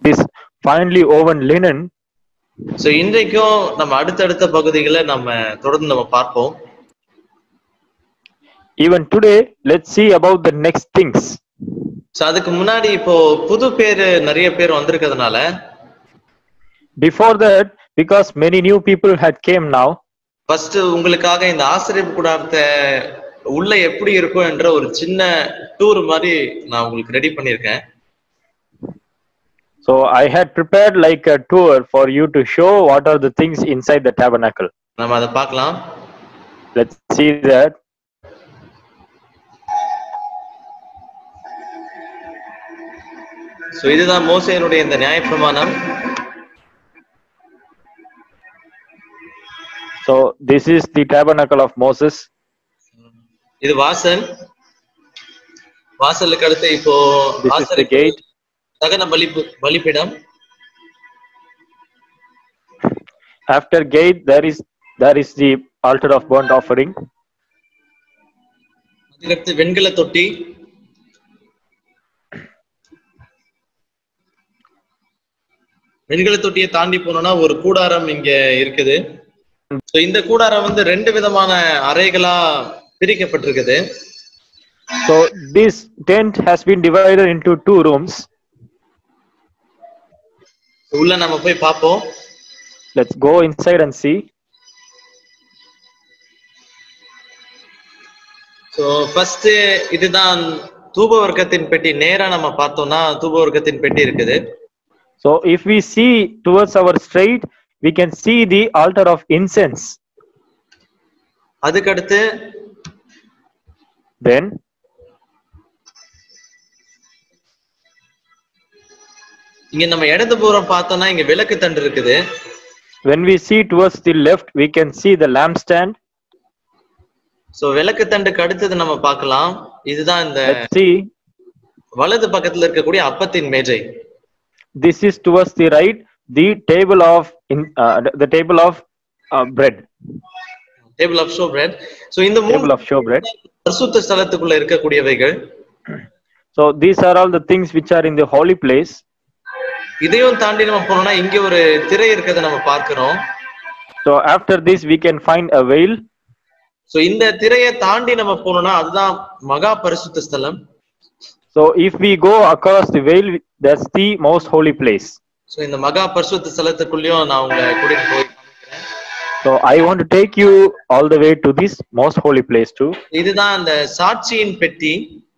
this finely woven linen. So இன்றைக்கும் நம்ம அடுத்தடுத்த பகுதிகளை நம்ம தொடர்ந்து நம்ம பார்ப்போம் Even today, let's see about the next things. So அதுக்கு முன்னாடி இப்போ புது பேரு நிறைய பேர் வந்திருக்கிறதுனால Before that, because many new people had came now, first உங்களுக்காக இந்த ஆசிரியப்பு கூடாரத்தை உள்ள எப்படி இருக்கும் என்ற ஒரு சின்ன டூர் மாதிரி நான் உங்களுக்கு ரெடி பண்ணியிருக்கேன் so I had prepared like a tour for you to show what are the things inside the tabernacle. நம்ம அதை பார்க்கலாம் Let's see that. சோ இதுதான் மோசையனுடைய இந்த நியாயப்பிரமாணம் So this is the tabernacle of Moses. இது வாசல் வாசலுக்கு அடுத்து இப்போ This is the ஆசரிப்பு gate. தகன பலிப்பு பலிப்பிடம் After gate, there is there is the altar of burnt offering. அதுக்கடுத்து வெண்கல தொட்டி வெண்கல தொட்டியை தாண்டி போனோம்னா ஒரு கூடாரம் இங்க இருக்குது So, இந்த கூடாரம் வந்து ரெண்டு விதமான அறைகளா பிரிக்கப்பட்டிருக்குது So this tent has been divided into two rooms. உள்ள நம்ம போய் பார்ப்போம் Let's go inside and see. So first இதுதான் தூப வர்க்கத்தின் பெட்டி நேரா நம்ம பார்த்தோம்னா தூப வர்க்கத்தின் பெட்டி இருக்குது So if we see towards our straight, we can see the altar of incense. அதுக்கடுத்து Then இங்க நம்ம இடதுபுறம் பார்த்தோம்னா இங்க விளக்கு தண்டு இருக்குது when we see towards the left, we can see the lampstand. So விளக்கு தண்டுக்கு அடுத்தது நம்ம பார்க்கலாம் இதுதான் இந்த Let's see. வலது பக்கத்துல இருக்கக்கூடிய அப்பத்தின் மேஜை This is towards the right, the table of in uh, the table of uh, bread, table of showbread so இந்த table மூணு of showbread. பரிசுத்த ஸ்தலத்துக்குள்ள இருக்கக்கூடியவைகள் So these are all the things which are in the holy place. இதையும் தாண்டி நம்ம போனோம்னா இங்க ஒரு திரை இருக்கிறத நம்ம பார்க்கிறோம் So after this, we can find a veil. So இந்த திரையை தாண்டி நம்ம போனோம்னா அதுதான் மகா பரிசுத்த ஸ்தலம் So if we go across the veil, that's the most holy place. So இந்த மகா பரிசுத்த ஸ்தலத்துக்குள்ளேயும் நான் உங்களை கூட்டிட்டு போய் காமிக்கிறேன். So I want to take you all the way to this most holy place too. இதுதான் அந்த சாட்சியின் பெட்டி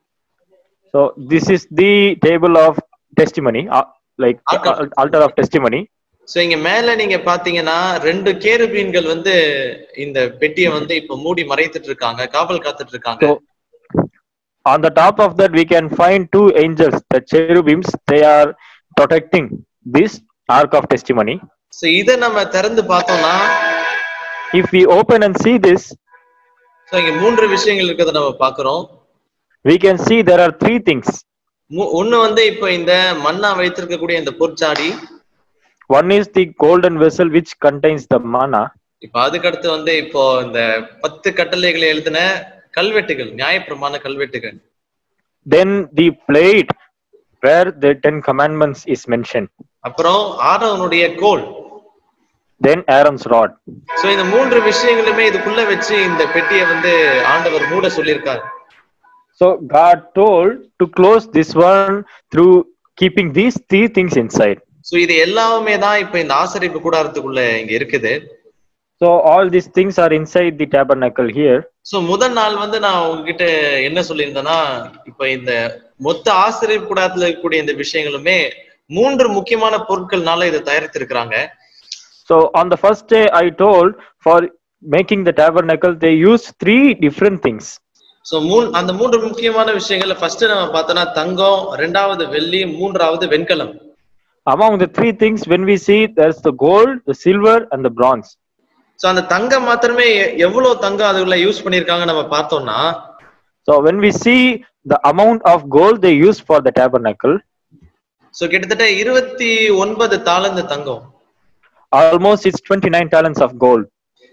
So this is the table of testimony, uh, like Altar. uh, altar of testimony. So இங்க மேல நீங்க பாத்தீங்கன்னா ரெண்டு கேருபீன்கள் வந்து இந்த பெட்டியை வந்து இப்ப மூடி மறைத்துட்டு இருக்காங்க காவல் காத்துட்டு இருக்காங்க So on the top of that, we can find two angels, the cherubims. They are protecting this ark of testimony. So இதை நம்ம திறந்து பார்த்தோம்னா If we open and see this, so இங்க மூன்று விஷயங்கள் இருக்கிறத நம்ம பாக்குறோம் we can see there are three things. மு- ஒண்ணு வந்து இப்போ இந்த மண்ணா வைத்திருக்கக்கூடிய இந்த பொற்சாடி One is the golden vessel which contains the manna. இப்ப அதுக்கடுத்து வந்து இப்போ இந்த பத்து கட்டளைகளை எழுதின கல்வெட்டுகள் நியாயப்பிரமாண கல்வெட்டுகள் Then the plate where the Ten Commandments is mentioned. அப்புறம் ஆரோனுடைய கோல் Then Aaron's rod. சோ இந்த மூன்று விஷயங்களுமே இதுக்குள்ள வச்சு இந்த பெட்டியை வந்து ஆண்டவர் மூட சொல்லியிருக்காரு So God told to close this one through keeping these three things inside. So இது எல்லாமே தான் இப்ப இந்த ஆசரிப்பு கூடாரத்துக்குள்ள இங்க இருக்குது So all these things are inside the tabernacle here. So முதல் நாள் வந்து நான் உங்ககிட்ட என்ன சொல்லியிருந்தேன்னா இப்ப இந்த மொத்த ஆசிரியர் கூடாரத்துல இருக்கக்கூடிய இந்த விஷயங்களுமே மூன்று முக்கியமான பொருட்கள்னால இதை தயாரித்திருக்கிறாங்க So on the first day, I told for making the tabernacle, they used three different things. So மூணு அந்த மூன்று முக்கியமான விஷயங்கள்ல ஃபர்ஸ்ட் நம்ம பார்த்தோம்னா தங்கம் ரெண்டாவது வெள்ளி மூன்றாவது வெண்கலம் Among the three things, when we see there's the gold, the silver, and the bronze. So அந்த தங்கம் மாத்திரமே எ- எவ்வளவு தங்கம் அதுல யூஸ் பண்ணிருக்காங்க நம்ம பார்த்தோம்னா So when we see the amount of gold they use for the tabernacle, so கிட்டத்தட்ட இருபத்தி ஒன்பது தாளந்து தங்கம் almost it's 29 talents of gold.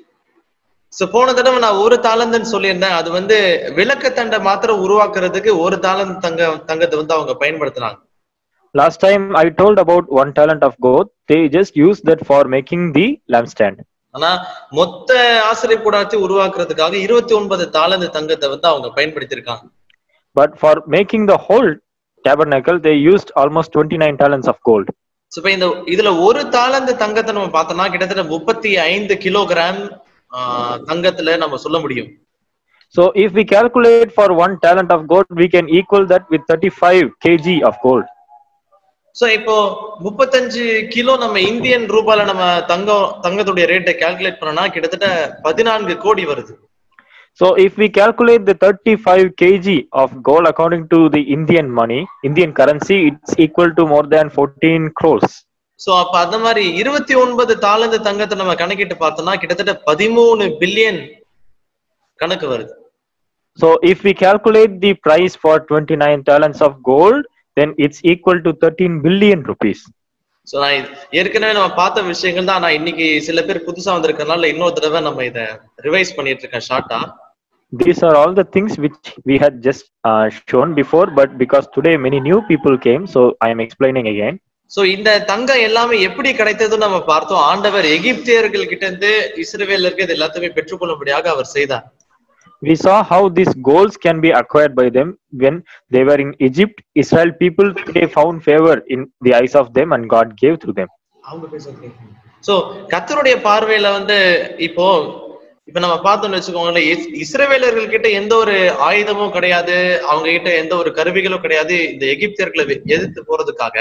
So போன தடவை நான் ஒரு தாளந்துன்னு சொல்லியிருந்தேன் அது வந்து விளக்கத்தண்டை மாத்திரம் உருவாக்குறதுக்கு ஒரு தாளந்து தங்க தங்கத்தை வந்து அவங்க பயன்படுத்தினாங்க Last time I told about one talent of gold. They just use that for making the lampstand. ஆனா மொத்த ஆசிரியர் கூடாரத்தை உருவாக்குறதுக்காக இருபத்தி ஒன்பது தாளந்து தங்கத்தை வந்து அவங்க பயன்படுத்தியிருக்காங்க But for making the whole tabernacle, they used almost 29 talents of gold. So, இப்ப இந்த இதுல ஒரு தாளந்து தங்கத்தை நம்ம பார்த்தோம்னா கிட்டத்தட்ட முப்பத்தி ஐந்து கிலோகிராம் ஆஹ், தங்கத்துல நம்ம சொல்ல முடியும் So if we calculate for one talent of gold, we can equal that with 35 kg of gold. So இப்போ முப்பத்தஞ்சு கிலோ நம்ம இந்தியன் ரூபாயில நம்ம தங்கம் தங்கத்துடைய ரேட்டை கால்குலேட் பண்ணோம்னா கிட்டத்தட்ட பதினான்கு கோடி வருது So if we calculate the 35 kg of gold according to the Indian money, Indian currency, it's equal to more than 14 crores. So அப்ப அந்த மாதிரி இருபத்தி ஒன்பது தாளந்து தங்கத்தை நம்ம கணக்கிட்டு பார்த்தோம்னா கிட்டத்தட்ட பதிமூணு பில்லியன் கணக்கு வருது So if we calculate the price for 29 talents of gold, then it's equal to 13 billion rupees. So நான் இது- ஏற்கனவே நம்ம பார்த்த விஷயங்கள் தான் நான் இன்னைக்கு சில பேர் புதுசா வந்திருக்கறனால இன்னொரு தடவை நம்ம இத ரிவைஸ் பண்ணிட்டு இருக்கேன் ஷார்ட்டா These are all the things which we had just uh, shown before, but because today many new people came, so I am explaining again. So இந்த தங்கம் எல்லாமே எப்படி கிடைத்ததுன்னு நம்ம பார்த்தோம் ஆண்டவர் எகிப்தியர்கள் கிட்ட இருந்து இஸ்ரவேலருக்கு இது எல்லாத்தையுமே பெற்றுக்கொள்ளும்படியாக அவர் செய்தார் We saw how these golds can be acquired by them when they were in Egypt. Israel people they found favor in the eyes of them, and God gave to them. அவங்க பேசுறது சோ கத்தருடைய பார்வையில வந்து இப்போ இப்ப நம்ம பார்த்தோம்னு வச்சுக்கோங்களேன் இஸ்- இஸ்ரவேலர்கள் கிட்ட எந்த ஒரு ஆயுதமும் கிடையாது அவங்க கிட்ட எந்த ஒரு கருவிகளும் கிடையாது இந்த எகிப்தியர்களை வெ- எதிர்த்து போறதுக்காக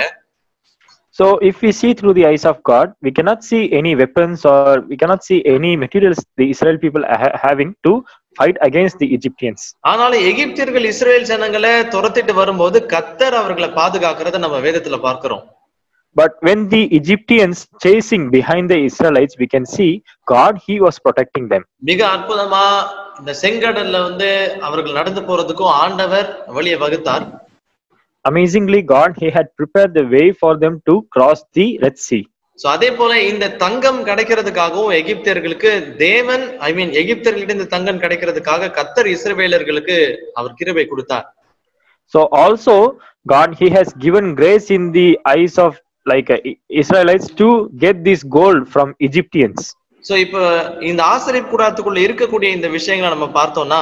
So, if we see through the eyes of God, we cannot see any weapons or we cannot see any materials the Israel people are ha- having to fight against the Egyptians. ஆனாலும் எகிப்தியர்கள் Israel ஜனங்களை துரத்திட்டு வரும்போது கத்தர் அவர்களை பாதுகாக்கிறத நம்ம வேதத்துல பார்க்கிறோம் But when the Egyptians chasing behind the Israelites, we can see God, He was protecting them. மிக அற்புதமா இந்த செங்கடல்ல வந்து அவர்கள் நடந்து போறதுக்கும் ஆண்டவர் வழியை வகுத்தார் Amazingly, God, He had prepared the way for them to cross the Red Sea. So அதே போல இந்த தங்கம் கிடைக்கிறதுக்காகவும் எகிப்தியர்களுக்கு தேவன் ஐ மீன் எகிப்தியர்கிட்ட இந்த தங்கம் கிடைக்கிறதுக்காக கத்தர் இஸ்ரவேலர்களுக்கு அவர் கிருபை கொடுத்தார் So also God He has given grace in the eyes of like uh, I- Israelites to get this gold from Egyptians. So இப்ப இந்த ஆசிரியர் கூடாரத்துக்குள்ள இருக்கக்கூடிய இந்த விஷயங்களை நம்ம பார்த்தோம்னா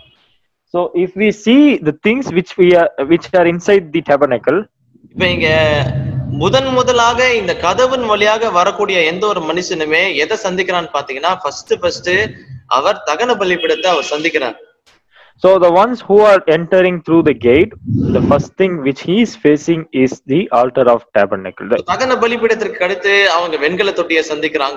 So if we see the things which we are which are inside the tabernacle, இப்ப இங்க முதன் முதலாக இந்த கதவின் வழியாக வரக்கூடிய எந்த ஒரு மனுஷனுமே எதை சந்திக்கிறான்னு பாத்தீங்கன்னா ஃபர்ஸ்ட் ஃபர்ஸ்ட் அவர் தகன பலிப்பிடத்தை அவர் சந்திக்கிறார் so the ones who are entering through the gate, the first thing which he is facing is the altar of tabernacle. The- தகன பலிப்பிடத்திற்கு அடுத்து அவங்க வெண்கல தொட்டியை சந்திக்கிறாங்க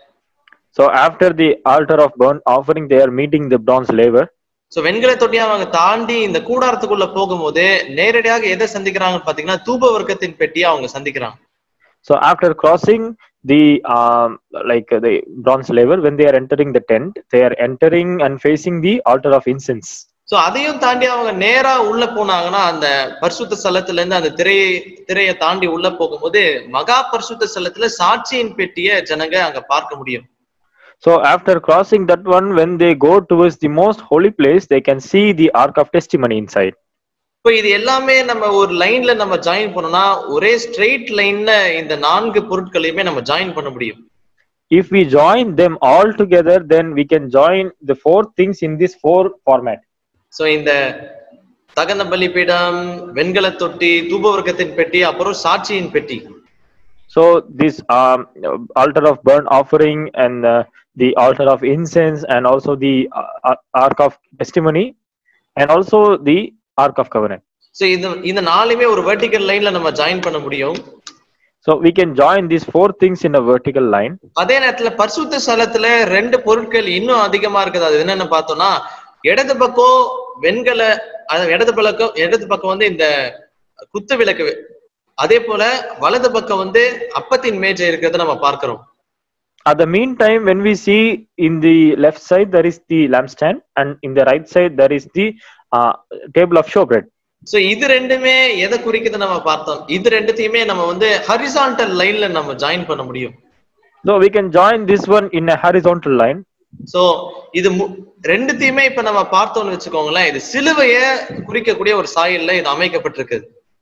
So after the altar of burnt offering, they are meeting the bronze laver. So வெண்கல தொட்டியை அவங்க தாண்டி இந்த கூடாரத்துக்குள்ள போகும்போது நேரடியாக எதை சந்திக்கிறாங்கன்னு பாத்தீங்கன்னா தூப வர்க்கத்தின் பெட்டியை அவங்க சந்திக்கிறாங்க So after crossing the um, like uh, the bronze laver, when they are entering the tent, they are entering and facing the altar of incense. So அதையும் தாண்டி அவங்க நேரா உள்ள போனாங்கன்னா அந்த பரிசுத்த ஸ்தலத்துல இருந்து அந்த திரையை திரையை தாண்டி உள்ள போகும்போது மகா பரிசுத்த ஸ்தலத்துல சாட்சியின் பெட்டியை ஜனங்க அங்க பார்க்க முடியும் So after crossing that one, when they go towards the most holy place, they can see the ark of testimony inside. இப்போ இது எல்லாமே நம்ம ஒரு லைன்ல நம்ம ஜாயின் பண்ணோம்னா ஒரே ஸ்ட்ரெயிட் லைன்ல இந்த நான்கு பொருட்களையுமே நம்ம ஜாயின் பண்ண முடியும் If we join them all together, then we can join the four things in this four format. So இந்த தகன பலிபீடம் வெண்கல தொட்டி தூபவர்க்கத்தின் பெட்டி அப்புறம் சாட்சியின் பெட்டி So this um, altar of burnt offering and uh, the altar of incense and also the uh, uh, ark of testimony and also the ark of covenant. So இந்த இந்த நாலுமே ஒரு வெர்டிக்கல் லைன்ல நம்ம ஜாயின் பண்ண முடியும் So we can join these four things in a vertical line. அதே நேரத்துல பரிசுத்த ஸ்தலத்துல ரெண்டு பொருட்கள் இன்னும் அதிகமா இருக்குது அது என்னன்னு பார்த்தோம்னா இடது பக்கம் வெண்கல அதாவது இடது பக்கம் இடது பக்கம் வந்து இந்த குத்து விளக்கு அதே போல வலது பக்கம் வந்து அப்பத்தின் மேஜை இருக்கிறத நம்ம பார்க்கிறோம் At the meantime, when we see in the left side there is the lampstand, and in the right side there is the uh, table of showbread. So இது ரெண்டுமே எதை குறிக்குது நம்ம பார்த்தோம் இது ரெண்டுத்தையுமே நம்ம வந்து ஹரிசான்டல் லைன்ல நம்ம ஜாயின் பண்ண முடியும் So we can join this one in a horizontal line. So இது மு- ரெண்டுத்தையுமே இப்ப நம்ம பார்த்தோம்னு வச்சுக்கோங்களேன் இது சிலுவைய குறிக்கக்கூடிய ஒரு சாயல்ல இது அமைக்கப்பட்டிருக்குது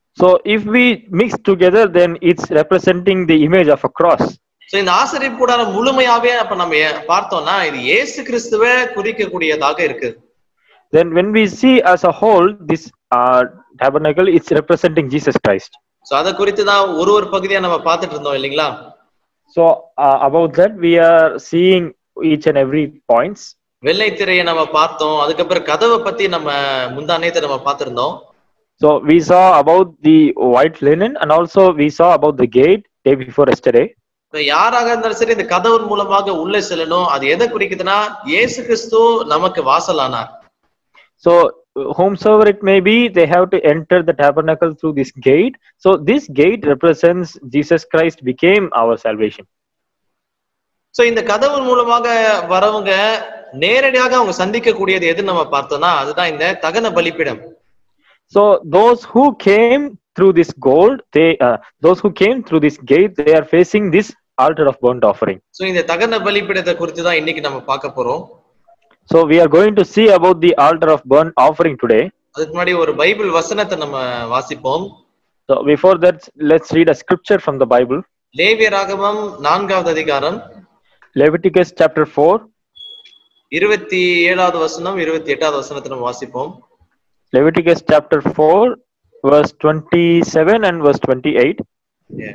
So if we mix together, then it's representing the image of a cross. So இந்த ஆசிரியர் கூடாரம் முழுமையாவே அப்ப நம்ம ஏ- பார்த்தோம்னா இது இயேசு கிறிஸ்துவ குறிக்கக்கூடியதாக இருக்கு Then when we see as a whole, this uh, tabernacle, it's representing Jesus Christ. So அதை குறித்து தான் ஒரு ஒரு பகுதியா நம்ம பார்த்துட்டு இருந்தோம் இல்லைங்களா So uh, about that, we are seeing each and every points. வெள்ளை திரையை நம்ம பார்த்தோம் அதுக்கப்புறம் கதவை பத்தி நம்ம முந்தானேத்தை நம்ம பார்த்திருந்தோம் So we saw about the white linen and also we saw about the gate day before yesterday. இப்ப யாராக இருந்தாலும் சரி இந்த கதவின் மூலமாக உள்ளே செல்லணும் அது எதை குறிக்குதுன்னா இயேசு கிறிஸ்து நமக்கு வாசலானார் So whomsoever it may be, they have to enter the tabernacle through this gate. So this gate represents Jesus Christ became our salvation. So இந்த கதவின் மூலமாக வரவங்க நேரடியாக அவங்க சந்திக்கக்கூடியது எதுன்னு நம்ம பார்த்தோம்னா அதுதான் இந்த தகன பலிப்பிடம் So those who came through this gold, they uh, those who came through this gate, they are facing this altar of burnt offering. So இந்த தகன பலிப்பிடத்தை குறித்து தான் இன்னைக்கு நம்ம பார்க்க போறோம் So we are going to see about the altar of burnt offering today. அதுக்கு முன்னாடி ஒரு பைபிள் வசனத்தை நம்ம வாசிப்போம் So before that, let's read a scripture from the Bible. லேவிய ராகமம் நான்காவது அதிகாரம் Leviticus chapter 4. இருபத்தி ஏழாவது வசனம் இருபத்தி எட்டாவது வசனத்தை நம்ம வாசிப்போம் Leviticus chapter 4, verse 27 and verse 28. Yeah.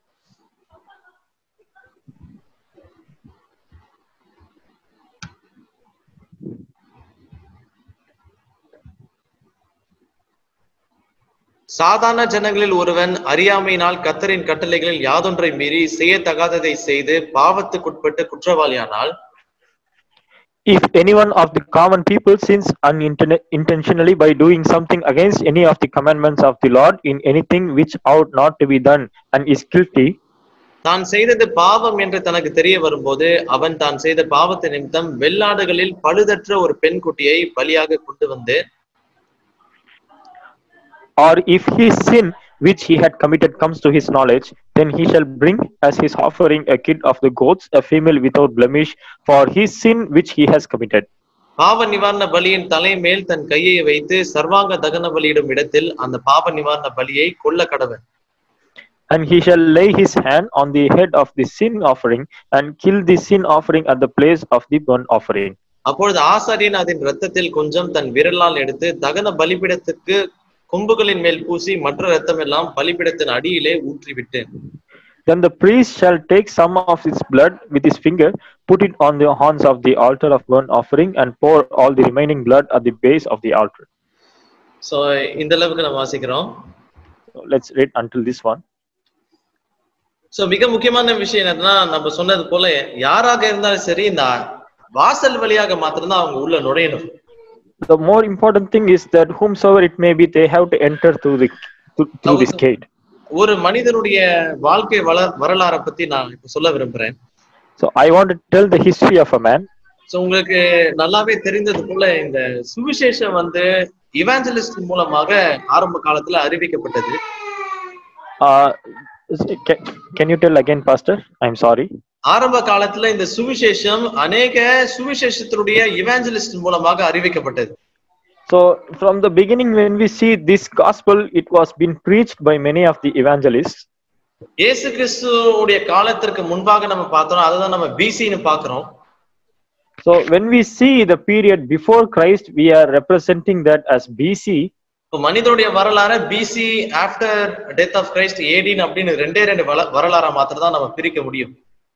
சாதாரண ஜனங்களில் ஒருவன் அறியாமையினால் கத்தரின் கட்டளைகளில் யாதொன்றை மீறி செய்யத்தகாததை செய்து பாவத்துக்குட்பட்டு குற்றவாளியானால் If anyone of the common people sins unintentionally by doing something against any of the commandments of the Lord in anything which ought not to be done and is guilty, தான் செய்தது பாவம் என்று தனக்கு தெரிய வரும்போது அவன் தான் செய்த பாவத்தை நிமித்தம் வெள்ளாடுகளில் பழுதற்ற ஒரு பெண் குட்டியை பலியாக கொண்டு வந்து or if his sin which he had committed comes to his knowledge, then he shall bring as his offering a kid of the goats, a female without blemish, for his sin which he has committed. பாவ நிவாரண பலியின் தலை மேல் தன் கையை வைத்து சர்வாங்க தகன பலியிடும் இடத்தில் அந்த பாவ நிவாரண பலியை கொல்ல கடவன் And he shall lay his hand on the head of the sin offering and kill the sin offering at the place of the burnt offering. அப்பொழுது ஆசாரியன் அதன் இரத்தத்தில் கொஞ்சம் தன் விரலால் எடுத்து தகன பலிபிடத்துக்கு கொம்புகளின் மேல் பூசி மற்ற இரத்தம் எல்லாம் பலிபிடத்தின் அடியிலே ஊற்றிவிட்டு Then the priest shall take some of its blood with his finger, put it on the horns of the altar of burnt offering, and pour all the remaining blood at the base of the altar. So இந்த அளவுக்கு நம்ம வாசிக்கிறோம் So let's read until this one. So மிக முக்கியமான விஷயம் என்னன்னா நம்ம சொன்னது போல யாராக இருந்தாலும் சரி இந்த வாசல் வழியாக மாத்திரம்தான் அவங்க உள்ள நுழையணும் The more important thing is that whomsoever it may be, they have to enter through the through, through this gate. ஒரு மனிதனுடைய வாழ்க்கை வள வரலாறை பத்தி நான் இப்ப சொல்ல விரும்புறேன் So I want to tell the history of a man. So உங்களுக்கு நல்லாவே தெரிந்தது போல இந்த சுவிசேஷம் வந்து இவாஞ்சலிஸ்ட் மூலமாக ஆரம்ப காலத்துல அறிவிக்கப்பட்டது Uh, can, can you tell again, Pastor? I'm sorry. ஆரம்ப காலத்துல இந்த சுவிசேஷம் அநேக சுவிசேஷத்தினுடைய இவாஞ்சலிஸ்ட் மூலமாக அறிவிக்கப்பட்டது So from the beginning, when we see this gospel, it was been preached by many of the evangelists. இயேசு கிறிஸ்துவுடைய காலத்திற்கு முன்பாக நம்ம பார்த்தோம் அதுதான் நம்ம பிசின்னு பாக்குறோம் So when we see the period before Christ, we are representing that as BC. இப்போ மனிதனுடைய வரலாறு BC after death of Christ ஏடின் அப்படின்னு ரெண்டே ரெண்டு வள- வரலாறா மாத்திரம் தான் நம்ம பிரிக்க முடியும்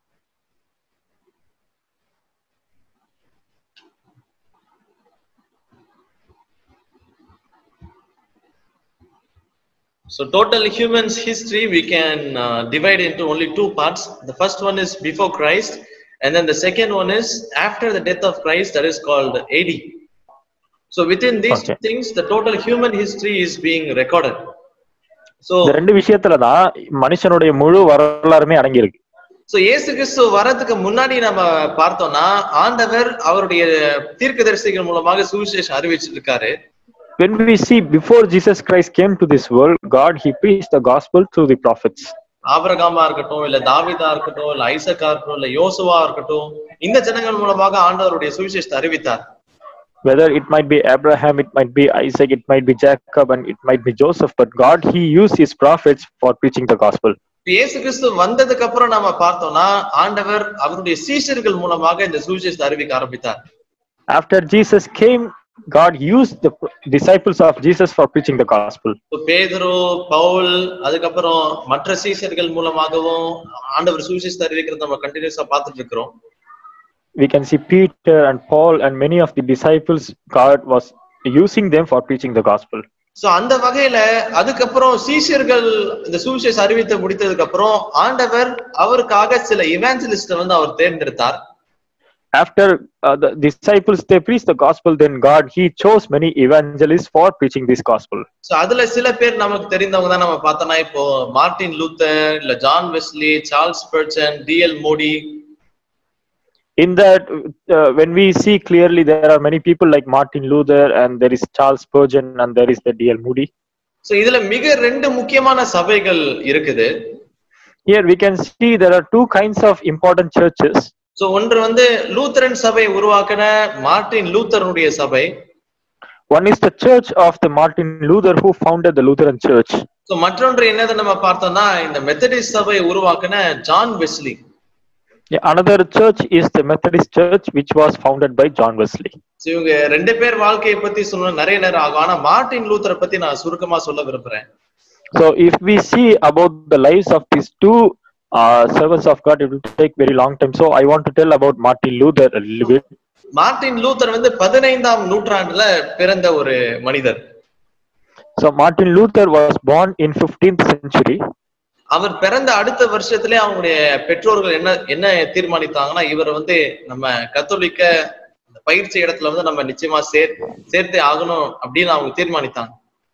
So total humans history we can uh, divide into only two parts. The first one is before Christ, and then the second one is after the death of Christ, that is called AD. So within these Okay. things, the total human history is being recorded. So இந்த ரெண்டு விஷயத்துல தான் மனுஷனுடைய முழு வரலாறுமே அடங்கியிருக்கு so இயேசு கிறிஸ்து வரதுக்கு முன்னாடி நம்ம பார்த்தோம்னா ஆண்டவர் அவருடைய தீர்க்கதரிசிகள் மூலமாக சுவிசேஷம் அறிவிச்சிருக்காரு When we see before Jesus Christ came to this world, God he preached the gospel through the prophets. ஆபிரகாமா இருக்கட்டும் இல்ல தாவீதா இருக்கட்டும் இல்ல ஐசக்கா இருக்கட்டும் இல்ல யோசுவா இருக்கட்டும் இந்த ஜனங்கள் மூலமாக ஆண்டவருடைய சுவிசேஷத்தை அறிவித்தார் whether it might be Abraham, it might be Isaac, it might be Jacob, and it might be Joseph, but God, He used His prophets for preaching the gospel. இப்ப இயேசு கிறிஸ்து வந்ததுக்கு அப்புறம் நாம பார்த்தோம்னா ஆண்டவர் அவருடைய சீஷர்கள் மூலமாக இந்த சுவிசேஷத்தை அறிவிக்க ஆரம்பித்தார் After Jesus came, God used the disciples of Jesus for preaching the gospel. இப்ப பேதுரு பவுல் அதுக்கப்புறம் மற்ற சீஷர்கள் மூலமாகவும் ஆண்டவர் சுவிசேஷத்தை அறிவிக்கிறத நம்ம கண்டினியூஸா பார்த்துட்டு இருக்கிறோம் We can see Peter and Paul and many of the disciples, God was using them for preaching the gospel. So அந்த வகையில அதுக்கப்புறம் சீஷர்கள் இந்த சுவிசேஷ அறிவித்து முடித்ததுக்கு அப்புறம் ஆண்டவர் அவருக்காக சில இவாஞ்சலிஸ்ட வந்து அவர் தேர்ந்தெடுத்தார் After uh, the disciples they preached the gospel, then God He chose many evangelists for preaching this gospel. So அதுல சில பேர் நமக்கு தெரிந்தவங்க தான் நம்ம பார்த்தோம்னா இப்போ மார்ட்டின் லூத்தர் இல்ல John Wesley Charles Spurgeon D L Moody In that, uh, when we see clearly, there are many people like Martin Luther, and there is Charles Spurgeon, and there is the D.L. Moody. So இதுல மிக ரெண்டு முக்கியமான சபைகள் இருக்குது Here we can see there are two kinds of important churches. So ஒன்று வந்து Lutheran சபை உருவாக்கின மார்ட்டின் லூத்தரனுடைய சபை One is the church of the Martin Luther who founded the Lutheran Church. So மற்றொன்று என்னது நம்ம பார்த்தோம்னா இந்த மெத்தடிஸ்ட் சபை உருவாக்கின John Wesley Yeah, another church is the Methodist Church, which was founded by John Wesley. So இவங்க ரெண்டு பேர் வாழ்க்கையை பத்தி சொல்லணும் நிறைய நேரம் ஆகும் ஆனா மார்ட்டின் லூத்தரை பத்தி நான் சுருக்கமா சொல்ல விரும்புறேன் So, if we see about the lives of these two uh, servants of God, it will take very long time. So, I want to tell about Martin Luther a little bit. Martin Luther வந்து பதினைந்தாம் நூற்றாண்டுல பிறந்த ஒரு மனிதர் So, Martin Luther was born in 15th century. அவர் பிறந்த அடுத்த வருஷத்திலே அவங்களுடைய பெற்றோர்கள் என்ன என்ன தீர்மானித்தாங்கன்னா இவர் வந்து நம்ம கத்தோலிக்க இந்த பயிற்சி இடத்துல வந்து நம்ம நிச்சயமா சேர் சேர்த்தே ஆகணும் அப்படின்னு அவங்க தீர்மானித்தாங்க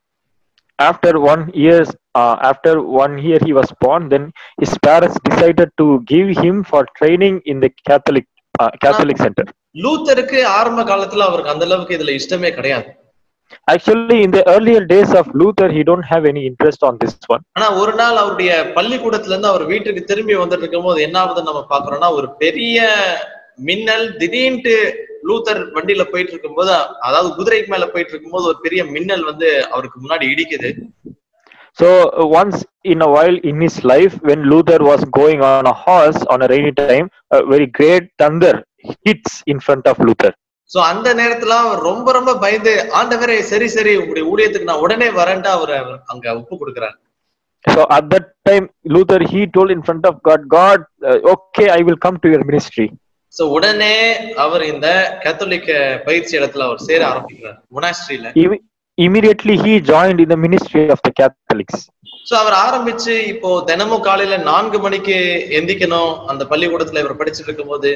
After one year, uh, after one year he was born, then his parents decided to give him for training in the Catholic uh, Catholic center. லூத்தருக்கு ஆரம்ப காலத்துல அவருக்கு அந்த அளவுக்கு இதுல இஷ்டமே கிடையாது Actually, in the earlier days of Luther, he don't have any interest on this one. ஆனா ஒரு நாள் அவருடைய பள்ளிக்கூடத்துல இருந்து அவர் வீட்டுக்கு திரும்பி வந்துட்டு இருக்கும் போது என்ன ஆகுதுன்னு நம்ம பாக்குறோம்னா ஒரு பெரிய மின்னல் திடீர்னு லூத்தர் வண்டியில போயிட்டு இருக்கும்போது அதாவது குதிரைக்கு மேல போயிட்டு இருக்கும்போது ஒரு பெரிய மின்னல் வந்து அவருக்கு முன்னாடி இடிக்குது So uh, once in a while in his life, when Luther was going on a horse on a rainy time, a very great thunder hits in front of Luther. So அந்த நேரத்துல அவர் ரொம்ப ரொம்ப பயந்து ஆண்டவரே சரி சரி உங்களுடைய ஊழியத்துக்கு நான் உடனே வரேன்ட்டு அவர் அவர் அங்க ஒப்பு கொடுக்குறாரு So at that time, Luther he told in front of God, God, uh, okay, I will come to your ministry. So உடனே அவர் இந்த கத்தோலிக்க பயிற்சி இடத்துல அவர் சேர ஆரம்பிக்கிறார் முனாஸ்ட்ரியில Imme- Immediately he joined in the ministry of the Catholics. So அவர் ஆரம்பிச்சு இப்போ தினமும் காலையில நான்கு மணிக்கு எந்திக்கணும் அந்த பள்ளிக்கூடத்துல இவர் படிச்சுட்டு இருக்கும்போது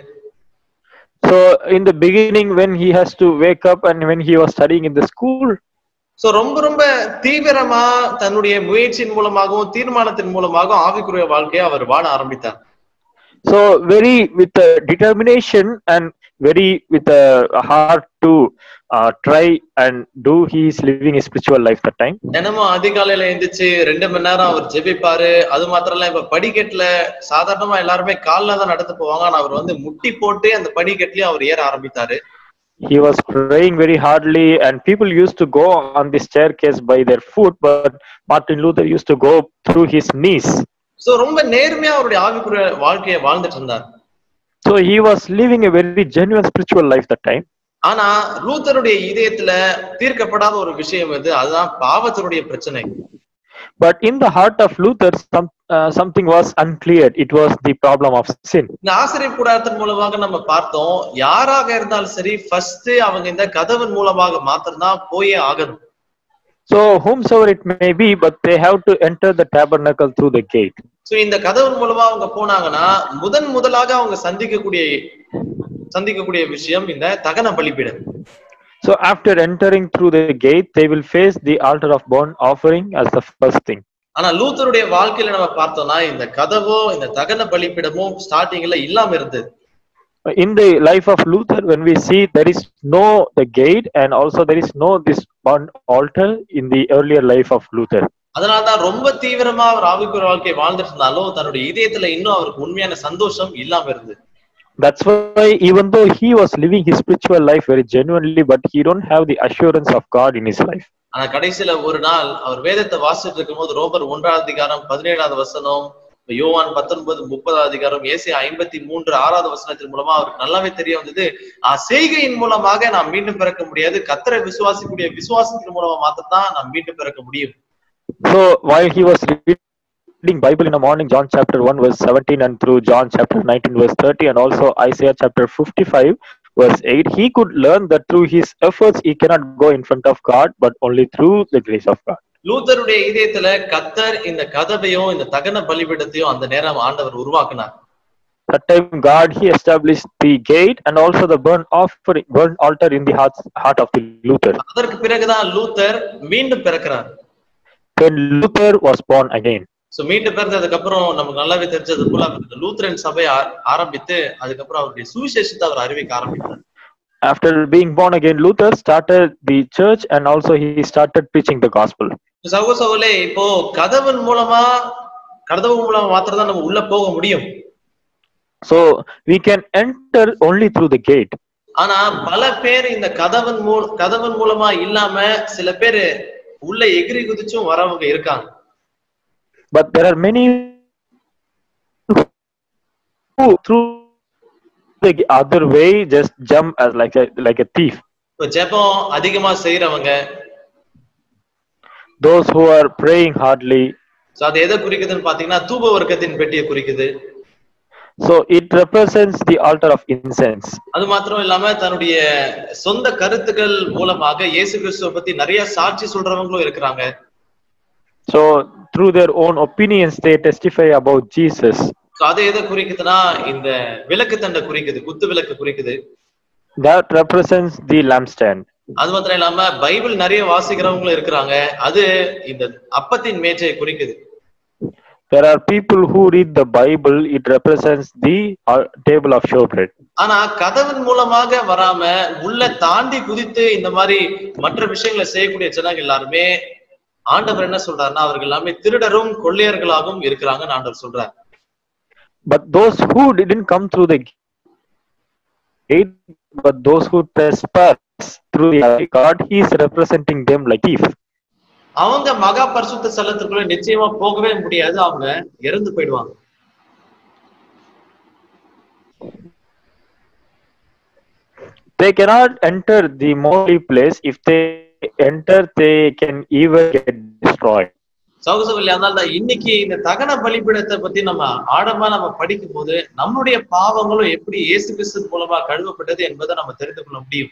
So in the beginning, when he has to wake up and when he was studying in the school, so ரொம்ப ரொம்ப தீவிரமா தன்னுடைய முயற்சியின் மூலமாகவும் தீர்மானத்தின் மூலமாகவும் ஆவிக்குரிய வாழ்க்கையை அவர் வாழ ஆரம்பித்தார் so very with a determination and very with a heart to uh, try and do he is living a spiritual life that time. தினமும் அதிகாலையில எந்திரிச்சு ரெண்டு மணி நேரம் அவர் ஜெபிப்பாரு அது மாத்திரம் இல்ல இப்ப படிக்கட்டுல சாதாரணமா எல்லாருமே கால்ல தான் நடந்து போவாங்க ஆனா அவர் வந்து முட்டி போட்டு அந்த படிக்கட்டுலயும் அவர் ஏற ஆரம்பித்தாரு He was praying very hardly, and people used to go on the staircase by their foot, but Martin Luther used to go through his knees. So ரொம்ப நேர்மையா அவருடைய ஆவிக்குரிய வாழ்க்கையை வாழ்ந்துட்டு இருந்தார் So he was living a very genuine spiritual life that time. ஆனா லூத்தருடைய இதயத்துல தீர்க்கப்படாத ஒரு விஷயம் இது அதுதான் பாவத்தினுடைய பிரச்சனை But in the heart of Luther, some, uh, something was uncleared. It was the problem of sin. இந்த ஆசிரியர் கூடாரத்தின் மூலமாக நம்ம பார்த்தோம் யாராக இருந்தாலும் சரி ஃபர்ஸ்ட் அவங்க இந்த கதவின் மூலமாக மாத்திரம்தான் போயே ஆகணும் So whomsoever it may be, but they have to enter the tabernacle through the gate. So இந்த கதவின் மூலமா அவங்க போனாங்கன்னா முதன் முதலாக அவங்க சந்திக்கக்கூடிய சந்திக்கக்கூடிய விஷயம் இந்த தகன பலிபீடம் So after entering through the gate, they will face the altar of burnt offering as the first thing. ஆனா லூத்தருடைய வாழ்க்கையில நம்ம பார்த்தோம்னா இந்த கதவோ இந்த தகன பலிபீடமும் ஸ்டார்டிங்ல இல்லாம இருந்தது In the life of Luther, when we see there is no the gate and also there is no this burnt altar in the earlier life of Luther. அதனாலதான் ரொம்ப தீவிரமா அவர் ஆவிக்குரிய வாழ்க்கையை வாழ்ந்துட்டு இருந்தாலும் தன்னுடைய இதயத்துல இன்னும் அவருக்கு உண்மையான சந்தோஷம் இல்லாம இருந்தது That's why even though he was living his spiritual life very genuinely, but he don't have the assurance of God in his life. ஆனா கடைசியில ஒரு நாள் அவர் வேதத்தை வாசிட்டு இருக்கும்போது ரோபர் ஒன்றாவது அதிகாரம் பதினேழாவது வசனம் யோவான் பத்தொன்பது முப்பதாவது அதிகாரம் ஏசி ஐம்பத்தி மூன்று ஆறாவது வசனத்தின் மூலமா அவருக்கு நல்லாவே தெரிய வந்தது ஆ, செய்கையின் மூலமாக நாம் மீண்டும் பிறக்க முடியாது கத்தரை விசுவாசிக்கூடிய விசுவாசத்தின் மூலமா மாத்திரம் நாம் மீண்டும் பிறக்க முடியும் So while he was reading Bible in the morning, John chapter 1 verse 17 and through John chapter 19 verse 30 and also Isaiah chapter 55 verse 8, he could learn that through his efforts he cannot go in front of God, but only through the grace of God. லூத்தருடைய இதயத்துல கத்தர் இந்த கதவையும் இந்த தகன பலிபீடத்தையும் அந்த நேரம் ஆண்டவர் உருவாக்குனார் That time God he established the gate and also the burnt offering, burnt altar in the heart, heart of the Luther. அதற்கு பிறகுதான் லூத்தர் மீண்டும் பிறக்கிறார் When Luther was born again. So மீண்டும் பிறந்ததுக்கு அப்புறம் நமக்கு நல்லாவே தெரிஞ்சது போல அவர் இந்த லூத்தரன் சபையை ஆ- ஆரம்பித்து அதுக்கப்புறம் அவருடைய சுவிசேஷத்தை அவர் அறிவிக்க ஆரம்பித்தார் After being born again, Luther started the church and also he started preaching the gospel. சகோ சகோலே இப்போ கதவன் மூலமா கதவு மூலமா மாத்திரம் தான் நம்ம உள்ள போக முடியும் So we can enter only through the gate. ஆனா பல பேர் இந்த கதவன் மூல கதவன் மூலமா இல்லாம சில பேர் உள்ள எகிரி குதிச்சும் வரவங்க இருக்காங்க But there are many who through the other way just jump as like a like a thief. இப்ப ஜெபம் அதிகமா செய்யறவங்க Those who are praying hardly. So அது எதை குறிக்குதுன்னு பாத்தீங்கன்னா தூப வர்க்கத்தின் பெட்டியை குறிக்குது So it represents the altar of incense. அது மாத்திரம் இல்லாம தன்னுடைய சொந்த கருத்துக்கள் மூலமாக இயேசு கிறிஸ்துவ பத்தி நிறைய சாட்சி சொல்றவங்களும் இருக்கிறாங்க So through their own opinions, they testify about Jesus. So அது எதை குறிக்குதுன்னா இந்த விளக்கு தண்டை குறிக்குது குத்து விளக்கு குறிக்குது That represents the lampstand. அது மாத்திரம் இல்லாம பைபிள் நிறைய வாசிக்கிறவங்களும் இருக்கிறாங்க அது இந்த அப்பத்தின் மேஜையை குறிக்குது There are people who read the Bible. It represents the uh, table of showbread. ஆனா கதவின் மூலமாக வராம உள்ள தாண்டி குதித்து இந்த மாதிரி மற்ற விஷயங்களை செய்யக்கூடிய ஜனங்க எல்லாருமே ஆண்டவர் என்ன சொல்றாருன்னா அவர்கள் எல்லாமே திருடரும் கொள்ளையர்களாகவும் இருக்கிறாங்கன்னு ஆண்டவர் சொல்றார் But those who didn't come through the gate, but those who trespass through the God, he is representing them like thief. அவங்க மகா பரிசுத்த ஸ்தலத்துக்குள்ள நிச்சயமா போகவே முடியாது அவங்க இறந்து போயிடுவாங்க They cannot enter the holy place. If they enter, they can even get destroyed. சௌகசவல்லி அதனால தான் இன்னைக்கு இந்த தகன பலிபீடத்தை பத்தி நம்ம ஆழமா நம்ம படிக்கும் போது நம்மளுடைய பாவங்களும் எப்படி இயேசு கிறிஸ்து மூலமா கழுவப்பட்டது என்பதை நம்ம தெரிந்து கொள்ள முடியும்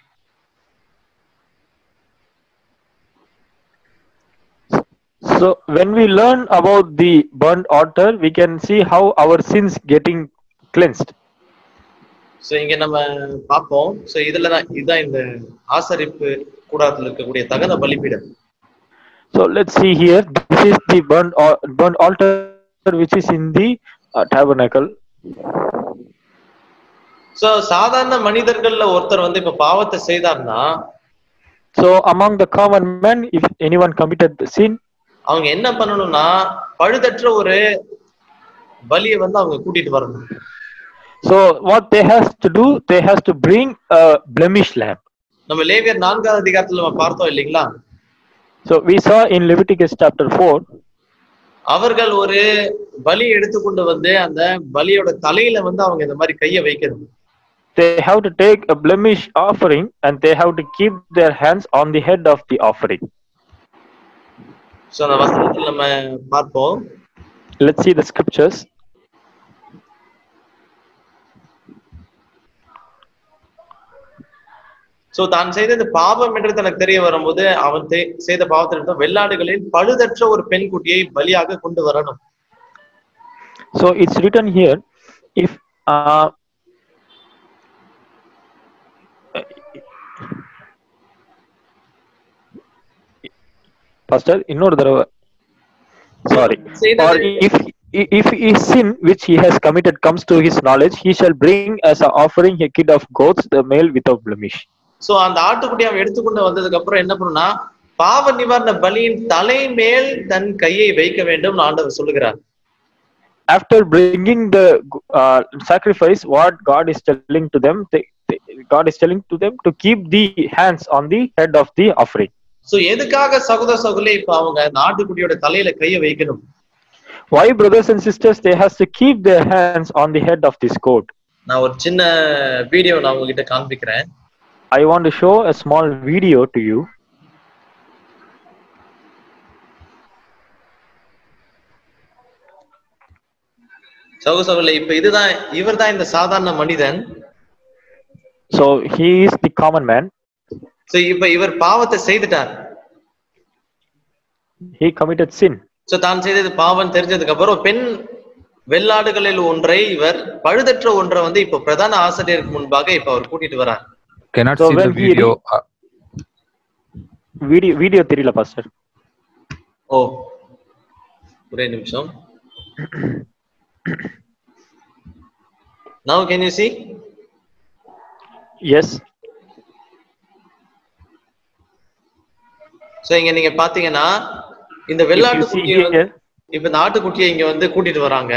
So when we learn about the burnt altar, we can see how our sins getting cleansed. So இங்க நம்ம பார்ப்போம் சோ இதுலதான் இதுதான் இந்த ஆசரிப்பு கூடாரத்தில் இருக்கக்கூடிய தகன பலிபீடம் So let's see here. This is the burnt, al- burnt altar which is in the uh, tabernacle. So சாதாரண மனிதர்கள்ல ஒருத்தர் வந்து இப்ப பாவத்தை செய்தார்னா So among the common men, if anyone committed the sin, அவங்க என்ன பண்ணணும்னா பழுதற்ற ஒரு பலியை வந்து அவங்க கூட்டிட்டு வரணும் so what they has to do, they has to bring a blemished lamb. நம்ம லேவியர் நான்காவது அதிகாரத்துல நம்ம பார்த்தோம் இல்லைங்களா So we saw in Leviticus chapter 4, அவர்கள் ஒரு பலி எடுத்துக்கொண்டு வந்து அந்த பலியோட தலையில வந்து அவங்க இந்த மாதிரி கைய வைக்கணும் they have to take a blemish offering and they have to keep their hands on the head of the offering. So அந்த வசனத்துல நம்ம பார்ப்போம் Let's see the scriptures. So தான் செய்த இந்த பாவம் என்று தனக்கு தெரிய வரும்போது அவன் தே- செய்த பாவத்திற்கு வெள்ளாடுகளில் பழுதற்ற ஒரு பெண் குட்டியை பலியாக கொண்டு வரணும் So it's written here if uh, Pastor, இன்னொரு தடவை sorry or செய்தது if if his sin which he has committed comes to his knowledge he shall bring as an offering a kid of goats the male without blemish so அந்த ஆட்டுக்குட்டி அவன் எடுத்துக்கொண்டு வந்ததுக்கு அப்புறம் என்ன பண்ணுனா பாவ நிவாரண பலியின் தலை மேல் தன் கையை வைக்க வேண்டும் ஆண்டவர் சொல்லுகிறார் after bringing the uh, sacrifice, what God is telling to them, they, they- God is telling to them to keep the hands on the head of the offering. So எதுக்காக சகோதர சகோதரி இப்ப அவங்க இந்த ஆட்டுக்குட்டியோட தலையில கைய வைக்கணும் Why, brothers and sisters, they has to keep their hands on the head of this goat? நான் ஒரு சின்ன வீடியோ நான் உங்ககிட்ட காண்பிக்கிறேன் I want to show a small video to you. சகோதர சகோதரி இப்ப இதுதான் இவர்தான் இந்த சாதாரண மனிதன் So he is the common man. So இப்ப இவர் பாவத்தை செய்துட்டார் He committed sin. சோ தான் செய்தது பாவம் தெரிஞ்சதுக்கு அப்புறம் பெண் வெள்ளாடுகளில் ஒன்றை இவர் பழுதற்ற ஒன்றை வந்து இப்ப பிரதான ஆசிரியருக்கு முன்பாக இப்ப அவர் கூட்டிட்டு வரார் Cannot So see the when he video. Uh, Video, video தெரியல pastor. ஓ ஒரே நிமிஷம் now can you see Yes. So இங்க நீங்க பாத்தீங்கன்னா இந்த If வெள்ளாட்டு you see குட்டியை வந்து- here, இப்ப இந்த ஆட்டுக்குட்டியை இங்க வந்து கூட்டிட்டு வராங்க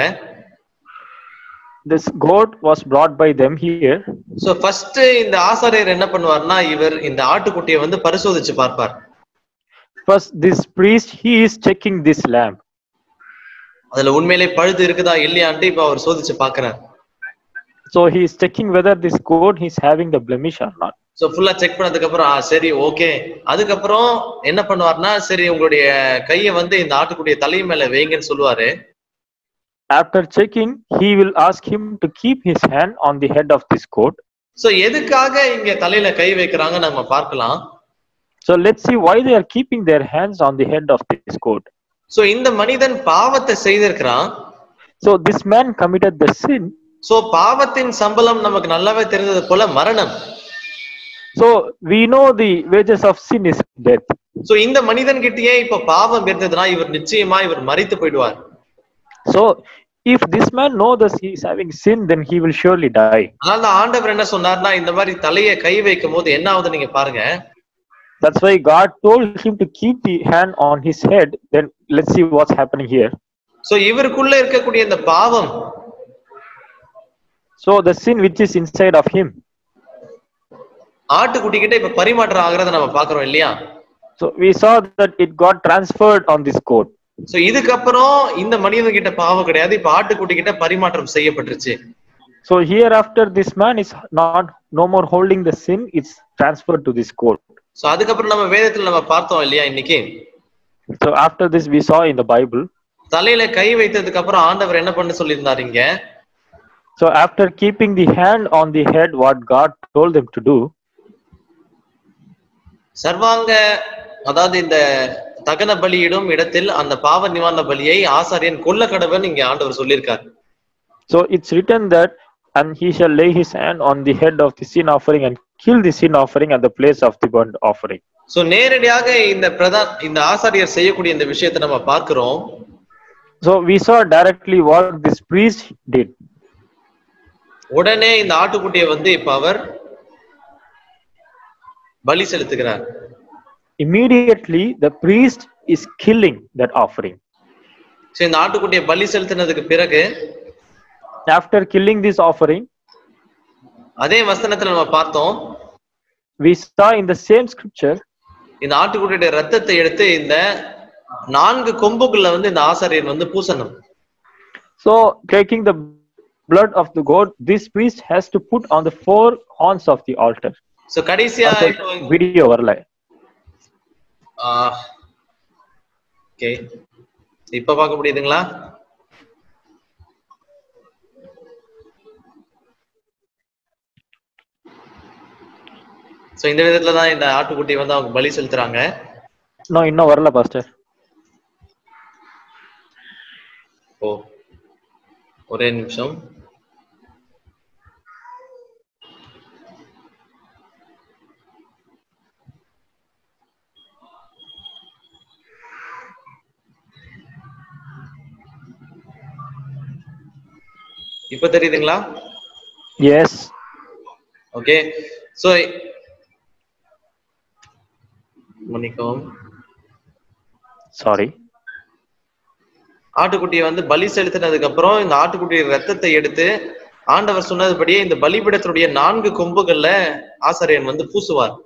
this goat was brought by them here. So first இந்த ஆசாரியர் என்ன பண்ணுவார்னா இவர் இந்த ஆட்டுக்குட்டியை வந்து பரிசோதிச்சு பார்ப்பார் First, this priest, he is checking this lamb. அதுல உண்மையிலே பழுது இருக்குதா இல்லையான்ட்டு இப்ப அவர் சோதிச்சு பாக்குறார் So he is checking whether this goat is having the blemish or not. So ஃபுல்லா செக் பண்ணதுக்கு அப்புறம் ஆ சரி ஓகே அதுக்கப்புறம் என்ன பண்ணுவார்னா சரி உங்களுடைய கையை வந்து இந்த ஆட்டுக்குட்டிய தலை மேல வைங்கன்னு சொல்லுவாரு After checking, he will ask him to keep his hand on the head of this goat. So எதுக்காக இங்க தலையில கை வைக்கிறாங்க நம்ம பார்க்கலாம் So let's see why they are keeping their hands on the head of this goat. So இந்த மனிதன் பாவத்தை செய்திருக்கிறான் So this man committed the sin. So பாவத்தின் சம்பளம் நமக்கு நல்லாவே தெரிந்தது போல மரணம் So we know the wages of sin is death. So இந்த மனிதன் கிட்டயே இப்ப பாவம் இருந்ததுன்னா இவர் நிச்சயமா இவர் மறித்து போயிடுவார் So if this man knows that he is having sin, then he will surely die. அதனால தான் ஆண்டவர் என்ன சொன்னார்னா இந்த மாதிரி தலைய கை வைக்கும் போது என்ன ஆகுது நீங்க பாருங்க That's why God told him to keep the hand on his head. Then let's see what's happening here. So இவருக்குள்ள இருக்கக்கூடிய இந்த பாவம் So the sin which is inside of him. ஆட்டுக்குட்டி கிட்ட இப்ப பரிமாற்றம் ஆகுறத நம்ம பாக்குறோம் இல்லையா So we saw that it got transferred on this goat. So இதுக்கப்புறம் இந்த மனிதன் கிட்ட பாவம் கிடையாது இப்ப ஆட்டுக்குட்டி கிட்ட பரிமாற்றம் செய்யப்பட்டுருச்சு So hereafter, this man is not no more holding the sin; it's transferred to this goat. So அதுக்கப்புறம் நம்ம வேதத்துல நம்ம பார்த்தோம் இல்லையா இன்னைக்கு So after this, we saw in the Bible. தலையில கை வைத்ததுக்கு அப்புறம் ஆண்டவர் என்ன பண்ண சொல்லியிருந்தாரு இங்க So after keeping the hand on the head, what God told them to do. சர்வாங்க அதாவது இந்த தகன பலியிடும் இடத்தில் அந்த பாவ நிவாரண பலியை ஆசாரியன் கொல்ல கடவன் இங்க ஆண்டவர் சொல்லியிருக்காரு So it's written that, and he shall lay his hand on the head of the sin offering and kill the sin offering at the place of the burnt offering. So நேரடியாக இந்த பிரதான் இந்த ஆசாரியர் செய்யக்கூடிய இந்த விஷயத்தை நம்ம பார்க்கிறோம் So we saw directly what this priest did. உடனே இந்த ஆட்டுக்குட்டியை வந்து இப்ப அவர் பலி செலுத்துகிறார் Immediately, the priest is killing that offering. So இந்த ஆட்டுக்குட்டியை பலி செலுத்தினதுக்கு பிறகு After killing this offering, அதே வசனத்துல நம்ம பார்த்தோம் we saw in the same scripture இந்த ஆட்டுக்குட்டியுடைய ரத்தத்தை எடுத்து இந்த நான்கு கொம்புக்குள்ள வந்து இந்த ஆசாரியர் வந்து பூசணும் So, taking the blood of the goat, this priest has to put on the four horns of the altar. So கடைசியா Also, இப்போ video வரல ஓகே இப்ப பார்க்க முடியுதுங்களா சோ இந்த விதத்துல தான் இந்த ஆட்டுக்குட்டியை வந்து அவங்க பலி செலுத்துறாங்க No, இன்னும் வரல பாஸ்டர் ஓ ஒரே நிமிஷம் இப்ப தெரியுதுங்களா Yes. ஓகே சோ மன்னிக்கவும் Sorry. ஆட்டுக்குட்டியை வந்து பலி செலுத்தினதுக்கு அப்புறம் இந்த ஆட்டுக்குட்டிய ரத்தத்தை எடுத்து ஆண்டவர் சொன்னதுபடியே இந்த பலிபீடத்தினுடைய நான்கு கொம்புகள்ல ஆசாரியன் வந்து பூசுவார்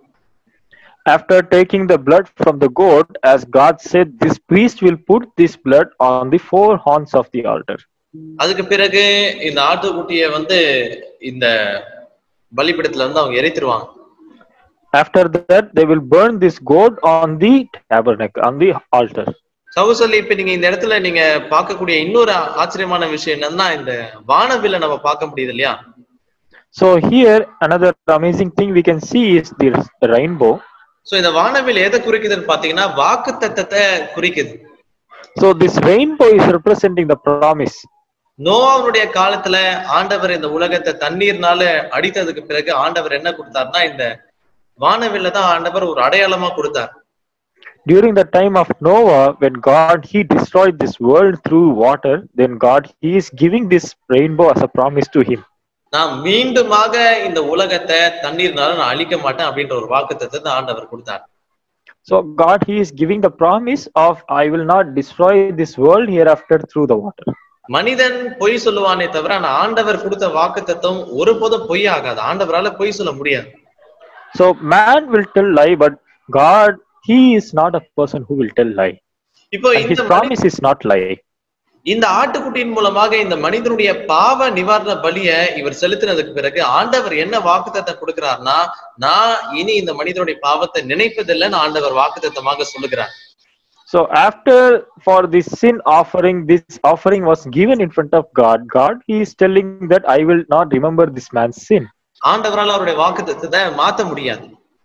After taking the blood from the goat, as God said, this priest will put this blood on the four horns of the altar. அதுக்கு பிறகு இந்த ஆட்டுக்குட்டியை வந்து இந்த பலிபீடத்துல வந்து அவங்க எரித்திருவாங்க After that, they will burn this goat on the tabernacle, on the altar. சகோசல்லி இப்ப நீங்க இந்த இடத்துல நீங்க பார்க்கக்கூடிய இன்னொரு ஆச்சரியமான விஷயம் என்னன்னா இந்த வானவில்ல நம்ம பார்க்க முடியுது இல்லையா So here, another amazing thing we can see is this rainbow. So இந்த வானவில் எதை குறிக்குதுன்னு பாத்தீங்கன்னா வாக்கு தத்தத்தை குறிக்குது So this rainbow is representing the promise. நோவாவுடைய காலத்துல ஆண்டவர் இந்த உலகத்தை தண்ணீர்னால அடித்ததுக்கு பிறகு ஆண்டவர் என்ன கொடுத்தாருன்னா இந்த வானவில்ல தான் ஆண்டவர் ஒரு அடையாளமா கொடுத்தார் During the time of Noah, when God he destroyed this world through water, then God he is giving this rainbow as a promise to him. நான் மீண்டுமாக இந்த உலகத்தை தண்ணீர்னால நான் அழிக்க மாட்டேன் அப்படின்ற ஒரு வாக்கு ஆண்டவர் கொடுத்தார் So God he is giving the promise of I will not destroy this world hereafter through the water. மனிதன் பொய் சொல்லுவானே தவிர ஆனா ஆண்டவர் கொடுத்த வாக்கு தத்துவம் ஒருபோதும் பொய் ஆகாது ஆண்டவரால பொய் சொல்ல முடியாது So man will tell lie, but God he is not a person who will tell lie. இப்போ And his இந்த மனி- promise is not lie. இந்த ஆட்டுக்குட்டியின் மூலமாக இந்த மனிதனுடைய பாவ நிவாரண பலிய இவர் செலுத்தினதுக்கு பிறகு ஆண்டவர் என்ன வாக்குத்தத்தை கொடுக்கிறார்னா நான் இனி இந்த மனிதனுடைய பாவத்தை நினைப்பதில்லைன்னு ஆண்டவர் வாக்குத்தத்தமாக சொல்லுகிறார் So after for this sin offering, this offering was given in front of God. God he is telling that I will not remember this man's sin. ஆண்டவரால் அவருடைய வாக்குத்தத்தத்தை மாத்த முடியாது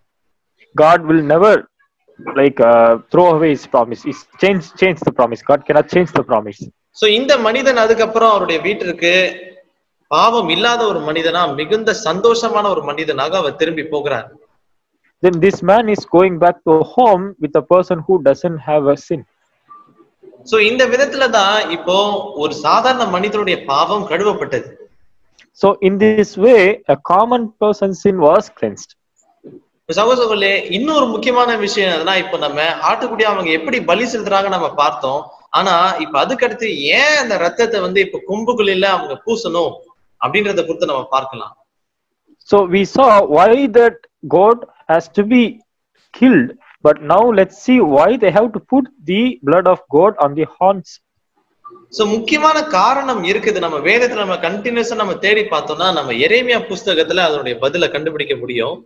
God will never like uh, throw away his promise. He's change change the promise. God cannot change the promise. So இந்த மனிதன் அதுக்கப்புறம் அவருடைய வீட்டிற்கு பாவம் இல்லாத ஒரு மனிதனா மிகுந்த சந்தோஷமான ஒரு மனிதனாக அவர் திரும்பி போகிறார் Then this man is going back to home with a person who doesn't have a sin. So இந்த விதத்துல தான் இப்போ ஒரு சாதாரண மனிதனுடைய பாவம் கழுவப்பட்டது So in this way, a common person's sin was cleansed. சகோதரர்களே இன்னொரு முக்கியமான விஷயம் என்னன்னா இப்போ நம்ம ஆட்டுக்குடி அவங்க எப்படி பலி செலுத்துறாங்க நம்ம பார்த்தோம் ஆனா இப்ப அதுக்கடுத்து ஏன் அந்த ரத்தத்தை வந்து இப்ப கொம்புகளில அவங்க பூசணும் அப்படின்றத குறித்து நம்ம பார்க்கலாம் So we saw why that goat has to be killed, but now let's see why they have to put the blood of goat on the horns. So முக்கியமான காரணம் இருக்குது நம்ம வேதத்துல நம்ம கண்டினியூஸா நம்ம தேடி பார்த்தோம்னா நம்ம எரேமியா புஸ்தகத்துல அதனுடைய பதில கண்டுபிடிக்க முடியும்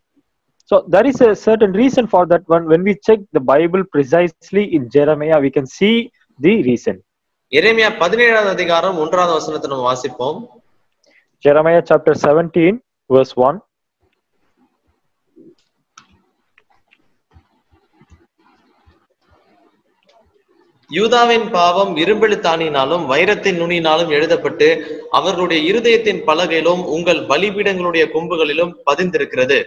So there is a certain reason for that one. When we check the Bible precisely in Jeremiah, we can see the reason. எரேமியா பதினேழாவது அதிகாரம் ஒன்றாவது வசனத்தை நம்ம வாசிப்போம் Jeremiah chapter 17, verse 1. யூதாவின் பாவம் இரும்பெழுத்தாணினாலும் வைரத்தின் நுனியினாலும் எழுதப்பட்டு அவர்களுடைய இருதயத்தின் பலகையிலும் உங்கள் பலிபீடங்களுடைய கொம்புகளிலும் பதிந்திருக்கிறது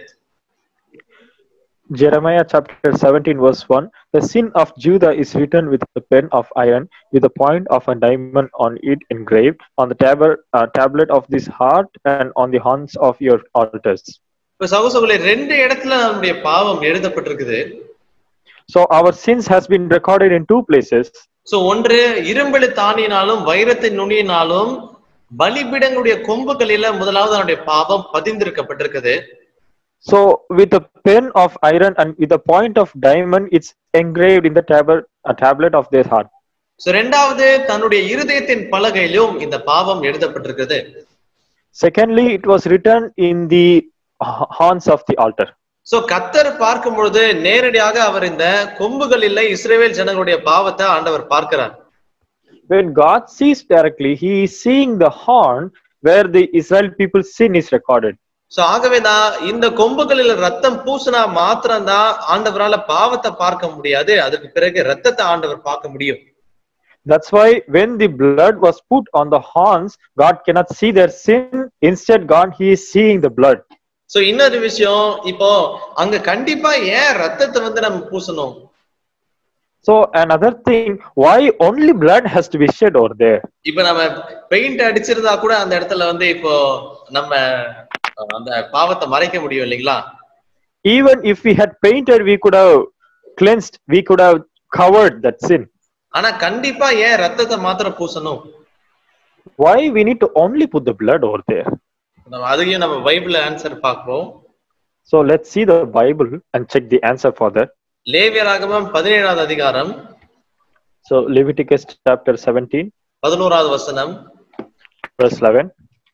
Jeremiah chapter 17, verse 1. The sin of Judah is written with a pen of iron, with the point of a diamond on it engraved, on the tab- uh, tablet of this heart and on the horns of your altars. இப்ப சகோசகுலே ரெண்டு இடத்துல நம்முடைய பாவம் எழுதப்பட்டிருக்குது So our sins has been recorded in two places. So ஒன்று இரும்பெழுத்தாணியினாலும் வைரத்தின் நுனியினாலும் பலிபீடங்களுடைய கொம்புகளில முதலாவது அவனுடைய பாவம் பதிந்திருக்கப்பட்டிருக்குது So with a pen of iron and with a point of diamond, it's engraved in the tab- a tablet of their heart. So ரெண்டாவது தன்னுடைய இருதயத்தின் பலகையிலும் இந்த பாவம் எழுதப்பட்டிருக்குது Secondly, it was written in the h- horns of the altar. So கத்தர் பார்க்கும் பொழுது நேரடியாக அவர் இந்த கொம்புகளில் இஸ்ரேவேல் ஜனங்களுடைய பாவத்தை ஆண்டவர் பார்க்கிறார் When God sees directly, he is seeing the horn where the Israel people's sin is recorded. So ஆகவேதான் இந்த கொம்புகளில் ரத்தம் பூசினா மாத்திரம்தான் ஆண்டவரால பாவத்தை பார்க்க முடியாது அதுக்கு பிறகு ரத்தத்தை ஆண்டவர் பார்க்க முடியும் That's why when the blood was put on the horns, God cannot see their sin. Instead, God he is seeing the blood. So இன்னொரு விஷயம் இப்போ அங்க கண்டிப்பா ஏன் ரத்தத்தை வந்து நம்ம பூசணும் So another thing, why only blood has to be shed over there? இப்ப நம்ம பெயிண்ட் அடிச்சிருந்தா கூட அந்த இடத்துல வந்து இப்போ நம்ம அஹ், அந்த பாவத்தை மறைக்க முடியும் இல்லைங்களா Even if we had painted, we could have cleansed, we could have covered that sin. ஆனா கண்டிப்பா ஏன் ரத்தத்தை மாத்திரம் பூசணும் Why we need to only put the blood over there? நம்ம அதையும் நம்ம பைபிள் ஆன்சர் பார்ப்போம் So let's see the Bible and check the answer for that. லேவியராகமம் பதினேழாவது அதிகாரம் So Leviticus chapter 17, பதினோராவது வசனம் verse 11.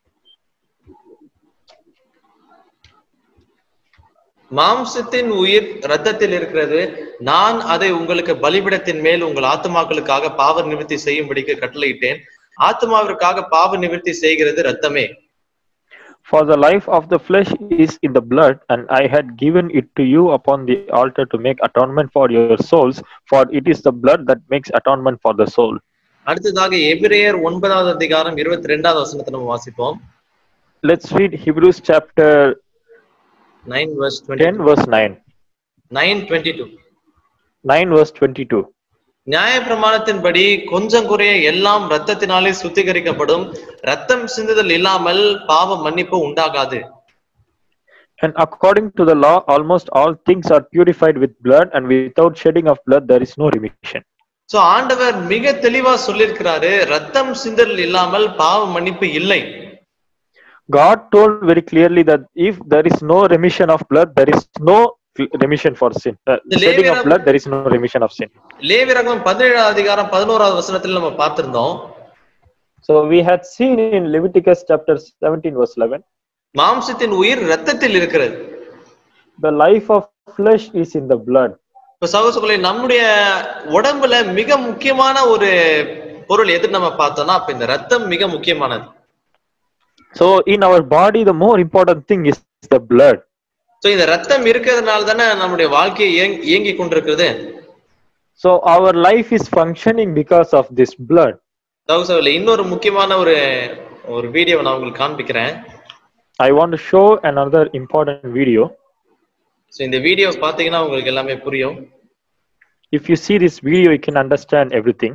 மாம்சத்தின் உயிர் ரத்தத்தில் இருக்கிறது நான் அதை உங்களுக்கு பலிபிடத்தின் மேல் உங்கள் ஆத்துமாக்களுக்காக பாவ நிவர்த்தி செய்யும்படிக்கு கட்டளையிட்டேன் ஆத்துமாவிற்காக பாவ நிவர்த்தி செய்கிறது ரத்தமே For the life of the flesh is in the blood, and I had given it to you upon the altar to make atonement for your souls, for it is the blood that makes atonement for the soul. அடுத்ததாக எபிரேயர் ஒன்பதாவது அதிகாரம் இருபத்தி ரெண்டாவது வசனத்தை நம்ம வாசிப்போம் Let's read Hebrews chapter nine verse 10, verse 9. Nine twenty two 9 verse 22. நியாயப்பிரமாணத்தின்படி கொஞ்சம் குறைய எல்லாம் ரத்தத்தினாலே சுத்திகரிக்கப்படும் ரத்தம் சிந்துதல் இல்லாமல் பாவ மன்னிப்பு உண்டாகாது And according to the law, almost all things are purified with blood, and without shedding of blood, there is no remission. So ஆண்டவர் மிக தெளிவா சொல்லியிருக்கிறாரு ரத்தம் சிந்தல் இல்லாமல் பாவ மன்னிப்பு இல்லை God told very clearly that if there is no remission of blood, there is no remission for sin. Uh, The shedding of Leviragam- blood, there is no remission of sin. லேவியரகம் பதினேழாவது அதிகாரம் பதினோராவது வசனத்தில் நம்ம பார்த்திருந்தோம் So we had seen in Leviticus chapter 17, verse 11, மாம்சத்தின் உயிர் ரத்தத்தில் இருக்கிறது the life of flesh is in the blood. இப்ப சகோசகுலை நம்முடைய உடம்புல மிக முக்கியமான ஒரு பொருள் எது நம்ம பார்த்தோம்னா அப்ப இந்த ரத்தம் மிக முக்கியமானது So in our body, the more important thing is the blood. So இந்த ரத்தம் இருக்கிறதுனால தானே நம்முடைய வாழ்க்கையை இயங்- இயங்கிக் கொண்டிருக்கிறது So our life is functioning because of this blood. சகோசகுலை இன்னொரு முக்கியமான ஒரு ஒரு வீடியோ நான் உங்களுக்கு காண்பிக்கிறேன் I want to show another important video. So இந்த வீடியோ பாத்தீங்கன்னா உங்களுக்கு எல்லாமே புரியும் If you see this video, you can understand everything.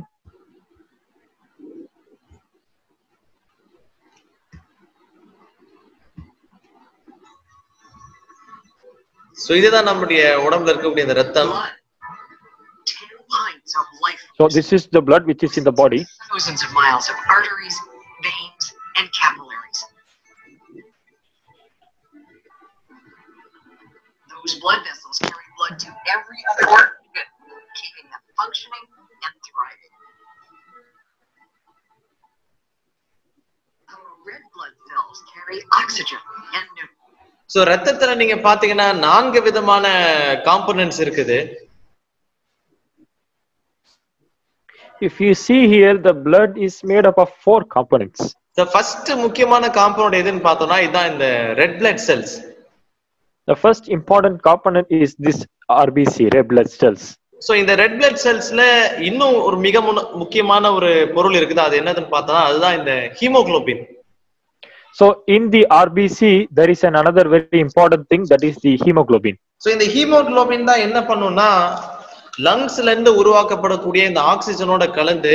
So இதுதான் நம்முடைய உடம்புல இருக்கக்கூடிய இந்த ரத்தம் blood. Ten pints of life So this is the blood which is in the body. thousands of miles of arteries, veins, and capillaries. Those blood vessels carry blood to every other organ, keeping them functioning and thriving. Our red blood cells carry oxygen and nutrients. So ரத்தத்துல நீங்க பாத்தீங்கன்னா நான்கு விதமான components இருக்குது If you see here, the blood is made up of four components. First முக்கியமான compound எதுன்னு பார்த்தோம்னா இதுதான் இந்த red blood cells The first important component is this RBC, red blood cells. So இந்த ரெட் பிளட் செல்ஸ்ல இன்னும் ஒரு மிக முன்ன- முக்கியமான ஒரு பொருள் இருக்குது அது என்னதுன்னு பார்த்தோம்னா அதுதான் இந்த haemoglobin So in the RBC, there is an another very important thing that is the hemoglobin. So இந்த ஹீமோகுளோபின் தான் என்ன பண்ணும்னா லங்ஸ்ல இருந்து உருவாக்கப்படக்கூடிய இந்த ஆக்சிஜனோட கலந்து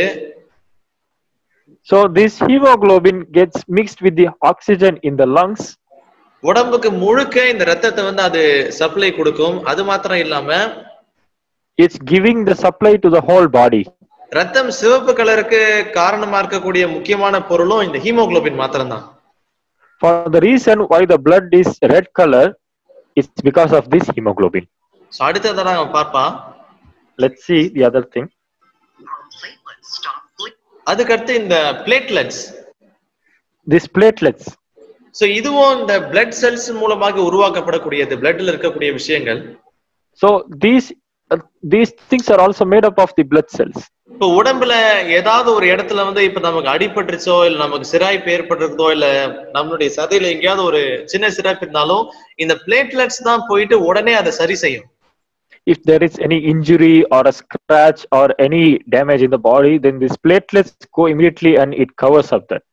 So this hemoglobin gets mixed with the oxygen in the lungs. உடம்புக்கு முழுக்க இந்த ரத்தத்தை வந்து அது சப்ளை கொடுக்கும் அது மாத்திரம் இல்லாம It's giving the supply to the whole body. ரத்தம் சிவப்பு கலருக்கு காரணமா இருக்கக்கூடிய முக்கியமான பொருளும் இந்த ஹீமோகுளோபின் மாத்திரம்தான் For the reason why the blood is red color, it's because of this hemoglobin. So அடுத்ததான் நம்ம பார்ப்பான் Let's see the other thing. Our platelets stop bleeding. அதுக்கடுத்து இந்த பிளேட்லெட்ஸ் These platelets. சோ இதுவும் இந்த பிளட் செல்ஸ் மூலமாக உருவாக்கப்படக்கூடியது பிளட்ல இருக்கக்கூடிய விஷயங்கள் So these uh, these things are also made up of the blood cells. இப்போ உடம்புல ஏதாவது ஒரு இடத்துல வந்து இப்ப நமக்கு அடிபட்டுருச்சோ இல்ல நமக்கு சிராய்ப்பு ஏற்பட்டிருக்கோ இல்ல நம்மளுடைய சதையில எங்கேயாவது ஒரு சின்ன சிராய்ப்பு இருந்தாலும் இந்த பிளேட்லெட்ஸ் தான் போயிட்டு உடனே அதை சரி செய்யும் If there is any injury or a scratch or any damage in the body, then these platelets go immediately and it covers up that.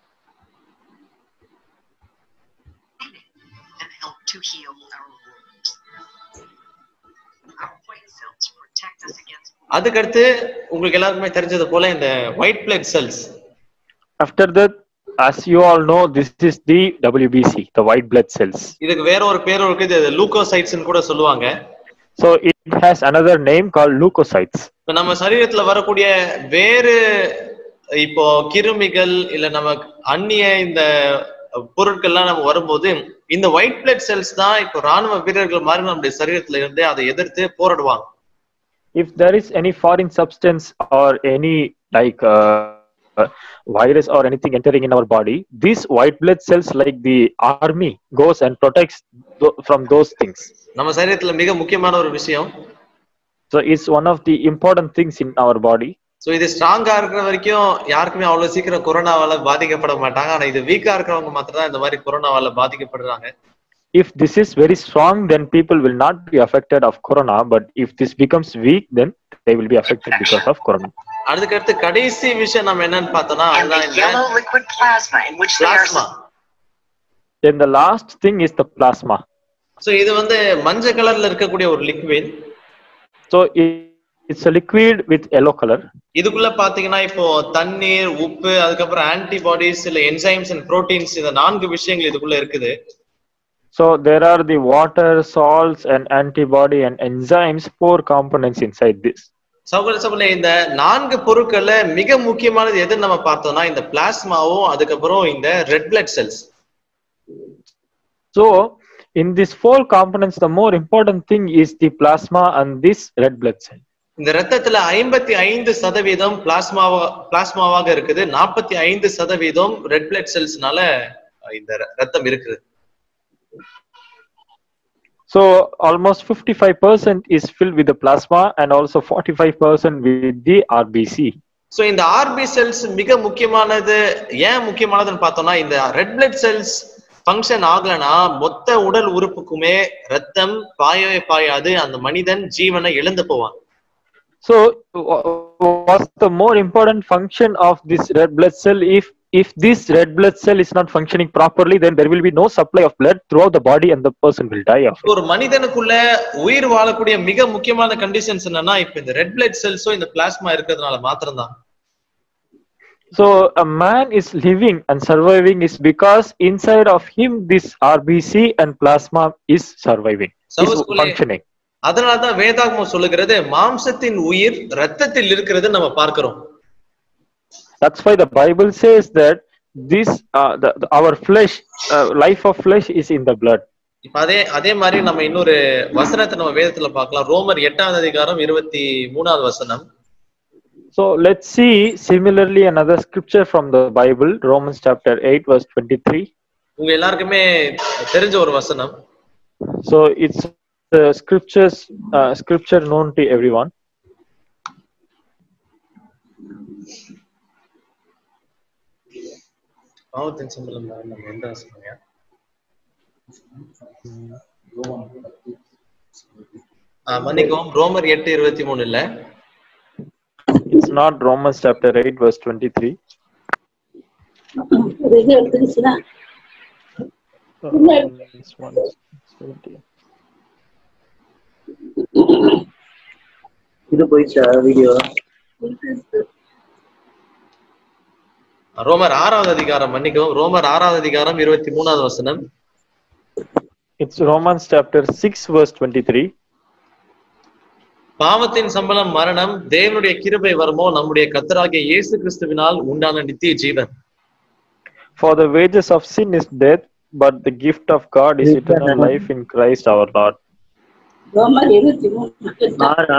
and help to heal our wounds. Our white cells protect us against அதுக்கடுத்து உங்களுக்கு எல்லாருக்குமே தெரிஞ்சது போல இந்த white blood cells After that, as you all know, this is the WBC, the white blood cells. இதுக்கு வேற ஒரு பேரும் இருக்குது இது லூக்கோசைட்ஸ் கூட சொல்லுவாங்க So it has another name called leukocytes. இப்ப நம்ம சரீரத்துல வரக்கூடிய வேறு இப்போ கிருமிகள் இல்ல நம்ம அந்நிய இந்த பொருட்கள்லாம் நம்ம வரும்போது இந்த ஒயிட் பிளட் செல்ஸ் தான் இப்போ ராணுவ வீரர்கள் மாதிரி நம்முடைய சரீரத்துல இருந்து அதை எதிர்த்து போராடுவாங்க if there is any foreign substance or any like uh, uh, virus or anything entering in our body these white blood cells like the army goes and protects th- from those things நம்ம சரீரத்துல மிக முக்கியமான ஒரு விஷயம் so it's one of the important things in our body so இது ஸ்ட்ராங்கா இருக்கிற வரைக்கும் யாருக்குமே அவ்வளவு சீக்கிரம் கொரோனாவால பாதிக்கப்பட மாட்டாங்க ஆனா இது வீக்கா இருக்கிறவங்க மாத்திரம் தான் இந்த மாதிரி கொரோனாவால பாதிக்கப்படுறாங்க if this is very strong then people will not be affected of corona but if this becomes weak then they will be affected because of corona அதுக்கடுத்து கடைசி விஷயம் நம்ம என்னன்னு பார்த்தோம்னா And அதுதான் the இந்த yellow liquid plasma in which they are plasma then the last thing is the plasma so இது வந்து மஞ்சள் கலர்ல இருக்கக்கூடிய ஒரு liquid so it, it's a liquid with yellow color இதுக்குள்ள பாத்தீங்கன்னா இப்போ தண்ணீர் உப்பு அதுக்கப்புறம் ஆன்டிபாடிஸ் இல்ல என்சைம்ஸ் அண்ட் புரோட்டீன்ஸ் இந்த நான்கு விஷயங்கள் இதுக்குள்ள இருக்குது So there are the water, salts, and antibody and enzymes, four components inside this. சகோதர சகோதரி இந்த நான்கு பொருட்கள்ல மிக முக்கியமானது எதுன்னு நம்ம பார்த்தோம்னா இந்த பிளாஸ்மாவும் அதுக்கப்புறம் இந்த red blood cells So in these four components, the more important thing is the plasma and this red blood cell. இந்த ரத்தத்துல ஐம்பத்தி ஐந்து சதவீதம் பிளாஸ்மாவா பிளாஸ்மாவாக இருக்குது நாற்பத்தி ஐந்து சதவீதம் ரெட் பிளட் செல்ஸ்னால இந்த ர- ரத்தம் இருக்குது So almost 55% is filled with the plasma and also 45% with the RBC. So இந்த ஆர்பி செல்ஸ் மிக முக்கியமானது ஏன் முக்கியமானதுன்னு பார்த்தோம்னா இந்த ரெட் பிளட் செல்ஸ் ஃபங்க்ஷன் ஆகலனா மொத்த உடல் உறுப்புக்குமே ரத்தம் பாயவே பாயாது அந்த மனிதன் ஜீவனை இழந்து போவான் So wha- what's the more important function of this red blood cell? If if this red blood cell is not functioning properly, then there will be no supply of blood throughout the body and the person will die of it. ஒரு மனிதனுக்குள்ள உயிர் வாழக்கூடிய மிக முக்கியமான conditions என்னன்னா இப்ப இந்த red blood செல்ஸும் இந்த plasma இருக்கிறதுனால மாத்திரம்தான் So a man is living and surviving is because inside of him this RBC and plasma is surviving, is சகோதரர்களே, functioning. அதனாலதான் வேதாகமம் சொல்லுகிறது மாம்சத்தின் உயிர் ரத்தத்தில் இருக்கிறது நம்ம பார்க்கிறோம் That's why the Bible says that this uh, the, the- our flesh, uh, life of flesh is in the blood. இப்ப அதே அதே மாதிரி நம்ம இன்னொரு வசனத்தை நம்ம வேதத்துல பார்க்கலாம் ரோமர் எட்டாவது அதிகாரம் இருபத்தி மூணாவது வசனம் So let's see similarly another scripture from the Bible, Romans chapter 8, verse 23. உங்க எல்லாருக்குமே தெரிஞ்ச ஒரு வசனம் So it's the scriptures, uh, scripture known to everyone. பாவத்தின் சம்பளம் நம்ம எந்த வசனம்யா ஆ, மன்னிக்கவும் ரோமர் எட்டு இருபத்தி மூணு இல்ல It's not Romans chapter 8, verse 23. ஒரு இது எடுத்துக்கிச்சுன்னா Uh, this one is 17. இது போயிடுச்சா வீடியோ ரோமர் ஆறாவது அதிகாரம் மன்னிக்கவும் ரோமர் ஆறாவது அதிகாரம் இருபத்தி மூணாவது வசனம் It's Romans chapter 6, verse 23. பாவத்தின் சம்பளம் மரணம் தேவனுடைய கிருபை வருமோ நம்முடைய கத்தராகிய இயேசு கிறிஸ்துவினால் உண்டான நித்திய ஜீவன் For the wages of sin is death, but the gift of God is eternal life in Christ our Lord. ரோமர் இருபத்தி மூணு ஆறா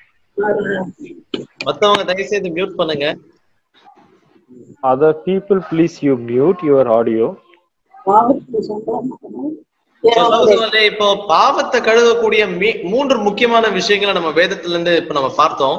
மத்தவங்க தயவு செய்து மியூட் பண்ணுங்க Other people, please you mute your audio. பாவத்துக்கு சம்பளம் மட்டுமே. So, சகோதரர்களே, இப்போ பாவத்தை கழுவக்கூடிய மீ- மூன்று முக்கியமான விஷயங்களை நம்ம வேதத்துல இருந்து இப்ப நம்ம பார்த்தோம்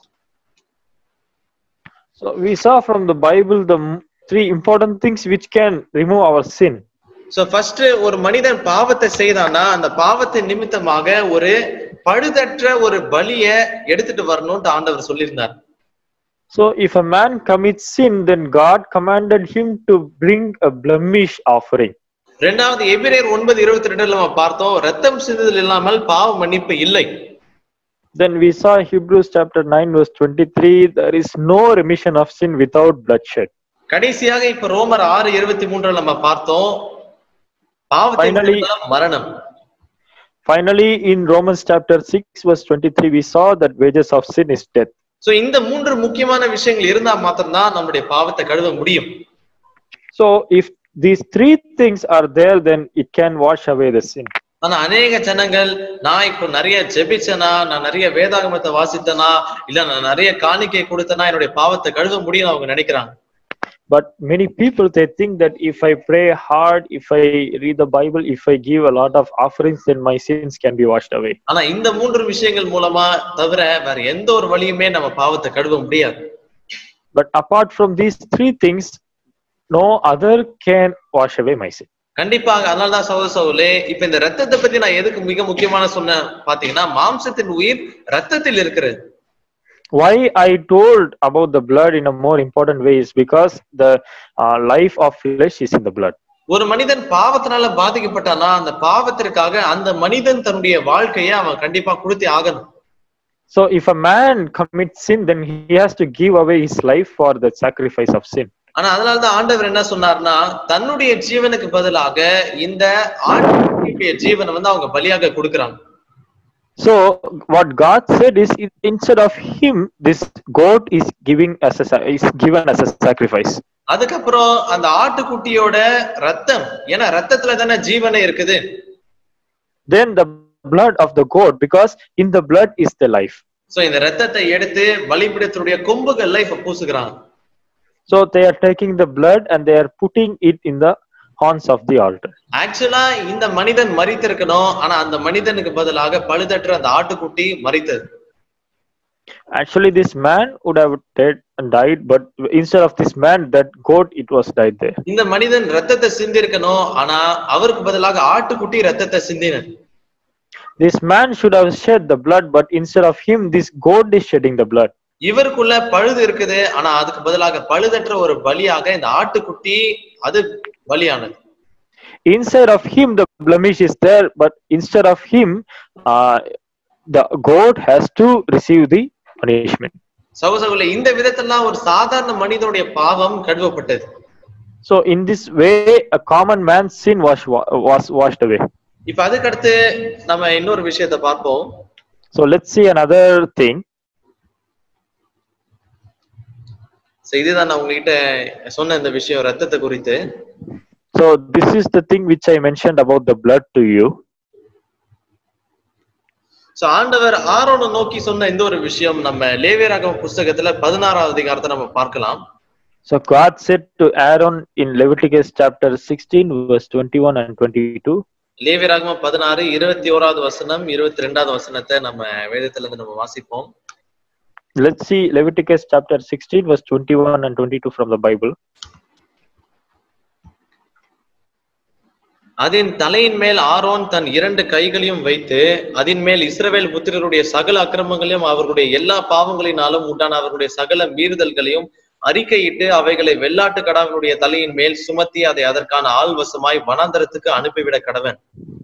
So we saw from the Bible the m- three important things which can remove our sin. So first ஒரு மனிதன் பாவத்தை செய்தானா அந்த பாவத்தின் நிமித்தமாக ஒரு பழுதற்ற ஒரு பலிய எடுத்துட்டு வரணும்னு ஆண்டவர் சொல்லியிருந்தார் So if a man commits sin, then God commanded him to bring a blemish offering. ரெண்டாவது எபிரேர் ஒன்பது இருபத்தி ரெண்டுல நம்ம பார்த்தோம் ரத்தம் சிந்துதல் இல்லாமல் பாவ மன்னிப்பு இல்லை Then we saw Hebrews chapter 9, verse 23 there is no remission of sin without bloodshed. கடைசியாக இப்ப ரோமர் ஆறு இருபத்தி மூன்றுல நம்ம பார்த்தோம் பாவத்தின் Finally- நிமித்தம் மரணம் Finally, in Romans chapter 6, verse 23, we saw that wages of sin is death. So இந்த மூன்று முக்கியமான விஷயங்கள் இருந்தா மாத்திரம்தான் நம்முடைய பாவத்தை கழுவ முடியும் So if these three things are there, then it can wash away the sin. ஆனா அநேக ஜனங்கள் நான் இப்போ நிறைய ஜெபிச்சனா நான் நிறைய வேதாகமத்தை வாசித்தனா இல்ல நான் நிறைய காணிக்கை கொடுத்தனா என்னுடைய பாவத்தை கழுவ முடியும் அவங்க நினைக்கிறாங்க But many people they think that if I pray hard, if I read the Bible, if I give a lot of offerings, then my sins can be washed away. ஆனா இந்த மூன்று விஷயங்கள் மூலமா தவிர வேற எந்த ஒரு வழியுமே நம்ம பாவத்தை கழுவ முடியாது But apart from these three things, no other can wash away my sin. கண்டிப்பாக அதனாலதான் சகோதர சகோதரே இப்ப இந்த ரத்தத்தை பத்தி நான் எதுக்கு மிக முக்கியமான சொன்னேன் பாத்தீங்கன்னா மாம்சத்தின் உயிர் ரத்தத்தில் இருக்கிறது Why I told about the blood in a more important way is because the uh, life of flesh is in the blood. ஒரு மனிதன் பாவத்தினால பாதிக்கப்பட்டானா அந்த பாவத்திற்காக அந்த மனிதன் தன்னுடைய வாழ்க்கையை அவன் கண்டிப்பா கொடுத்தே ஆகணும் So if a man commits sin, then he has to give away his life for the sacrifice of sin. ஆனா அதனாலதான் ஆண்டவர் என்ன சொன்னார்னா தன்னுடைய ஜீவனுக்கு பதிலாக இந்த ஆட்டுடைய ஜீவனை வந்து அவங்க பலியாக கொடுக்கறாங்க So what God said is, in- instead of him, this goat is giving as a sa- is given as a sacrifice. அதுக்கப்புறம் அந்த ஆட்டுக்குட்டியோட ரத்தம் ஏன்னா ரத்தத்துல தானே ஜீவனே இருக்குது Then the blood of the goat, because in the blood is the life. So இந்த ரத்தத்தை எடுத்து பலிபிடத்தினுடைய கொம்புகள்ல இப்ப பூசுகிறாங்க So they are taking the blood and they are putting it in the horns of the altar. ஆக்சுவலா இந்த மனிதன் மறித்திருக்கணும் ஆனா அந்த மனிதனுக்கு பதிலாக பழுதற்ற அந்த ஆட்டுக்குட்டி மறித்தது Actually, this man would have dead and died, but instead of this man, that goat it was died there. இந்த மனிதன் ரத்தத்தை சிந்திருக்கணும் ஆனா அவருக்கு பதிலாக ஆட்டுக்குட்டி ரத்தத்தை சிந்தினது This man should have shed the blood, but instead of him, this goat is shedding the blood. இவருக்குள்ள பழுது இருக்குது ஆனா அதுக்கு பதிலாக பழுதற்ற ஒரு பலியாக இந்த ஆட்டுக்குட்டி அது பலியானது Inside of him, the blemish is there, but instead of him, uh, the goat has to receive the punishment. சகோசகுல இந்த விதத்தெல்லாம் ஒரு சாதாரண மனிதனுடைய பாவம் கழுவப்பட்டது So, in this way, a common man's sin was wa- was washed away. இப்ப அதுக்கடுத்து நம்ம இன்னொரு விஷயத்தை பார்ப்போம் So, let's see another thing. So, இதுதான் நான் உங்ககிட்ட சொன்ன இந்த விஷயம் ரத்தத்தை குறித்து So, this is the thing which I mentioned about the blood to you. So ஆண்டவர் ஆரோனை நோக்கி சொன்ன இந்த ஒரு விஷயம் நம்ம லேவியராகம புஸ்தகத்துல பதினாறாவது அதிகாரத்தை நம்ம பார்க்கலாம் So, God said to Aaron in Leviticus chapter 16, verse 21 and 22. லேவியராகம பதினாறு இருபத்தி ஓராவது வசனம் இருபத்தி ரெண்டாவது வசனத்தை நம்ம வேதத்துல இருந்து நம்ம வாசிப்போம் Let's see Leviticus chapter 16, verse 21 and 22 from the Bible. அதன் தலையின் மேல் ஆரோன் தன் இரண்டு கைகளையும் வைத்து அதன் மேல் இஸ்ரவேல் புத்திரருடைய சகல அக்கிரமங்களையும் அவர்களுடைய எல்லா பாவங்களினாலும் உண்டான அவர்களுடைய சகல மீறுதல்களையும் அறிக்கையிட்டு அவைகளை வெள்ளாட்டு கடாவினுடைய தலையின் மேல் சுமத்தி அதை அதற்கான ஆள்வசமாய் வனாந்தரத்துக்கு அனுப்பிவிட கடவன்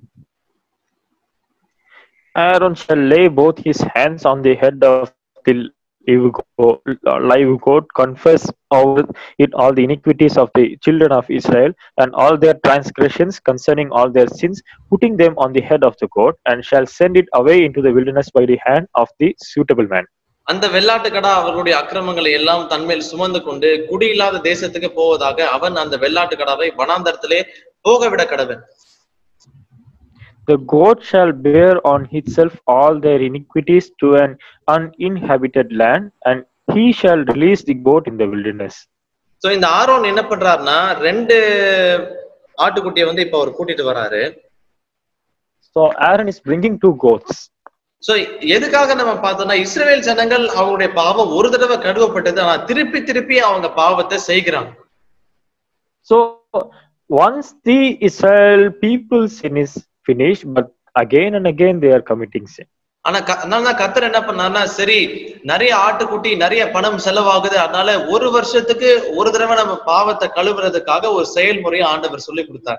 Aaron shall lay both his hands on the head of the live goat, live goat, confess over it all the iniquities of the children of Israel and all their transgressions concerning all their sins, putting them on the head of the goat, and shall send it away into the wilderness by the hand of the suitable man. அந்த வெள்ளாட்டு கடா அவர்களுடைய அக்கிரமங்களை எல்லாம் தன்மேல் சுமந்து கொண்டு குடியில்லாத தேசத்துக்கு போவதாக அவன் அந்த வெள்ளாட்டு கடாவை வனாந்தரத்திலே போகவிட கடவன் The goat shall bear on itself all their iniquities to an uninhabited land, and he shall release the goat in the wilderness. So இந்த ஆரோன் என்ன பண்றாருன்னா ரெண்டு ஆட்டுக்குட்டியை வந்து இப்ப அவர் கூட்டிட்டு வராரு So Aaron is bringing two goats. So எதுக்காக நம்ம பார்த்தோம்னா இஸ்ரவேல் ஜனங்கள் அவங்களுடைய பாவம் ஒரு தடவை கழுவப்பட்டது ஆனா திருப்பி திருப்பி அவங்க பாவத்தை செய்கிறாங்க So once the Israel people's sin is finished, but again and again they are committing sin. ஆனா க- அதனால கத்தர் என்ன பண்ணாருன்னா சரி நிறைய ஆட்டுக்குட்டி நிறைய பணம் செலவாகுது அதனால ஒரு வருஷத்துக்கு ஒரு தடவை நம்ம பாவத்தை கழுவுறதுக்காக ஒரு செயல்முறையை ஆண்டவர் சொல்லி கொடுத்தார்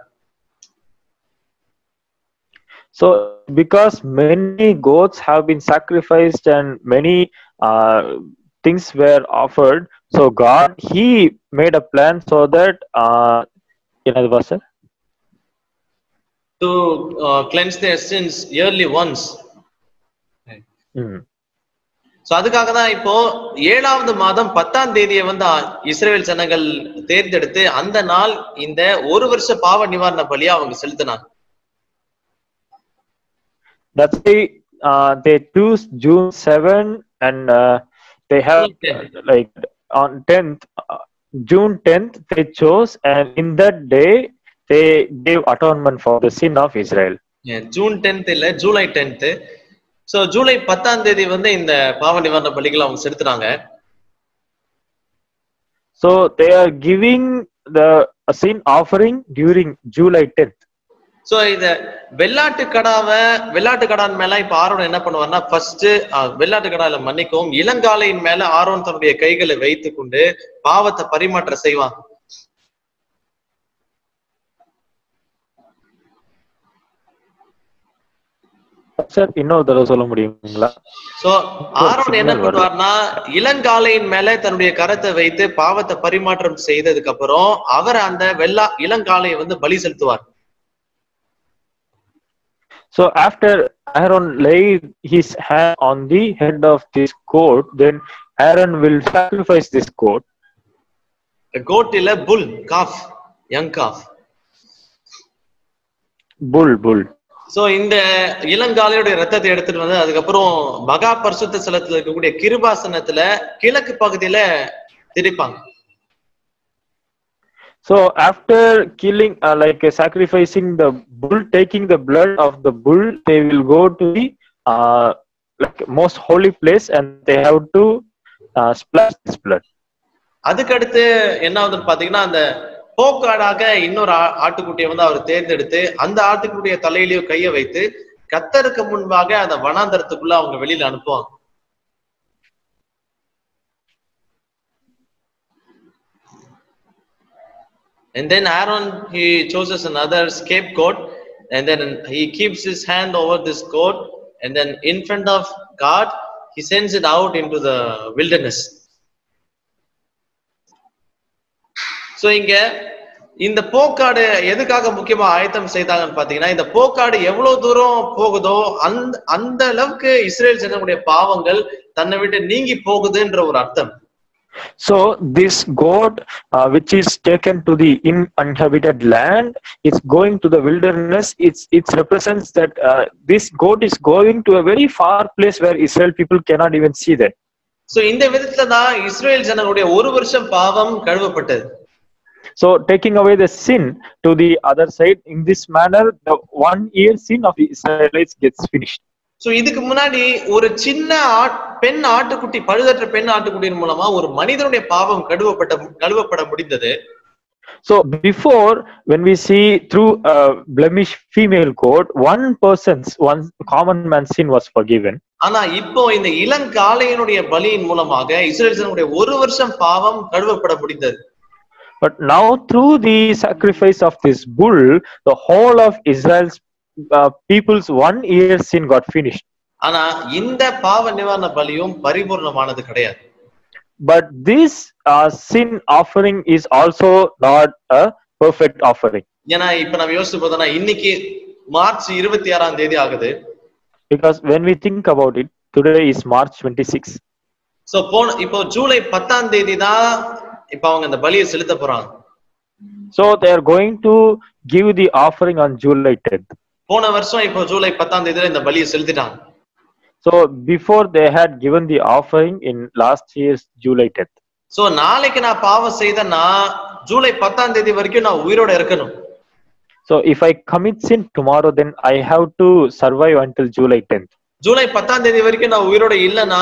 So because many goats have been sacrificed and many uh, things were offered, so God He made a plan so that uh, another verse. sir? To cleanse their sins yearly once Mm. So அதுக்காக தான் இப்போ ஏழாவது மாதம் பத்தாம் தேதியை வந்து ஆ- Israel ஜனங்கள் தேர்ந்தெடுத்து அந்த நாள் இந்த ஒரு வருஷ பாவ நிவாரண பலியா அவங்க செலுத்தினாங்க That's why uh, they choose June 7 and uh, they have June uh, like on 10th, uh, June 10th, they chose and in that day they gave atonement for the sin of Israel. ஏன், June tenth இல்ல July tenth so July பத்தாம் தேதி வந்து இந்த பாவ நிவாரண பலிகளை அவங்க செலுத்துனாங்க So they are giving the sin offering during July 10th. So இத வெள்ளாட்டு கடாவை வெள்ளாட்டு கடான் மேல இப்ப ஆரோன் என்ன பண்ணுவார்னா ஃபர்ஸ்ட் வெள்ளாட்டு கடால மன்னிக்கவும் இளங்காலையின் மேல ஆரோன் தன்னுடைய கைகளை வைத்து கொண்டு பாவத்தை பரிமாற்ற செய்வான் சார் இன்னொரு தடவை சொல்ல முடியுங்களா சோ ஆரோன் என்ன பண்ணுவார்னா இளங்காலையின் மேல தன்னுடைய கரத்தை வைத்து பாவத்தை பரிமாற்றம் செய்ததுக்கு அப்புறம் அவர் அந்த வெள்ளா இளங்காலையை வந்து பலி செலுத்துவார் So after Aaron laid his hand on the head of this goat, then Aaron will sacrifice this goat. Goat இல்ல bull calf young calf Bull, bull. So இந்த இளங்காலையுடைய ரத்தத்தை எடுத்துட்டு வந்து அதுக்கப்புறம் மகா பரிசுத்த ஸ்தலத்துல இருக்கக்கூடிய கிருபாசனத்துல கிழக்கு பகுதியில திரிப்பாங்க So after killing, uh, like uh, sacrificing the bull, taking the blood of the bull, they will go to the uh, like most holy place and they have to uh, splash this blood. அதுக்கடுத்து என்ன ஆகுதுன்னு பாத்தீங்கன்னா அந்த போக்காடாக இன்னொரு ஆ- ஆட்டுக்குட்டியை வந்து அவர் தேர்ந்தெடுத்து அந்த ஆட்டுக்குட்டிய தலையிலேயே கைய வைத்து கத்தருக்கு முன்பாக அந்த வனாந்தரத்துக்குள்ள அவங்க வெளியில அனுப்புவாங்க And then Aaron, he chooses another scapegoat, and then he keeps his hand over this goat, and then in front of God, he sends it out into the wilderness. So இங்க இந்த போக்காடு எதுக்காக முக்கியமா ஆயத்தம் செய்தாங்கன்னு பாத்தீங்கன்னா இந்த போக்காடு எவ்வளவு தூரம் போகுதோ அந்த அந்த அளவுக்கு இஸ்ரேல் ஜனங்களுடைய பாவங்கள் தன்னை விட்டு நீங்கி போகுதுன்ற ஒரு அர்த்தம் So this goat, uh, which is taken to the uninhabited land, is going to the wilderness. It's it represents that uh, this goat is going to a very far place where Israel people cannot even see that. So இந்த விதத்துல தான் Israel ஜனங்களுடைய ஒரு வருஷம் பாவம் கழுவப்பட்டது So taking away the sin to the other side in this manner, the one year sin of the Israelites gets finished. So இதுக்கு முன்னாடி ஒரு சின்ன ஆட்- பெண் ஆட்டுக்குட்டி பழுதற்ற பெண் ஆட்டுக்குட்டியின் மூலமா ஒரு மனிதனுடைய பாவம் கழுவப்பட்ட கழுவப்பட முடிந்தது So before, when we see through a blemish female goat, one person's one common man's sin was forgiven. ஆனா இப்போ இந்த இளங்காளையினுடைய பலியின் மூலமாக இஸ்ரேல் ஜனங்களுடைய ஒரு வருஷம் பாவம் கழுவப்பட முடிந்தது But now through the sacrifice of this bull, the whole of Israel's uh, people's one year sin got finished. ஆனா இந்த பாவ நிவாரண பலியும் பரிபூர்ணமானது கிடையாது But this uh, sin offering is also not a perfect offering ஏன்னா இப்ப நம்ம யோசிச்சு பார்த்தோம்னா இன்னைக்கு மார்ச் இருபத்தி ஆறாம் தேதி ஆகுது because when we think about it, today is March 26. So போன இப்போ ஜூலை பத்தாம் தேதி தான் இப்ப அவங்க அந்த பலியை செலுத்த போறாங்க So they are going to give the offering on July 10th. போன வருஷம் இப்போ ஜூலை பத்தாம் தேதியில இந்த பலியை செலுத்திட்டாங்க So before they had given the offering in last year's July 10th. So நாளைக்கு நான் பாவம் செய்தேன்னா ஜூலை பத்தாம் தேதி வரைக்கும் நான் உயிரோட இருக்கணும் So if I commit sin tomorrow, then I have to survive until July 10th. July பத்தாம் தேதி வரைக்கும் நான் உயிரோட இல்லைன்னா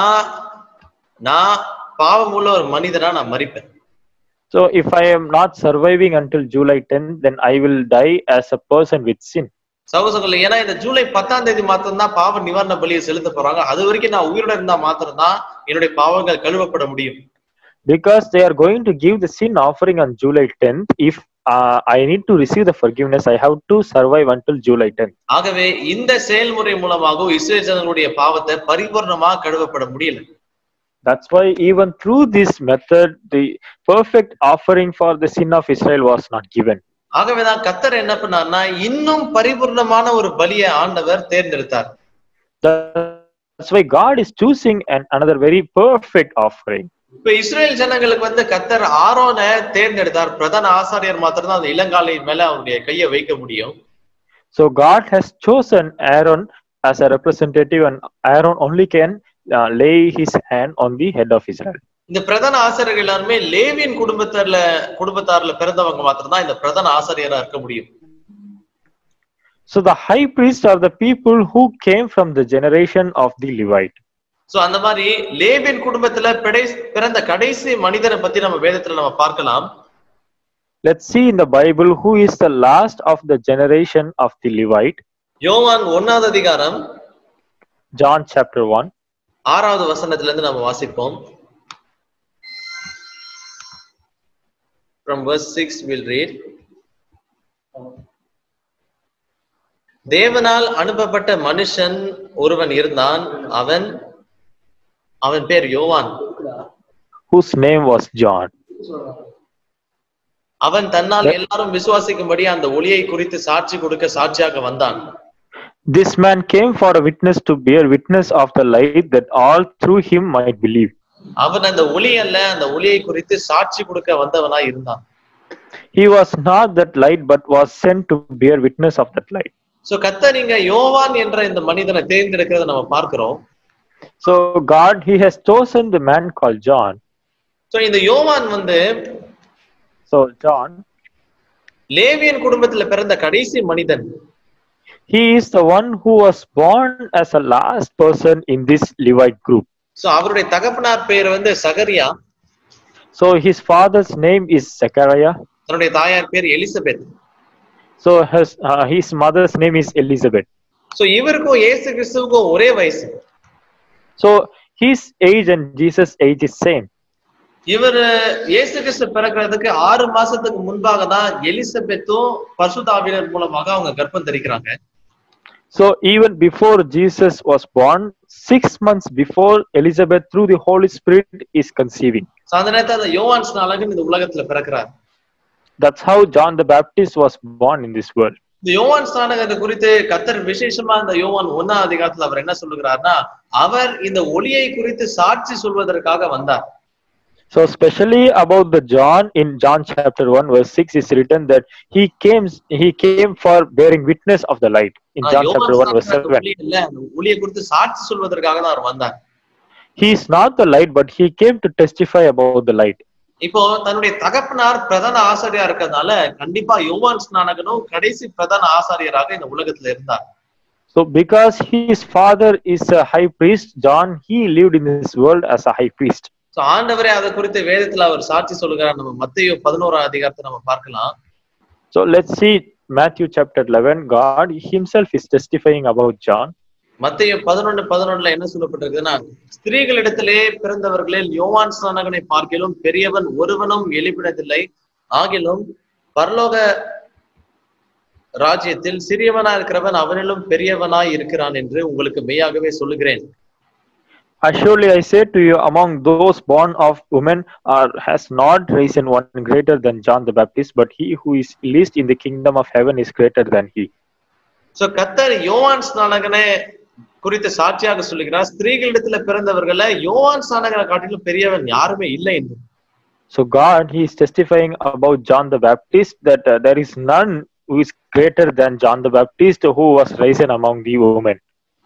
நான் பாவம் உள்ள ஒரு மனிதனா நான் மறிப்பேன் So if I am not surviving until July 10th, then I will die as a person with sin. சகோசரர்கள் ஏன்னா இந்த ஜூலை பத்தாம் தேதி மாத்திரம் தான் பாவ நிவாரண பலியை செலுத்த போறாங்க அது வரைக்கும் நான் உயிரோட இருந்தா மாத்திரம் தான் என்னுடைய பாவங்கள் கழுவப்பட முடியும் Because they are going to give the sin offering on July 10th. If uh, I need to receive the forgiveness, I have to survive until July 10th. ஆகவே இந்த செயல்முறை மூலமாக இஸ்ரேல் ஜனங்களுடைய பாவத்தை பரிபூர்ணமாக கழுவப்பட முடியல That's why even through this method, the perfect offering for the sin of Israel was not given. ஆகவேதான் கத்தர் என்ன பண்ணார்னா இன்னும் பரிபூர்ணமான ஒரு பலியை ஆண்டவர் தேர்ந்தெடுத்தார் That's That's why God is choosing an, another very perfect offering. இப்ப இஸ்ரேல் ஜனங்களுக்கு வந்து கத்தர் ஆரோனை தேர்ந்தெடுத்தார் பிரதான ஆசாரியர் மாத்திரம் தான் அந்த இளங்காலின் மேல அவருடைய கையை வைக்க முடியும் So God has chosen Aaron as a representative, and Aaron only can uh, lay his hand on the head of Israel. இந்த பிரதான ஆசிரியர்கள் எல்லாருமே லேவியின் குடும்பத்தார்ல குடும்பத்தார்ல பிறந்தவங்க மாத்திரம் தான் இந்த பிரதான ஆசிரியரா இருக்க முடியும் So the high priests are the people who came from the generation of the Levite. So அந்த மாதிரி லேவியின் குடும்பத்துல பிடை- பிறந்த கடைசி மனிதனை பத்தி நம்ம வேதத்துல நம்ம பார்க்கலாம் Let's see in the Bible who is the last of the generation of the Levite. யோவான் ஒன்னாவது அதிகாரம் John chapter 1. ஆறாவது வசனத்துல இருந்து நம்ம வாசிப்போம் from verse 6 we'll read தேவனால் அனுப்பப்பட்ட மனுஷன் ஒருவன் இருந்தான் அவன் அவன் பேர் யோவான் whose name was John. அவன் தன்னால் எல்லாரும் விசுவாசிக்கும்படி அந்த ஒளியை குறித்து சாட்சி கொடுக்க சாட்சியாக வந்தான் This man came for a witness to bear witness of the light that all through him might believe. அவன் அந்த ஒளி அல்ல அந்த ஒளியை குறித்து சாட்சி கொடுக்க வந்தவனாய் இருந்தான் He was not that light, but was sent to bear witness of that light. So கத்த நீங்க யோவான் என்ற இந்த மனிதனை தேர்ந்தெடுக்கிறத நம்ம பார்க்கிறோம் So God, He has chosen the man called John. So இந்த யோவான் வந்து So John, லேவியன் குடும்பத்துல பிறந்த கடைசி மனிதன் he is the one who was born as a last person in this Levite group. So அவருடைய தகப்பனார் பேர் வந்து சகரியா So his father's name is Zechariah. தன்னுடைய தாயார் பேர் Elizabeth So his uh, his mother's name is Elizabeth. So இவருக்கும் இயேசு கிறிஸ்துவுக்கும் ஒரே வயசு So his age and Jesus' age is same. இவர் இயேசு கிறிஸ்து பிறக்கிறதுக்கு ஆறு மாசத்துக்கு முன்பாக தான் எலிசபெத்தும் பசுதாவினர் மூலமாக அவங்க கர்ப்பம் தரிக்கிறாங்க So even before Jesus was born, six months before Elizabeth, through the Holy Spirit, is conceiving. So, அந்த நேரத்துல அந்த யோவான் ஸ்நானகன் இந்த உலகத்துல பிறக்கிறார் That's how John the Baptist was born in this world. இந்த யோவான் ஸ்நானகத்தை குறித்து கத்தர் விசேஷமா இந்த யோவான் ஒன்னா அதிகாரத்துல அவர் என்ன சொல்லுகிறார்னா அவர் இந்த ஒளியை குறித்து சாட்சி சொல்வதற்காக வந்தார் So especially about the John in John chapter 1 verse 6 is written that he came he came for bearing witness of the light in ah John யோவான் chapter 1 verse ஸ்நானகன் 7. ஒளி இல்ல அந்த ஒளியை குறித்து சாட்சி சொல்வதற்காக தான் அவர் வந்தார் He is not the light but he came to testify about the light. இப்போ தன்னுடைய தகப்பனார் பிரதான ஆசாரியா இருக்கிறதுனால கண்டிப்பா யோவான் ஸ்நானகனும் கடைசி பிரதான ஆசாரியராக இந்த உலகத்துல இருந்தார் So because his father is a high priest, John he lived in this world as a high priest. So ஆண்டவரே அதை குறித்து வேதத்துல அவர் சாட்சி சொல்லுகிறார் நம்ம மத்திய பதினோராம் அதிகாரத்தை நம்ம பார்க்கலாம் So let's see Matthew chapter 11 God himself is testifying about John. மத்திய பதினொன்னு பதினொன்னுல என்ன சொல்லப்பட்டிருக்குதுன்னா ஸ்திரீகளிடத்திலே பிறந்தவர்களில் யோவான் ஸ்நானகனை பார்க்கிலும் பெரியவன் ஒருவனும் எழுப்பினதில்லை ஆகிலும் பரலோக ராஜ்யத்தில் சிறியவனா இருக்கிறவன் அவனிலும் பெரியவனாய் இருக்கிறான் என்று உங்களுக்கு மெய்யாகவே சொல்லுகிறேன் Surely I say to you, among those born of women are, has not risen one greater than John the Baptist, but he who is least in the kingdom of heaven is greater than he. So கத்தர் யோவான் ஸ்நானகனை குறித்து சாட்சியாக சொல்லுகிறார் ஸ்திரீகளிடத்துல பிறந்தவர்களை யோவான் ஸ்நானகனை காட்டிலும் பெரியவன் யாருமே இல்லை என்று So God, he is testifying about John the Baptist that uh, there is none who is greater than John the Baptist who was risen among the women.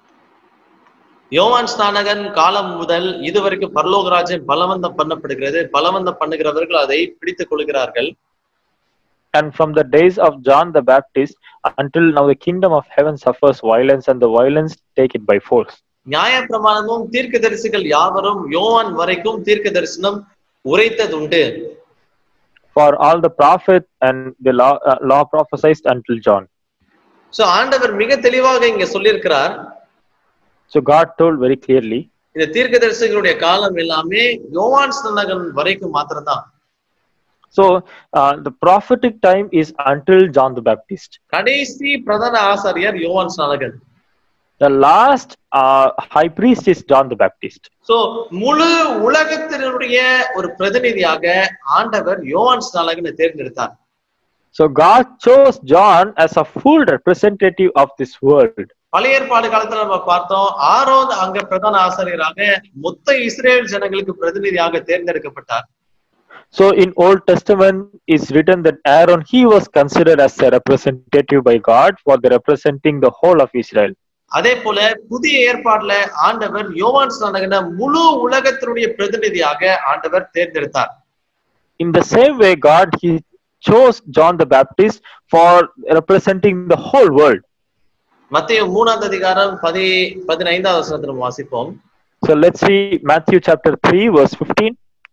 யோவான் ஸ்நானகன் காலம் முதல் இதுவரைக்கும் பரலோக ராஜ்யம் பலவந்தம் பண்ணப்படுகிறது பலவந்தம் பண்ணுகிறவர்கள் அதை பிடித்துக் கொள்கிறார்கள் And from the days of John the Baptist until now, the kingdom of heaven suffers violence, and the violence take it by force. நியாய பிரமாணமும் தீர்க்கதரிசிகள் யாவரும் யோவான் வரைக்கும் தீர்க்க தரிசனம் உரைத்ததுண்டு For all the prophet and the law, uh, law prophesied until John. So ஆண்டவர் மிக தெளிவாக இங்க சொல்லியிருக்கிறார் So God told very clearly இந்த தீர்க்க தரிசிகளுடைய காலம் எல்லாமே யோவான் ஸ்நானகன் வரைக்கும் மாத்திரம்தான் So uh, the prophetic time is until John the Baptist. கடைசி பிரதான ஆசாரியர் யோவான் ஸ்நானகன் The last uh, high priest is John the Baptist. So முழு உலகத்தினுடைய ஒரு பிரதிநிதியாக ஆண்டவர் யோவான் ஸ்நானகனை தேர்ந்தெடுத்தார் So God chose John as a full representative of this world. பழைய ஏற்பாடு காலத்துல நம்ம பார்த்தோம் ஆரோன் அங்க பிரதான ஆசிரியராக மொத்த இஸ்ரேல் ஜனங்களுக்கு பிரதிநிதியாக தேர்ந்தெடுக்கப்பட்டார் So in Old Testament is written that Aaron he was considered as a representative by God for the representing the whole of Israel. அதே போல புதிய ஏற்பாடுல ஆண்டவர் யோவான் ஸ்நானகனை முழு உலகத்தினுடைய பிரதிநிதியாக ஆண்டவர் தேர்ந்தெடுத்தார் In the same way, God he chose John the Baptist for representing the whole world. மத்திய மூணாவது அதிகாரம் பதி பதினைந்தாவது வசனத்தை நம்ம வாசிப்போம் So let's see Matthew chapter 3, verse 15.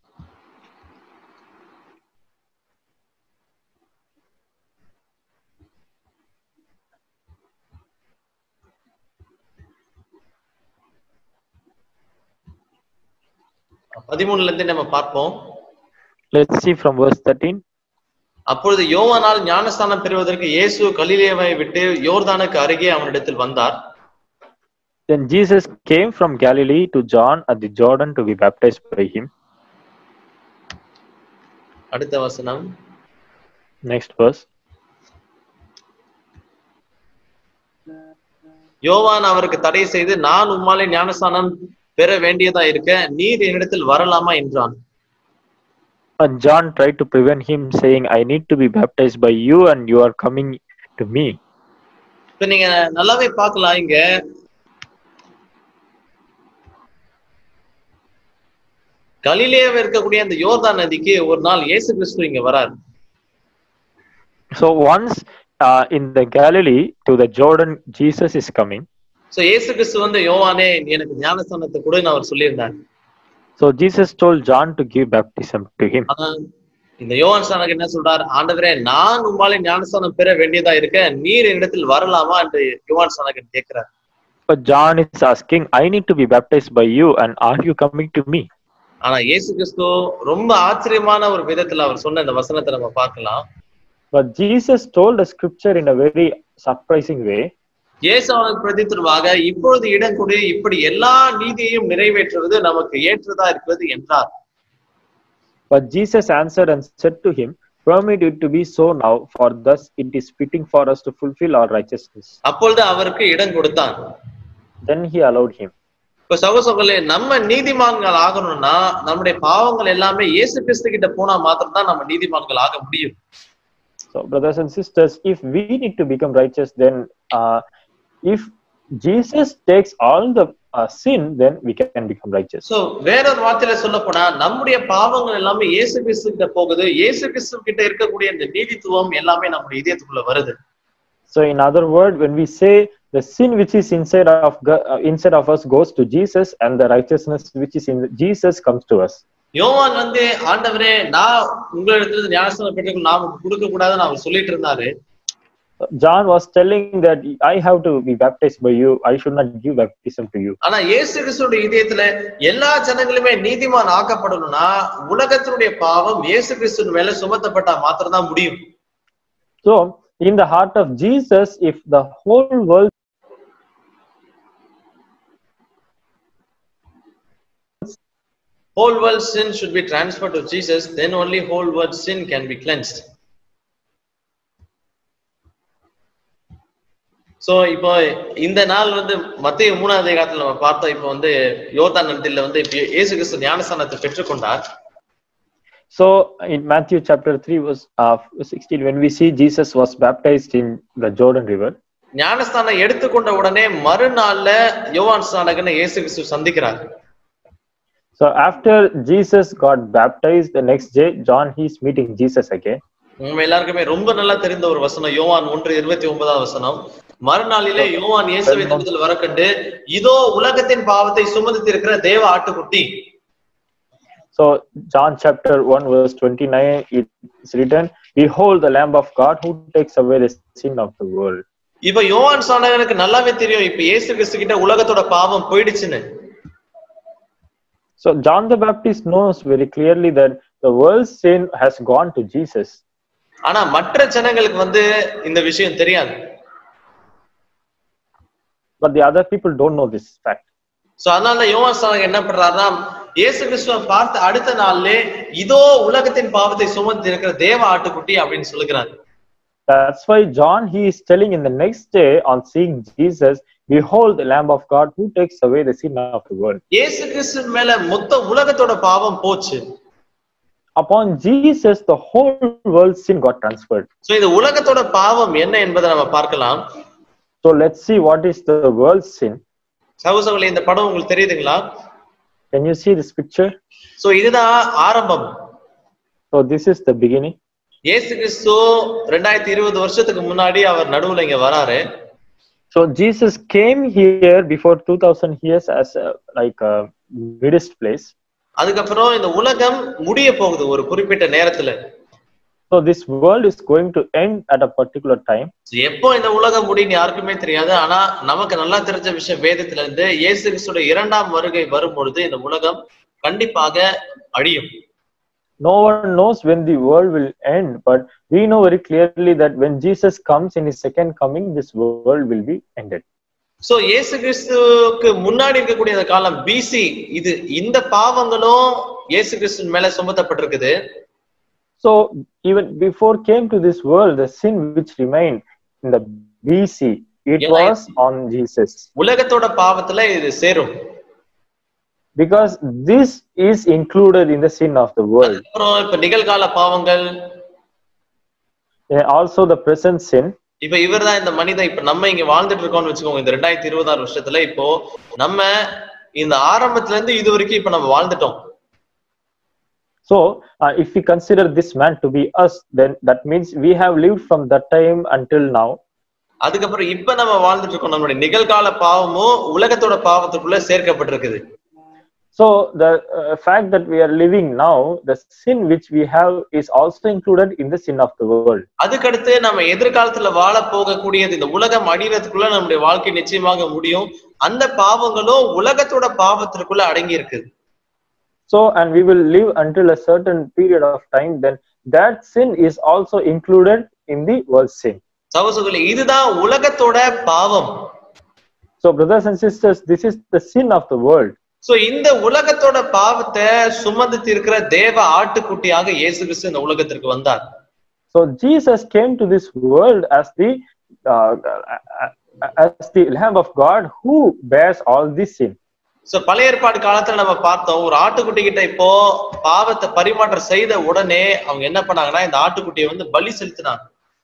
பதிமூணுல இருந்து நம்ம பார்ப்போம் Let's see from verse 13. அப்பொழுது யோவானால் ஞானஸ்தானம் பெறுவதற்கு இயேசு கலிலேயாவை விட்டு யோர்தானுக்கு அருகே அவனிடத்தில் வந்தார் Then Jesus came from Galilee to John at the Jordan to be baptized by him. அடுத்த வசனம் Next verse. யோவான் அவருக்கு தடை செய்து நான் உம்மாலே ஞானஸ்தானம் பெற வேண்டியதா இருக்க நீர் என்னிடத்தில் வரலாமா என்றான் And John tried to prevent him, saying, I need to be baptized by you, and you are coming to me. இப்ப நீங்க நல்லாவே பார்க்கலாம் இங்க கலிலேயாவில் இருக்கக்கூடிய அந்த யோர்தான் நதிக்கு ஒரு நாள் இயேசு கிறிஸ்து இங்க வரார் So once uh, in the Galilee to the Jordan, Jesus is coming. So இயேசு கிறிஸ்து வந்து யோவானே எனக்கு ஞானஸ்தானத்தை கொடுன்னு அவர் சொல்லியிருந்தார் So Jesus told John to give baptism to him. ஆனா இந்த யோவான் ஸ்நானகர் என்ன சொல்றார் ஆண்டவரே நான் உம்மாலே ஞானஸ்தானம் பெற வேண்டியதா இருக்க நீர் என்னிடத்தில் வரலாமா என்று யோவான் ஸ்நானகன் கேட்கிறார் But John is asking, I need to be baptized by you, and are you coming to me? ஆனா இயேசு கிறிஸ்து ரொம்ப ஆச்சரியமான ஒரு விதத்துல அவர் சொன்ன இந்த வசனத்தை நம்ம பார்க்கலாம் But Jesus told the scripture in a very surprising way. இயேசு அவனுக்கு பிரதித்துருவாக இப்பொழுது இடம் கொடு இப்படி எல்லா நீதியையும் நிறைவேற்றுவது நமக்கு ஏற்றதா இருக்கிறது என்றார் But Jesus answered and said to him, Permit it to be so now, for thus it is fitting for us to fulfill our righteousness. அப்பொழுது அவருக்கு இடம் கொடுத்தான் Then he allowed him. இப்ப சகோசர்களே நம்ம நீதிமான்கள் ஆகணும்னா நம்முடைய பாவங்கள் எல்லாமே இயேசு கிறிஸ்து கிட்ட போனா மாத்திரம்தான் நம்ம நீதிமான்கள் ஆக முடியும் So, brothers and sisters, if we need to become righteous, then uh, if Jesus takes all the uh, sin, then we can become righteous. So வேறொரு வார்த்தையில சொல்ல போனா நம்முடைய பாவங்கள் எல்லாமே இயேசு கிறிஸ்து கிட்ட போகுது இயேசு கிறிஸ்து கிட்ட இருக்கக்கூடிய இந்த நீதித்துவம் எல்லாமே நம்முடைய இதயத்துக்குள்ள வருது So, in other word, when we say the sin which is inside of Go- uh, inside of us goes to Jesus, and the righteousness which is in Jesus comes to us. யோவான் வந்து ஆண்டவரே நான் உங்களிடத்துல ஞானஸ்தானம் பெற்றுக்கொள்ள நான் கொடுக்க கூடாதுன்னு அவர் சொல்லிட்டு இருந்தாரு John was telling that I have to be baptized by you. I should not give baptism to you. ஆனா இயேசு கிறிஸ்துடைய இதயத்துல எல்லா ஜனங்களுமே நீதிமான் ஆக்கப்படணும்னா உலகத்தினுடைய பாவம் இயேசு கிறிஸ்துவின் மேல சுமத்தப்பட்டா மாத்திரம்தான் முடியும் So, in the heart of Jesus, if the whole world whole world sin should be transferred to Jesus, then only whole world sin can be cleansed. So இப்போ இந்த நாள் வந்து மத்திய மூணாவது அதிகாரத்துல நம்ம பார்த்தோம் இப்போ வந்து யோர்தான் நதியில வந்து இப்ப இயேசு கிறிஸ்து ஞானஸ்தானத்தை பெற்றுக்கொண்டார் So in Matthew chapter 3 verse uh, 16, when we see Jesus was baptized in the Jordan River, ஞானஸ்தானம் எடுத்துக்கொண்ட உடனே மறுநாள்ல யோவான் ஸ்நானகனை இயேசு கிறிஸ்து சந்திக்கிறார் so after Jesus got baptized, the next day John he's meeting Jesus again. உங்க எல்லாருக்குமே ரொம்ப நல்லா தெரிந்த ஒரு வசனம் யோவான் ஒன்று இருபத்தி ஒன்பதாம் வசனம் மறுநாளிலே யோவான் இயேசுவை தூதத்தில் வரக்கண்டு இதோ உலகத்தின் பாவத்தை சுமந்து இருக்கிற தேவ ஆட்டுக்குட்டி So John chapter 1 verse 29, it's written, Behold the Lamb of God who takes away the sin of the world. இப்ப யோவான் சாணகனுக்கு நல்லாவே தெரியும் இப்ப இயேசு கிறிஸ்து கிட்ட உலகத்தோட பாவம் போயிடுச்சுன்னு So John the Baptist knows very clearly that the world's sin has gone to Jesus. ஆனா மற்ற ஜனங்களுக்கு வந்து இந்த விஷயம் தெரியாது But the other people don't know this fact. So அதனால யோவான் சாணகன் என்ன பண்றாருன்னா இயேசு கிறிஸ்துவ பார்த்த அடுத்த நாள்லே இதோ உலகத்தின் பாவத்தை சுமந்து இருக்கிற தேவ ஆட்டுக்குட்டி அப்படின்னு சொல்லுகிறார் That's why John he is telling in the next day on seeing Jesus, Behold the Lamb of God who takes away the sin of the world. இயேசு கிறிஸ்து மேல மொத்த உலகத்தோட பாவம் போச்சு Upon Jesus, the whole world's sin got transferred. So இந்த உலகத்தோட பாவம் என்ன என்பதை நம்ம பார்க்கலாம் So let's see what is the world's sin. சகோசகர்களே இந்த படம் உங்களுக்கு தெரியுதுங்களா Can you see this picture? So இதுதான் ஆரம்பம் So this is the beginning. இயேசு கிறிஸ்து ரெண்டாயிரத்தி இருபது வருஷத்துக்கு முன்னாடி அவர் நடுவுல இங்க வராரு So Jesus came here before 2000 years as a, like a Buddhist place. அதுக்கப்புறம் இந்த உலகம் முடிய போகுது ஒரு குறிப்பிட்ட நேரத்துல So this world is going to end at a particular time. So, எப்போ இந்த உலகம் முடியும்னு யாருக்குமே தெரியாது ஆனா நமக்கு நல்லா தெரிஞ்ச விஷயம் வேதத்துல இருந்து இயேசு கிறிஸ்துவோட இரண்டாம் வருகை வரும் பொழுது இந்த உலகம் கண்டிப்பாக அழியும் No one knows when the world will end, but we know very clearly that when Jesus comes in his second coming, this world will be ended. So இயேசு கிறிஸ்துவுக்கு முன்னாடி இருக்கக்கூடிய அந்த காலம் பிசி இது இந்த பாவங்களும் இயேசு கிறிஸ்து மேல சுமத்தப்பட்டிருக்குது So even before came to this world, the sin which remained in the BC, it Yeah, I- was on Jesus. உலகத்தோட பாவத்துல இது சேரும் Because this is included in the sin of the world. அப்புறம் இப்ப நிகழ்கால பாவங்கள் And also the present sin. இப்ப இவர்தான் இந்த மனிதன் இப்ப நம்ம இங்க வாழ்ந்துட்டு இருக்கோம்னு வச்சுக்கோங்க இந்த ரெண்டாயிரத்தி இருபதாறு வருஷத்துல இப்போ நம்ம இந்த ஆரம்பத்துல இருந்து இது வரைக்கும் இப்ப நம்ம வாழ்ந்துட்டோம் So uh, if we consider this man to be us, then that means we have lived from that time until now. அதுக்கப்புறம் இப்ப நம்ம வாழ்ந்துட்டு இருக்கோம் நம்மளுடைய நிகழ்கால பாவமும் உலகத்தோட பாவத்துக்குள்ள சேர்க்கப்பட்டிருக்குது So the uh, fact that we are living now, the sin which we have is also included in the sin of the world. அதுக்கடுத்து நம்ம எதிர்காலத்துல வாழ போகக்கூடியது இந்த உலகம் அடிக்கிறதுக்குள்ள நம்முடைய வாழ்க்கை நிச்சயமாக முடியும் அந்த பாவங்களும் உலகத்தோட பாவத்திற்குள்ள அடங்கி இருக்குது So, and we will live until a certain period of time, then that sin is also included in the world sin. சகோசகுல இதுதான் உலகத்தோட பாவம் So, brothers and sisters, this is the sin of the world. So இந்த உலகத்தோட பாவத்தை சுமந்து தீர்க்கிற தேவ ஆட்டுக்குட்டியாக இயேசு கிறிஸ்து இந்த உலகத்திற்கு வந்தார் So, Jesus came to this world as the uh, as the Lamb of God who bears all this sin. So பழைய ஏற்பாடு காலத்துல நம்ம பார்த்தோம் ஒரு ஆட்டுக்குட்டி கிட்ட இப்போ பாவத்தை பரிமாற்றம் செய்த உடனே அவங்க என்ன பண்ணாங்கன்னா இந்த ஆட்டுக்குட்டியை வந்து பலி செலுத்தினாங்க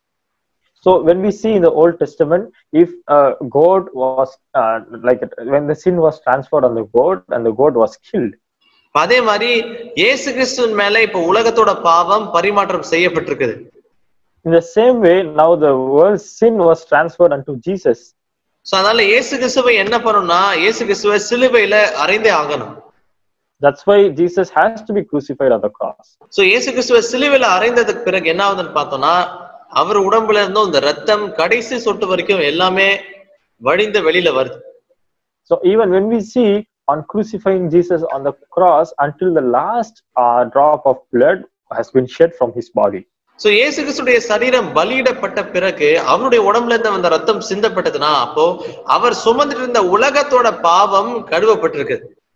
So, when we see in the Old Testament, if a goat was uh, like when the sin was transferred on the goat and the goat was killed, இப்ப அதே மாதிரி இயேசு கிறிஸ்துவின் மேல இப்ப உலகத்தோட பாவம் பரிமாற்றம் செய்யப்பட்டிருக்குது in the same way, now the world's sin was transferred unto Jesus. So அதனால இயேசு கிறிஸ்துவை என்ன பண்ணணும்னா இயேசு கிறிஸ்துவை சிலுவையில அறைந்தே ஆகணும் That's why Jesus has to be crucified on the cross. So இயேசு கிறிஸ்துவை சிலுவையில அறைந்ததுக்கு பிறகு என்ன ஆகுதுன்னு பார்த்தோம்னா அவர் உடம்புல இருந்தும் இந்த ரத்தம் கடைசி சொட்டு வரைக்கும் எல்லாமே வழிந்த வெளியில வருது So even when we see on crucifying Jesus on the cross until the last uh, drop of blood has been shed from his body. So இயேசு கிறிஸ்துடைய சரீரம் பலியிடப்பட்ட பிறகு அவருடைய உடம்புல இருந்து அந்த ரத்தம் சிந்தப்பட்டதுன்னா அப்போ அவர் சுமந்துட்டு இருந்த உலகத்தோட பாவம் கழுவப்பட்டிருக்கு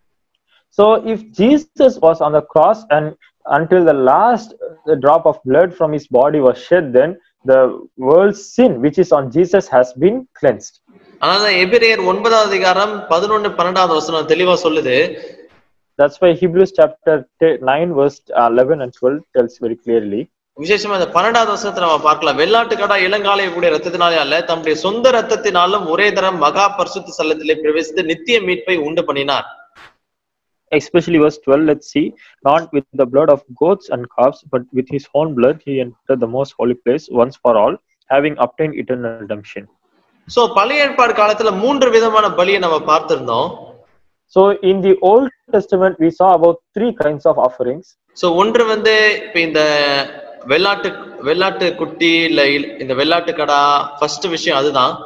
So if Jesus was on the cross and until the last uh, drop of blood from his body was shed, then the world's sin which is on Jesus has been cleansed. ஆனா எபிரேயர் ஒன்பதாவது அதிகாரம் பதினொன்னு பன்னெண்டாவது வசனம் தெளிவா சொல்லுது That's why Hebrews chapter te- 9 verse uh, 11 and 12 tells very clearly. விசேஷமா இந்த பன்னெண்டாவது வசனத்தை நம்ம பார்க்கலாம் வெள்ளாட்டு கடா இளங்காலை கூடிய ரத்தத்தினாலே அல்ல தம்முடைய சொந்த ரத்தத்தினாலும் ஒரே தரம் மகா பரிசுத்த சல்லத்திலே பிரவேசித்து நித்திய மீட்பை உண்டு பண்ணினார் especially verse 12 let's see not with the blood of goats and calves but with his own blood he entered the most holy place once for all having obtained eternal redemption so பழைய ஏற்பாடு காலத்துல மூன்று விதமான பலியை நம்ம பார்த்திருந்தோம் so in the old testament we saw about three kinds of offerings so ஒன்று வந்து இப்ப இந்த வெள்ளாட்டு வெள்ளாட்டு குட்டி இல்ல இல்- இந்த வெள்ளாட்டு கடா ஃபர்ஸ்ட் விஷயம் அதுதான்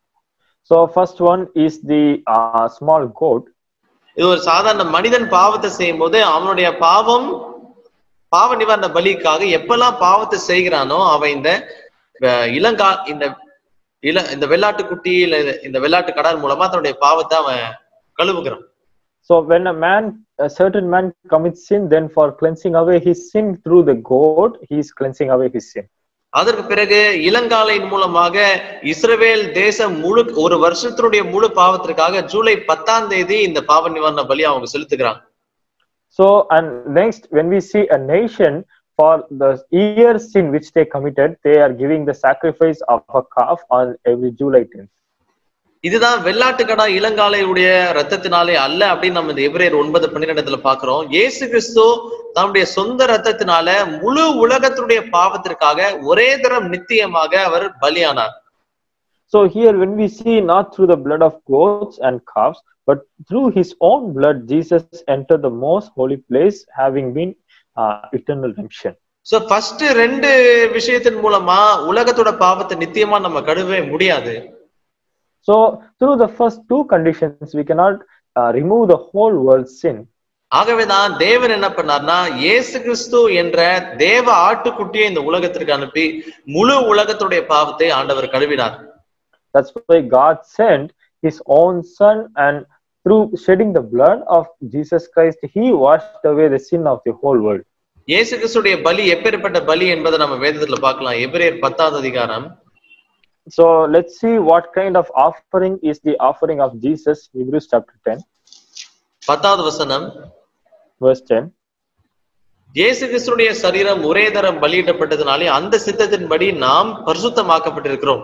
so first one is the uh, small goat இது ஒரு சாதாரண மனிதன் பாவத்தை செய்யும் போது அவனுடைய பாவம் பாவ நிவாரண பலிக்காக எப்பெல்லாம் பாவத்தை செய்கிறானோ அவன் இந்த அஹ், இளங்கா இந்த இள இந்த வெள்ளாட்டு குட்டி இல்ல இது- இந்த வெள்ளாட்டு கடார் மூலமா தன்னுடைய பாவத்தை அவன் கழுவுகிறான் so when a man a certain man commits sin then for cleansing away his sin through the goat he is cleansing away his sin அதற்கு பிறகு இளங்காலையின் மூலமாக இஸ்ரவேல் தேசம் முழு ஒரு வருஷத்தினுடைய முழு பாவத்திற்காக ஜூலை பத்தாம் தேதி இந்த பாவ நிவாரண பலி அவங்க செலுத்துகிறாங்க So, and next, when we see a nation for the years in which they committed, they are giving the sacrifice of a calf on every July 10th. இதுதான் வெள்ளாட்டுக்கடா இளங்காலையுடைய ரத்தத்தினாலே அல்ல அப்படின்னு நம்ம இந்த எபிரேயர் ஒன்பது பன்னிரெண்டுல பாக்குறோம் இயேசு கிறிஸ்து தன்னுடைய சொந்த ரத்தத்தினால முழு உலகத்தினுடைய பாவத்திற்காக ஒரே தரம் நித்தியமாக அவர் பலியானார் So, here, when we see not through the blood of goats and calves, but through his own blood, Jesus entered the most holy place, having been uh, eternal redemption. So first ரெண்டு விஷயத்தின் மூலமா உலகத்தோட பாவத்தை நித்தியமா நம்ம கழுவவே முடியாது So, through the first two conditions, we cannot uh, remove the whole world's sin. ஆகவேதான் தேவன் என்ன பண்ணார்னா இயேசு கிறிஸ்து என்ற தேவ ஆட்டுக்குட்டியை இந்த உலகத்திற்கு அனுப்பி முழு உலகத்துடைய பாவத்தை ஆண்டவர் கழுவினார் That's why God sent his own son, and through shedding the blood of Jesus Christ, he washed away the sin of the whole world. இயேசு கிறிஸ்துடைய பலி எப்பேற்பட்ட பலி என்பதை நம்ம வேதத்துல பார்க்கலாம் எபிரேயர் பத்தாவது அதிகாரம் So let's see what kind of offering is the offering of Jesus, Hebrews chapter 10, பத்தாவது வசனம் verse 10. இயேசு கிறிஸ்துடைய சரீரம் ஒரே தரம் பலியிடப்பட்டதுனாலே அந்த சித்தத்தின்படி நாம் பரிசுத்தமாக்கப்பட்டிருக்கிறோம்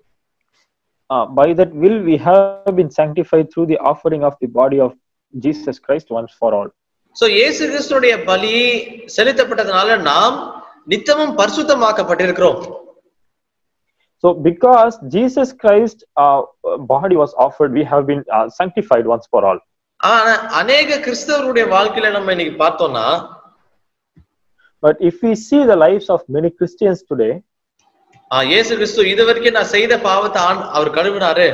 Uh, by that will we have been sanctified through the offering of the body of Jesus Christ once for all. So இயேசு கிறிஸ்துடைய பலி செலுத்தப்பட்டதுனால நாம் நித்தமும் பரிசுத்தமாக்கப்பட்டிருக்கிறோம் So because Jesus Christ uh, body was offered, we have been uh, sanctified once for all. ஆனா அநேக கிறிஸ்தவருடைய வாழ்க்கையில நம்ம இன்னைக்கு பார்த்தோம்னா But if we see the lives of many Christians today, ஆஹ் இயேசு கிறிஸ்து இது வரைக்கும் நான் செய்த பாவத்தை ஆண் அவர் கழுவினாரு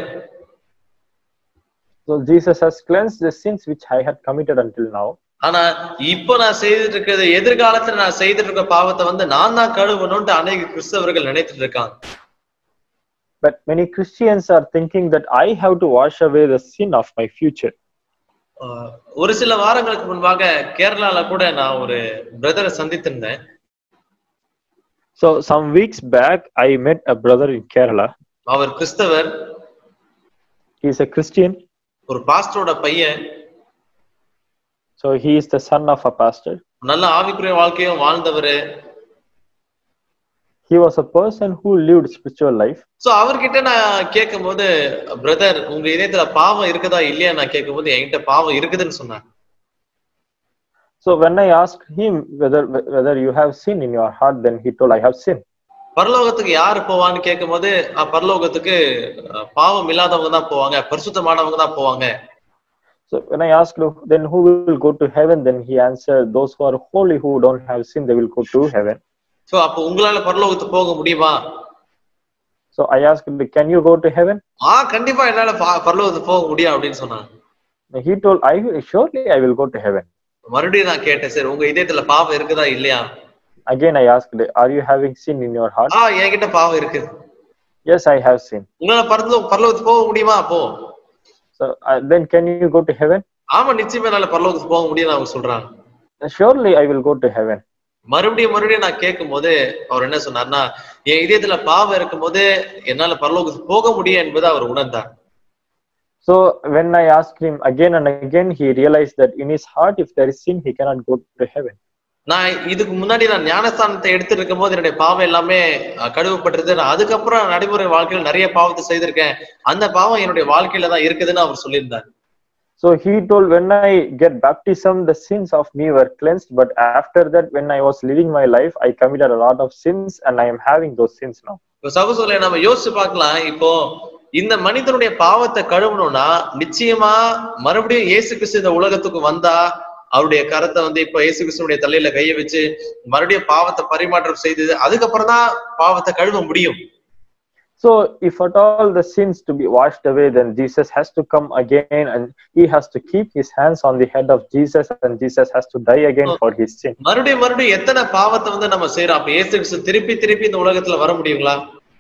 so Jesus has cleansed the sins which I had committed until now. ஆனா இப்போ நான் செய்துட்டு இருக்கிறது எதிர்காலத்துல நான் செய்துட்டு இருக்க பாவத்தை வந்து நான் தான் கழுவணும்ட்டு அநேக கிறிஸ்தவர்கள் நினைச்சிட்டு இருக்காங்க But many Christians are thinking that I have to wash away the sin of my future. ஆஹ் ஒரு சில வாரங்களுக்கு முன்பாக கேரளால கூட நான் ஒரு பிரதரை சந்தித்திருந்தேன் So some weeks back, I met a brother in Kerala. அவர் கிறிஸ்தவர் He is a Christian. ஒரு பாஸ்டரோட பையன் So he is the son of a pastor. நல்ல ஆவிக்குரிய வாழ்க்கையும் வாழ்ந்தவர் He was a person who lived spiritual life. So அவர்கிட்ட நான் கேட்கும் போது பிரதர் உங்க இதயத்துல பாவம் இருக்குதா இல்லையா நான் கேட்கும் போது என்கிட்ட பாவம் இருக்குதுன்னு சொன்னார் So when I asked him whether whether you have sin in your heart, then he told, I have sin. பரலோகத்துக்கு யாரு போவான்னு கேட்கும் போது "அஹ், பரலோகத்துக்கு அஹ், பாவம் இல்லாதவங்க தான் போவாங்க பரிசுத்தமானவங்க தான் போவாங்க So when I asked, "Look, then who will go to heaven? Then he answered, those who are holy, who don't have sin, they will go to heaven. So அப்போ உங்களால பரலோகத்துக்கு போக முடியுமா So I asked, can you go to heaven? ஆ கண்டிப்பா என்னால பா- பரலோகத்துக்கு போக முடியும் அப்படின்னு சொன்னாங்க He told, I will, surely I will go to heaven. மறுபடியும் நான் கேட்டேன் சரி உங்க இதயத்துல பாவம் இருக்குதா இல்லையா Again, I asked, are you having sin in your heart? ஆ என்கிட்ட பாவம் இருக்குது Yes, I have sin. உங்களால பரலோ பரலோகத்துக்கு போக முடியுமா அப்போ So uh, then can you go to heaven? ஆமா நிச்சயமா என்னால பரலோகத்துக்கு போக முடியும்னு அவங்க சொல்றாங்க Surely I will go to heaven. மறுபடியும் மறுபடியும் நான் கேட்கும் போது அவர் என்ன சொன்னார்னா என் இதயத்துல பாவம் இருக்கும்போது என்னால பரலோகத்துக்கு போக முடியும் என்பதை அவர் உணர்ந்தார் So when I asked him again and again, he realized that in his heart, if there is sin, he cannot go to heaven. நான் இதுக்கு முன்னாடி நான் ஞானஸ்தானத்தை எடுத்துட்டு இருக்கும் போது என்னுடைய பாவம் எல்லாமே அஹ், கழுவப்பட்டிருது நான் அதுக்கப்புறம் நடைமுறை வாழ்க்கையில் நிறைய பாவத்தை செய்திருக்கேன் அந்த பாவம் என்னுடைய வாழ்க்கையில தான் இருக்குதுன்னு அவர் சொல்லியிருந்தார் So he told, when I get baptism, the sins of me were cleansed. But after that, when I was living my life, I committed a lot of sins and I am having those sins now. இப்ப சகோதரரை நம்ம யோசிச்சு பார்க்கலாம் இப்போ இந்த மனிதனுடைய பாவத்தை கழுவணும்னா நிச்சயமா மறுபடியும் இயேசு கிறிஸ்து இந்த உலகத்துக்கு வந்தா அவருடைய கரத்தை வந்து இப்போ இயேசு கிறிஸ்துடைய தலையில கைய வச்சு மறுபடியும் பாவத்தை பரிமாற்றம் செய்து அதுக்கப்புறம் தான் பாவத்தை கழுவ முடியும் So if at all the sins to be washed away, then Jesus has to come again and he has to keep his hands on the head of Jesus and Jesus has to die again for his sin. மறுபடியும் மறுபடியும் எத்தனை பாவத்தை வந்து நம்ம செய்யறோம் அப்ப இயேசு கிறிஸ்து திருப்பி திருப்பி இந்த உலகத்துல வர முடியுங்களா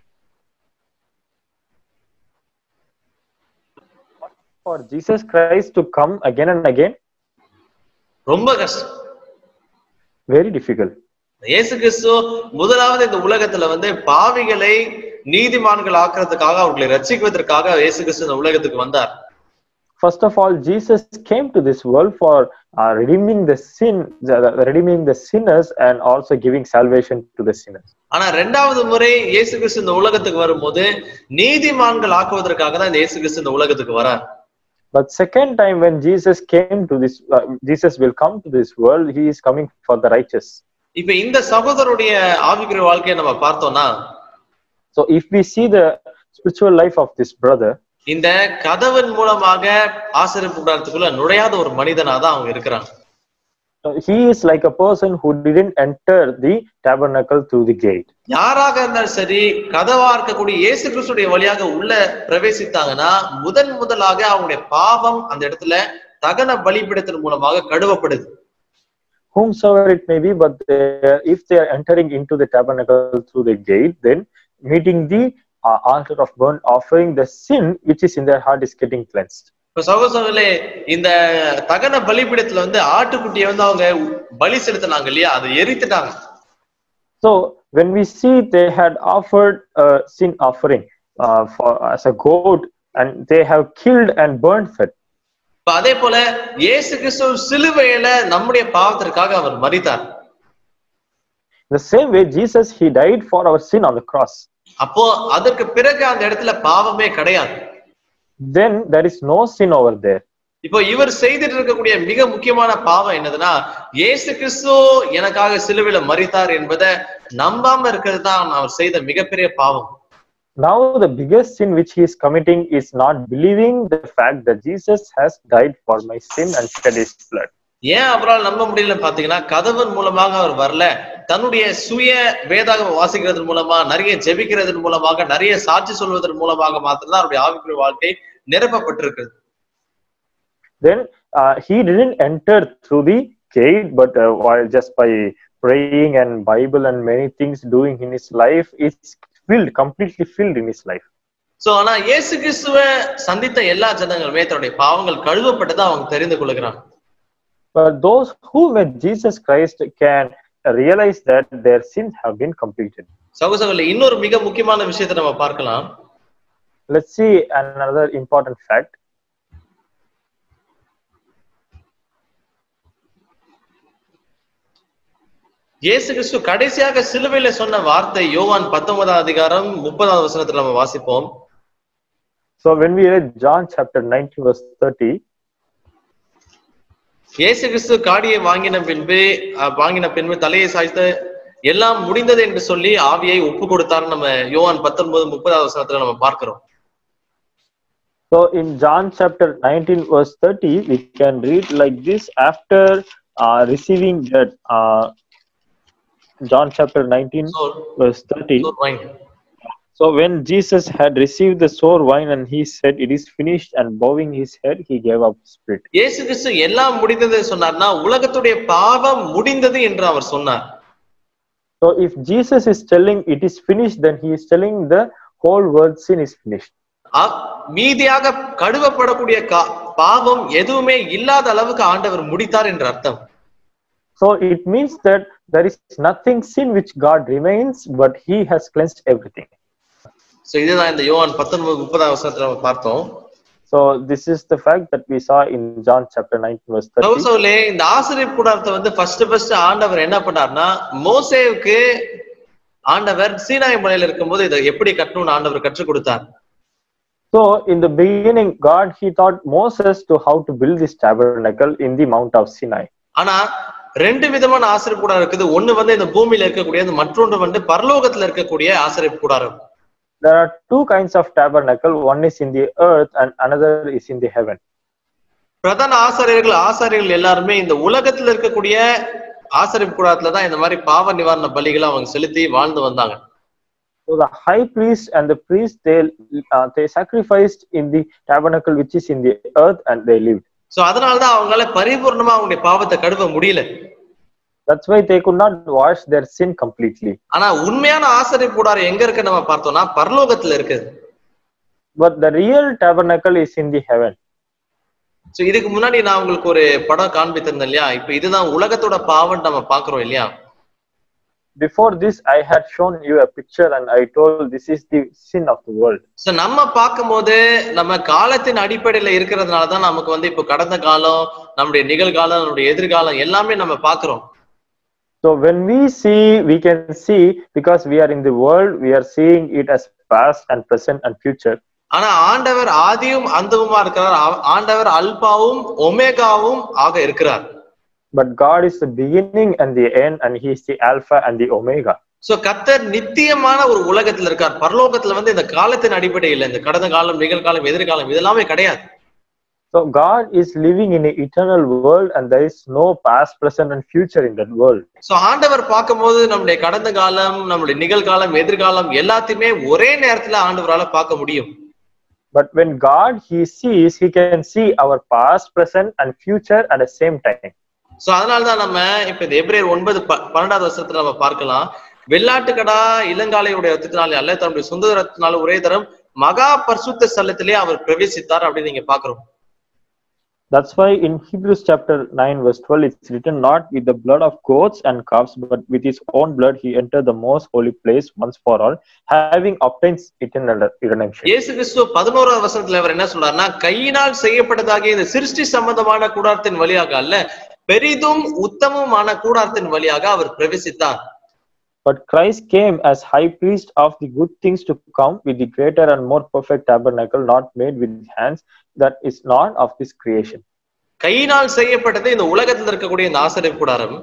For Jesus Christ to come again and again, ரொம்ப கஷ்டம் very difficult. இயேசு கிறிஸ்து முதலாவது இந்த உலகத்துல வந்து பாவிகளை நீதிமான்கள் ஆக்குறதுக்காக அவர்களை ரட்சிக்குவதற்காக இயேசு கிறிஸ்து இந்த உலகத்துக்கு வந்தார் First of all, Jesus came to this world for uh, redeeming the sin, the- redeeming the sinners, and also giving salvation to the sinners. ஆனா ரெண்டாவது முறை இயேசு கிறிஸ்து இந்த உலகத்துக்கு வரும்போது நீதிமான்கள் ஆக்குவதற்காக தான் இந்த இயேசு கிறிஸ்து இந்த உலகத்துக்கு வரார் But second time, when Jesus came to this, uh, Jesus will come to this world. He is coming for the righteous. இப்ப இந்த சகோதரருடைய ஆவிக்குரிய வாழ்க்கையை நம்ம பார்த்தோம்னா So, if we see the spiritual life of this brother, இந்த கதவன் மூலமாக ஆசிரியர் கூடாரத்துக்குள்ள நுழையாத ஒரு மனிதனா தான் அவங்க இருக்கிறாங்க uh, he is like a person who didn't enter the tabernacle through the gate. யாராக இருந்தாலும் சரி கதவா இருக்கக்கூடிய இயேசு கிறிஸ்துடைய வழியாக உள்ள பிரவேசித்தாங்கன்னா முதன் முதலாக அவங்களுடைய பாவம் அந்த இடத்துல தகன பலிபிடத்தின் மூலமாக கழுவப்படுது whomsoever it may be, but they, if they are entering into the tabernacle through the gate, then meeting the uh, altar of burnt offering, the sin which is in their heart is getting cleansed. இப்ப சகோதரர்களே இந்த தகன பலிபிடத்துல வந்து ஆட்டுக்குட்டியை வந்து அவங்க பலி செலுத்தினாங்க இல்லையா அதை எரித்துட்டாங்க So when we see they had offered a sin offering uh, for as a goat, and they have killed and burnt it. இப்ப அதே போல இயேசு கிறிஸ்து சிலுவையில நம்முடைய பாவத்திற்காக அவர் மரித்தார் The same way, Jesus he died for our sin on the cross. அப்போ அதற்கு பிறகு அந்த இடத்துல பாவமே கிடையாது Then there is no sin over there. இப்போ இவர் செய்துட்டு இருக்கக்கூடிய மிக முக்கியமான பாவம் என்னதுன்னா இயேசு கிறிஸ்து எனக்காக சிலுவையில மரித்தார் என்பதை நம்பாம இருக்கிறது தான் அவர் செய்த மிகப்பெரிய பாவம் Now the biggest sin which he is committing is not believing the fact that Jesus has died for my sin and shed his blood. ஏன் அவரால் நம்ப முடியல பாத்தீங்கன்னா கதவன் மூலமாக அவர் வரல தன்னுடைய சுய வேதாகம் வாசிக்கிறதன் மூலமா நிறைய ஜெபிக்கிறதன் மூலமாக நிறைய சாட்சி சொல்வதன் மூலமாக மாத்திரம்தான் அவருடைய ஆவிக்குரிய வாழ்க்கை நிரப்பப்பட்டிருக்கிறது then uh, he didn't enter through the gate but uh, while just by praying and bible and many things doing in his life it's filled completely filled in his life so ஆனா இயேசு கிறிஸ்துவ சந்தித்த எல்லா ஜனங்களுமே தன்னுடைய பாவங்கள் கழுவப்பட்டதை அவங்க தெரிந்து கொள்கிறாங்க but those who met jesus christ can realize that their sins have been completed சகோதரர்களே இன்னொரு மிக முக்கியமான விஷயத்தை நம்ம பார்க்கலாம் let's see another important fact இயேசு கிறிஸ்து கடைசியாக சிலுவையில சொன்ன வார்த்தை யோவான் பத்தொன்பதாம் அதிகாரம் முப்பதாவது வசனத்துல நம்ம வாசிப்போம் so when we read john chapter 19 verse 30 இயேசு கிறிஸ்து காடியை வாங்கின பின்பு அஹ், வாங்கின பின்பு தலையை சாய்த்து எல்லாம் முடிந்தது என்று சொல்லி ஆவியை ஒப்பு கொடுத்தாருன்னு நம்ம யோவான் பத்தொன்பது முப்பதாவது வசனத்துல நம்ம பார்க்கிறோம் So in John chapter 19 verse 30, we can read like this after uh, receiving that uh, John chapter 19 So, verse 30. so fine. So when Jesus had received the sour wine and he said, It is finished, and bowing his head, he gave up spirit. இயேசு கிறிஸ்து எல்லாம் முடிந்தது சொன்னார்னா உலகத்துடைய பாவம் முடிந்தது என்று அவர் சொன்னார் So if Jesus is telling it is finished, then he is telling the whole world sin is finished. அ- மீதியாக கழுவப்படக்கூடிய கா- பாவம் எதுவுமே இல்லாத அளவுக்கு ஆண்டவர் முடித்தார் என்று அர்த்தம் So it means that there is nothing sin which God remains, but he has cleansed everything. So இதுதான் இந்த யோவான் பத்தொன்பது முப்பதாம் வசனத்துல நம்ம பார்த்தோம் So this is the fact that we saw in John chapter 19 verse 30. கௌசவுலே இந்த ஆசிரியர் கூடாரத்தை வந்து ஃபர்ஸ்ட் ஃபர்ஸ்ட் ஆண்டவர் என்ன பண்ணார்னா மோசேவுக்கு ஆண்டவர் சீனாய் மலையில இருக்கும்போது இதை எப்படி கட்டணும்னு ஆண்டவர் கற்றுக் கொடுத்தார் So in the beginning, God he taught Moses to how to build this tabernacle in the Mount of Sinai. ஆனா ரெண்டு விதமான ஆசிரியர் கூடாரம் இருக்குது ஒண்ணு வந்து இந்த பூமியில இருக்கக்கூடியது மற்றொன்று வந்து பரலோகத்துல இருக்கக்கூடிய ஆசிரியர் கூடாரம் There are two kinds of tabernacle. One is in the earth and another is in the heaven. பிரதான ஆசாரியர்கள் ஆசாரியர்கள் எல்லாருமே இந்த உலகத்துல இருக்கக்கூடிய ஆசிரியர் கூடாரத்துல தான் இந்த மாதிரி பாவ நிவாரண பலிகளை அவங்க செலுத்தி வாழ்ந்து வந்தாங்க So the high priest and the priest they uh, they sacrificed in the tabernacle which is in the earth and they lived. So அதனாலதான் அவங்களால பரிபூர்ணமா அவங்களுடைய பாவத்தை கழுவ முடியல That's why they could not wash their sin completely. ஆனா உண்மையான ஆசிரியர் கூடாரம் எங்க இருக்கு நம்ம பார்த்தோம்னா பரலோகத்துல இருக்குது But the real tabernacle is in the heaven. So இதுக்கு முன்னாடி நான் உங்களுக்கு ஒரு படம் காண்பித்திருந்தேன் இல்லையா இப்ப இதுதான் உலகத்தோட பாவம் நம்ம பாக்குறோம் இல்லையா before this I had shown you a picture and I told this is the sin of the world. So நம்ம பார்க்கும்போது நம்ம காலத்தின் அடிப்படையில இருக்கிறதுனால தான் நமக்கு வந்து இப்போ கடந்த காலம் நம்முடைய நிகழ்காலம் நம்முடைய எதிர்காலம் எல்லாமே நம்ம பாக்குறோம் So when we see, we can see because we are in the world, we are seeing it as past and present and future. ஆனா ஆண்டவர் ஆதியும் அந்தவுமா இருக்கிறார் ஆ- ஆண்டவர் அல்பாவும் ஒமேகாவும் ஆக இருக்கிறார் But God is the beginning and the end, and He is the Alpha and the Omega. So கத்தர் நித்தியமான ஒரு உலகத்துல இருக்கார் பரலோகத்துல வந்து இந்த காலத்தின் அடிப்படையில் இந்த கடந்த காலம் நிகழ்காலம் எதிர்காலம் இதெல்லாமே கிடையாது So God is living in an eternal world, and there is no past, present, and future in that world. So ஆண்டவர் பார்க்கும்போது நம்முடைய கடந்த காலம் நம்முடைய நிகழ்காலம் எதிர்காலம் எல்லாத்தையுமே ஒரே நேரத்துல ஆண்டவரால பார்க்க முடியும் But when God He sees, He can see our past, present, and future at the same time. So அதனாலதான் நம்ம இப்ப இந்த எபிரேயர் ஒன்பது ப- பன்னெண்டாவது வருஷத்துல நம்ம பார்க்கலாம் வெள்ளாட்டுக்கடா இளங்காலையுடைய ரத்தத்தினாலே அல்ல தன்னுடைய சொந்த ரத்தினால ஒரே தரம் மகா பரிசுத்த ஸ்தலத்திலே அவர் பிரவேசித்தார் அப்படின்னு நீங்க பாக்குறோம் That's why in Hebrews chapter 9, verse 12, it's written, Not with the blood of goats and calves, but with his own blood he entered the most holy place once for all, having obtained eternal redemption. இயேசு கிறிஸ்துவ பதினோராவது வசனத்துல அவர் என்ன சொல்றாருன்னா கையினால் செய்யப்பட்டதாகிய இந்த சிருஷ்டி சம்பந்தமான கூடாரத்தின் வழியாக அல்ல பெரிதும் உத்தமமான கூடாரத்தின் வழியாக அவர் பிரவேசித்தார் But Christ came as high priest of the good things to come with the greater and more perfect tabernacle, not made with hands, that is not of this creation. கையினால் செய்யப்பட்டது இந்த உலகத்தில் இருக்கக்கூடிய இந்த ஆசிரியர் கூடாரம்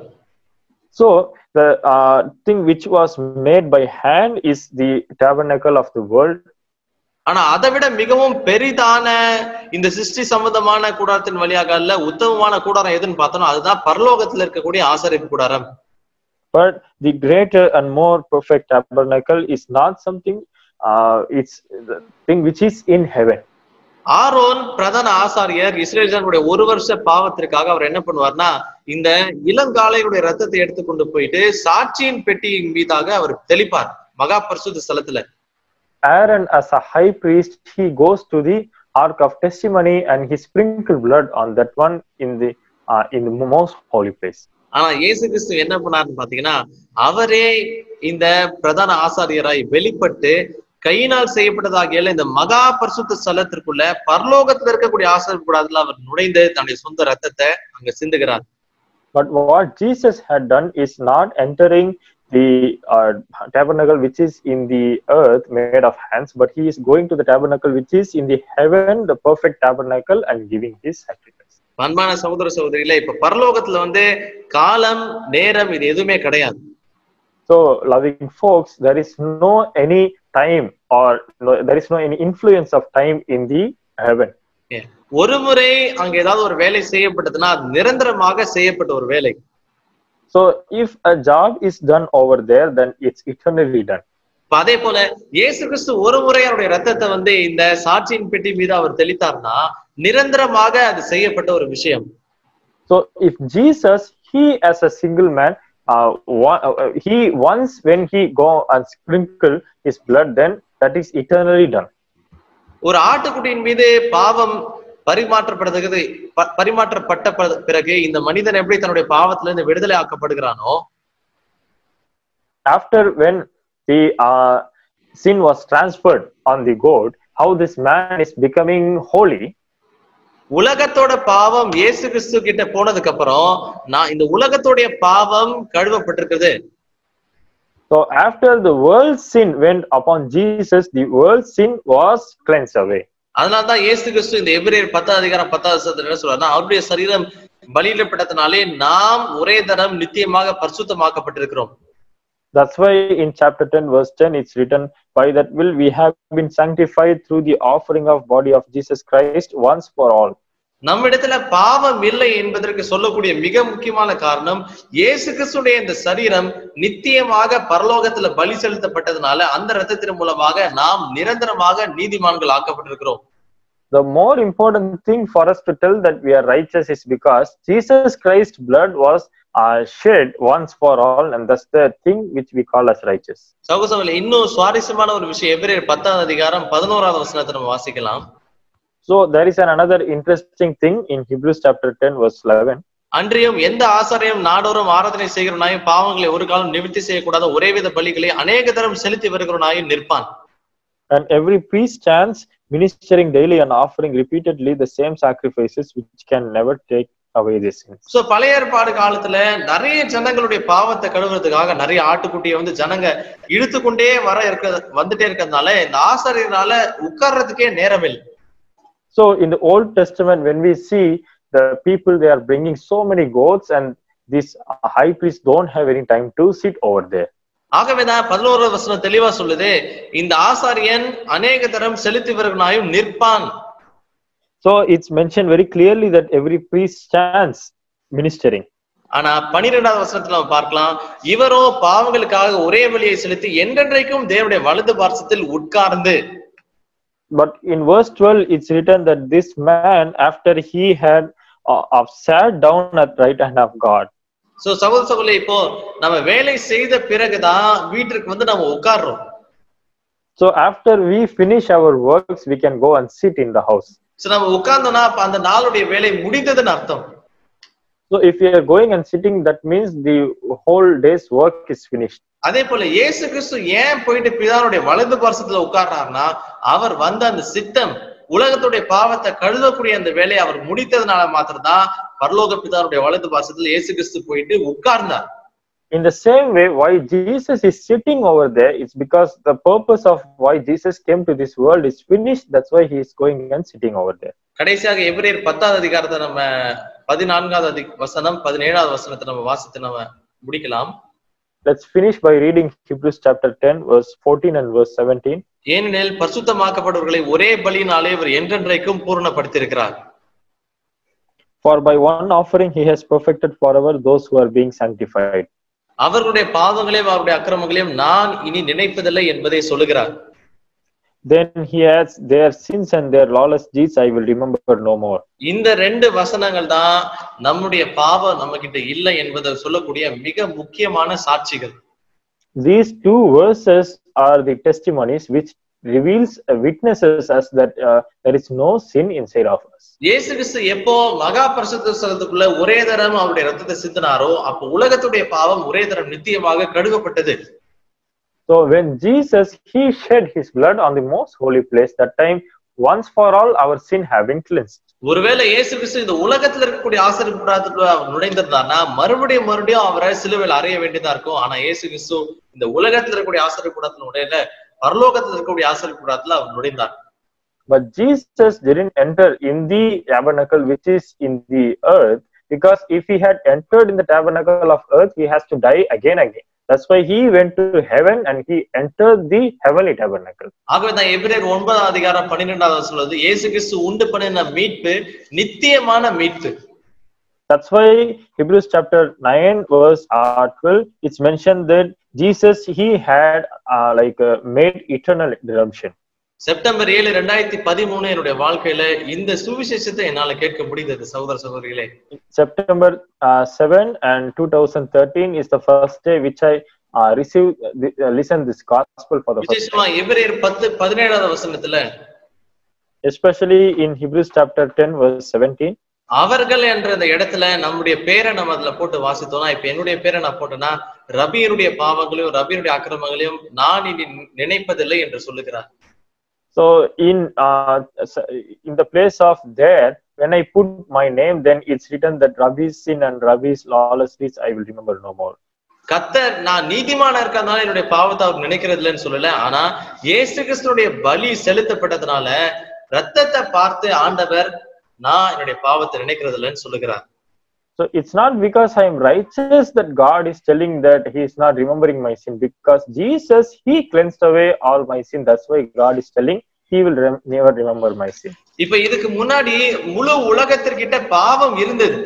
So the uh, thing which was made by hand is the tabernacle of the world, ஆனா அதை விட மிகவும் பெரிதான இந்த சிருஷ்டி சம்பந்தமான கூடாரத்தின் வழியாக அல்ல உத்தமமான கூடாரம் எதுன்னு பார்த்தோம்னா அதுதான் பரலோகத்துல இருக்கக்கூடிய ஆசரிப்பு கூடாரம் but the greater and more perfect tabernacle is not something uh, it's the thing which is in heaven Aaron பிரதான ஆசாரியர் இஸ்ரேலுடைய ஒரு வருஷ பாவத்திற்காக அவர் என்ன பண்ணுவார்னா இந்த இளங்காளையுடைய ரத்தத்தை எடுத்து கொண்டு போயிட்டு சாட்சியின் பெட்டியின் மீதாக அவர் தெளிப்பார் மகா பரிசுத்த ஸ்தலத்துல aaron as a high priest he goes to the ark of testimony and he sprinkled blood on that one in the uh, in the most holy place ஆனா இயேசு கிறிஸ்து என்ன பண்ணாருன்னு பாத்தீங்கன்னா அவரே இந்த பிரதான ஆசாரியராய் வெளிப்பட்டு கையினால் செய்யப்பட்டதாகிய இந்த மகா பரிசுத்த ஸ்தலத்திற்குள்ள பரலோகத்துல இருக்கக்கூடிய ஆசாரியர் கூடாதுல அவர் நுழைந்து தன்னுடைய சொந்த ரத்தத்தை அங்க சிந்துகிறார் but what jesus had done is not entering the uh, tabernacle which is in the earth made of hands but he is going to the tabernacle which is in the heaven the perfect tabernacle and giving his sacrifice அன்பான சகோதர சகோதரிகளே இப்ப பரலோகத்துல வந்து காலம் நேரம் இது எதுவுமே கிடையாது so loving folks there is no any time or no, there is no any influence of time in the heaven ஒரு முறை அங்க ஏதாவது ஒரு வேலை செய்யப்பட்டதுன்னா அது நிரந்தரமாக செய்யப்பட்ட ஒரு வேலை so if a job is done over there then it's eternally done இப்ப அதே போல இயேசு கிறிஸ்து ஒரு முறை அவருடைய ரத்தத்தை வந்து இந்த சாட்சியின் பெட்டி மீது அவர் தெளித்தார்னா நிரந்தரமாக அது செய்யப்பட்ட ஒரு விஷயம் so if jesus he as a single man uh, one, uh, he once when he go and sprinkle his blood then that is eternally done ஒரு ஆட்டுக்குட்டியின் மீது பாவம் பரிமாற்றப்படுகிறது ப- பரிமாற்றப்பட்ட ப- பிறகு இந்த மனிதன் எப்படி தன்னுடைய பாவத்துல இருந்து விடுதலை ஆக்கப்படுகிறானோ after when the uh, sin was transferred on the goat how this man is becoming holy உலகத்தோட பாவம் இயேசு கிறிஸ்து கிட்ட போனதுக்கு அப்புறம் நான் இந்த உலகத்தோடைய பாவம் கழுவப்பட்டிருக்குது so after the world's sin went upon jesus the world's sin was cleansed away அதனாலதான் இயேசு கிறிஸ்து இந்த எபிரேயர் பத்தாவது அதிகாரம் பத்தாவது வசனத்துல என்ன சொல்றாருன்னா அவருடைய சரீரம் பலியிடப்பட்டதுனாலே நாம் ஒரே தரம் நித்தியமாக பரிசுத்தமாக்கப்பட்டிருக்கிறோம் That's why in chapter 10, verse 10, it's written, By that will we have been sanctified through the offering of body of Jesus Christ once for all. நம்மிடத்துல பாவம் இல்லை என்பதற்கு சொல்லக்கூடிய மிக முக்கியமான காரணம் இயேசு கிறிஸ்துடைய இந்த சரீரம் நித்தியமாக பரலோகத்துல பலி செலுத்தப்பட்டதுனால அந்த ரத்தத்தின் மூலமாக நாம் நிரந்தரமாக நீதிமான்கள் ஆக்கப்பட்டிருக்கிறோம் The more important thing for us to tell that we are righteous is because Jesus Christ's blood was uh, shed once for all, and that's the thing which we call as righteous. சகோசமில் இன்னும் சுவாரஸ்யமான ஒரு விஷயம் எபிரேயர் பத்தாவது அதிகாரம் பதினோராவது வசனத்தை நம்ம வாசிக்கலாம் So there is an another interesting thing in Hebrews chapter 10, verse 11. அன்றியும் எந்த ஆசாரியும் நாடோறும் ஆராதனை செய்கிறவனாயும் பாவங்களை ஒரு காலம் நிவர்த்தி செய்யக்கூடாத ஒரே வித பலிகளை அநேக தரம் செலுத்தி வருகிறவனாயும் நிற்பான் And every priest stands ministering daily and offering repeatedly the same sacrifices which can never take away their sins. So பழைய ஏற்பாடு காலத்துல நிறைய ஜனங்களுடைய பாவத்தை கழுவுறதுக்காக நிறைய ஆட்டுக்குட்டியை வந்து ஜனங்க இழுத்து கொண்டே வர இருக்க வந்துட்டே இருக்கிறதுனால இந்த ஆசாரியனால உட்கார்றதுக்கே நேரம் இல்லை So in the Old Testament, when we see the people, they are bringing so many goats, and this high priest don't have any time to sit over there. ஆகவேதான் பதினோரு வசனம் தெளிவா சொல்லுது இந்த ஆசாரியன் அநேக தரம் செலுத்தி வருவனாயும் நிற்பான் So it's mentioned very clearly that every priest stands ministering. ஆனா பனிரெண்டாவது வசனத்துல நம்ம பார்க்கலாம் இவரோ பாவங்களுக்காக ஒரே வழியை செலுத்தி என்றென்றைக்கும் தேவனுடைய வலது பார்சத்தில் உட்கார்ந்து But in verse 12, it's written that this man, after he had uh, uh, sat down at right hand of God, so சகோதர சகோதரி இப்போ நம்ம வேலை செய்த பிறகுதான் வீட்டிற்கு வந்து நம்ம உட்கார்றோம் so after we finish our works, we can go and sit in the house. So நம்ம உட்கார்ந்தோம்னா அப்ப அந்த நாளுடைய வேலை முடிந்ததுன்னு அர்த்தம் So if we are going and sitting, that means the whole day's work is finished. அதே போல இயேசு கிறிஸ்து ஏன் போயிட்டு பிதானுடைய வலது பார்சத்துல உட்கார்றாருன்னா அவர் வந்த அந்த சித்தம் உலகத்துடைய பாவத்தை கழுதக்கூடிய அந்த வேலையை அவர் முடித்ததுனால மாத்திரம்தான் பரலோக பிதானுடைய வலது பார்சத்துல இயேசு கிறிஸ்து போயிட்டு உட்கார்ந்தார் In the same way, why Jesus is sitting over there, it's because the purpose of why Jesus came to this world is finished. That's why he is going and sitting over there. கடைசியாக எபிரேயர் பத்தாவது அதிகாரத்தை நம்ம பதினான்காவது அதி வசனம் பதினேழாவது வசனத்தை நம்ம வாசித்து நம்ம முடிக்கலாம் Let's finish by reading Hebrews chapter 10, verse 14 and verse 17. ஏனெனில் பரிசுத்தமாக்கப்படுவர்களை ஒரே பலியினாலே இவர் என்றென்றைக்கும் பூரணப்படுத்தியிருக்கிறார் For by one offering he has perfected forever those who are being sanctified. அவர்களுடைய பாவங்களையும் அவருடைய அக்கிரமங்களையும் நான் இனி நினைப்பதில்லை என்பதை சொல்லுகிறார் Then he adds, Their sins and their lawless deeds I will remember no more. இந்த ரெண்டு வசனங்கள் தான் நம்முடைய பாவம் நம்ம கிட்ட இல்லை என்பதை சொல்லக்கூடிய மிக முக்கியமான சாட்சிகள் These two verses are the testimonies which reveals uh, witnesses us that uh, there is no sin inside of us. இயேசு கிறிஸ்து எப்போ மகா பரிசுத்த ஸ்தலத்துக்குள்ள ஒரே தரம் அவருடைய ரத்தத்தை சிந்தினாரோ அப்போ உலகத்துடைய பாவம் ஒரே தரம் நித்தியமாக கழுவப்பட்டது So when Jesus he shed his blood on the most holy place, that time once for all our sin have been cleansed. ஒருவேளை இயேசு கிறிஸ்து இந்த உலகத்துல இருக்கக்கூடிய ஆசிரியர் கூடாரத்துக்குள்ள அவர் நுழைந்திருந்தார்னா மறுபடியும் மறுபடியும் அவரை சிலுவையில் அறைய வேண்டியதா இருக்கும் ஆனா இயேசு கிறிஸ்து இந்த உலகத்துல இருக்கக்கூடிய ஆசிரியர் கூடத்துல நுழையல பரலோகத்துல இருக்கக்கூடிய ஆசிரியர் கூடத்துல அவர் நுழைந்தார் But Jesus didn't enter in the tabernacle which is in the earth, because if he had entered in the tabernacle of earth, he has to die again again. That's why he went to heaven and he entered the heavenly tabernacle. ஆகவே தான் எபிரேயர் ஒன்பதாம் அதிகாரம் பன்னிரெண்டாவது சொல்லுது இயேசு கிறிஸ்து உண்டு பண்ணின மீட்பு நித்தியமான மீட்பு That's why Hebrews chapter 9 verse uh, 12, it's mentioned that Jesus, he had uh, like uh, made eternal redemption. September ஏழு ரெண்டாயிரத்தி பதிமூணு என்னுடைய வாழ்க்கையில இந்த சுவிசேஷத்தை என்னால கேட்க முடிந்தது சகோதர சகோதரிகளே September uh, 7 and 2013 is the first day which I uh, received, the, uh, listened this gospel for the first விசேஷமா time. எபிரேயர் பத்து பதினேழாவது வசனத்துல Especially in Hebrews chapter 10 verse 17. அவர்கள் என்ற அந்த இடத்துல நம்முடைய பேரை நம்ம அதுல போட்டு வாசித்தோம்னா இப்ப என்னுடைய பேரை நான் போட்டேன்னா ரபியனுடைய பாவங்களையும் ரபியனுடைய அக்கிரமங்களையும் நான் இனி நினைப்பதில்லை என்று சொல்லுகிறார் So in uh, in the place of there, when I put my name, then it's written that Rabi's sin and Rabi's lawless deeds I will remember no more. கத்தர் நான் நீதிமானா இருக்கிறதுனால என்னுடைய பாவத்தை அவர் நினைக்கிறது இல்லைன்னு சொல்லல ஆனா இயேசு கிறிஸ்துடைய பலி செலுத்தப்பட்டதுனால ரத்தத்தை பார்த்து ஆண்டவர் நான் என்னுடைய பாவத்தை நினைக்கிறது இல்லைன்னு சொல்லுகிறார் So it's not because I am righteous that God is telling that He is not remembering my sin, because Jesus He cleansed away all my sin. That's why God is telling He will rem- never remember my sin. இப்ப இதுக்கு முன்னாடி முழு உலகத்திற்கிட்ட பாவம் இருந்தது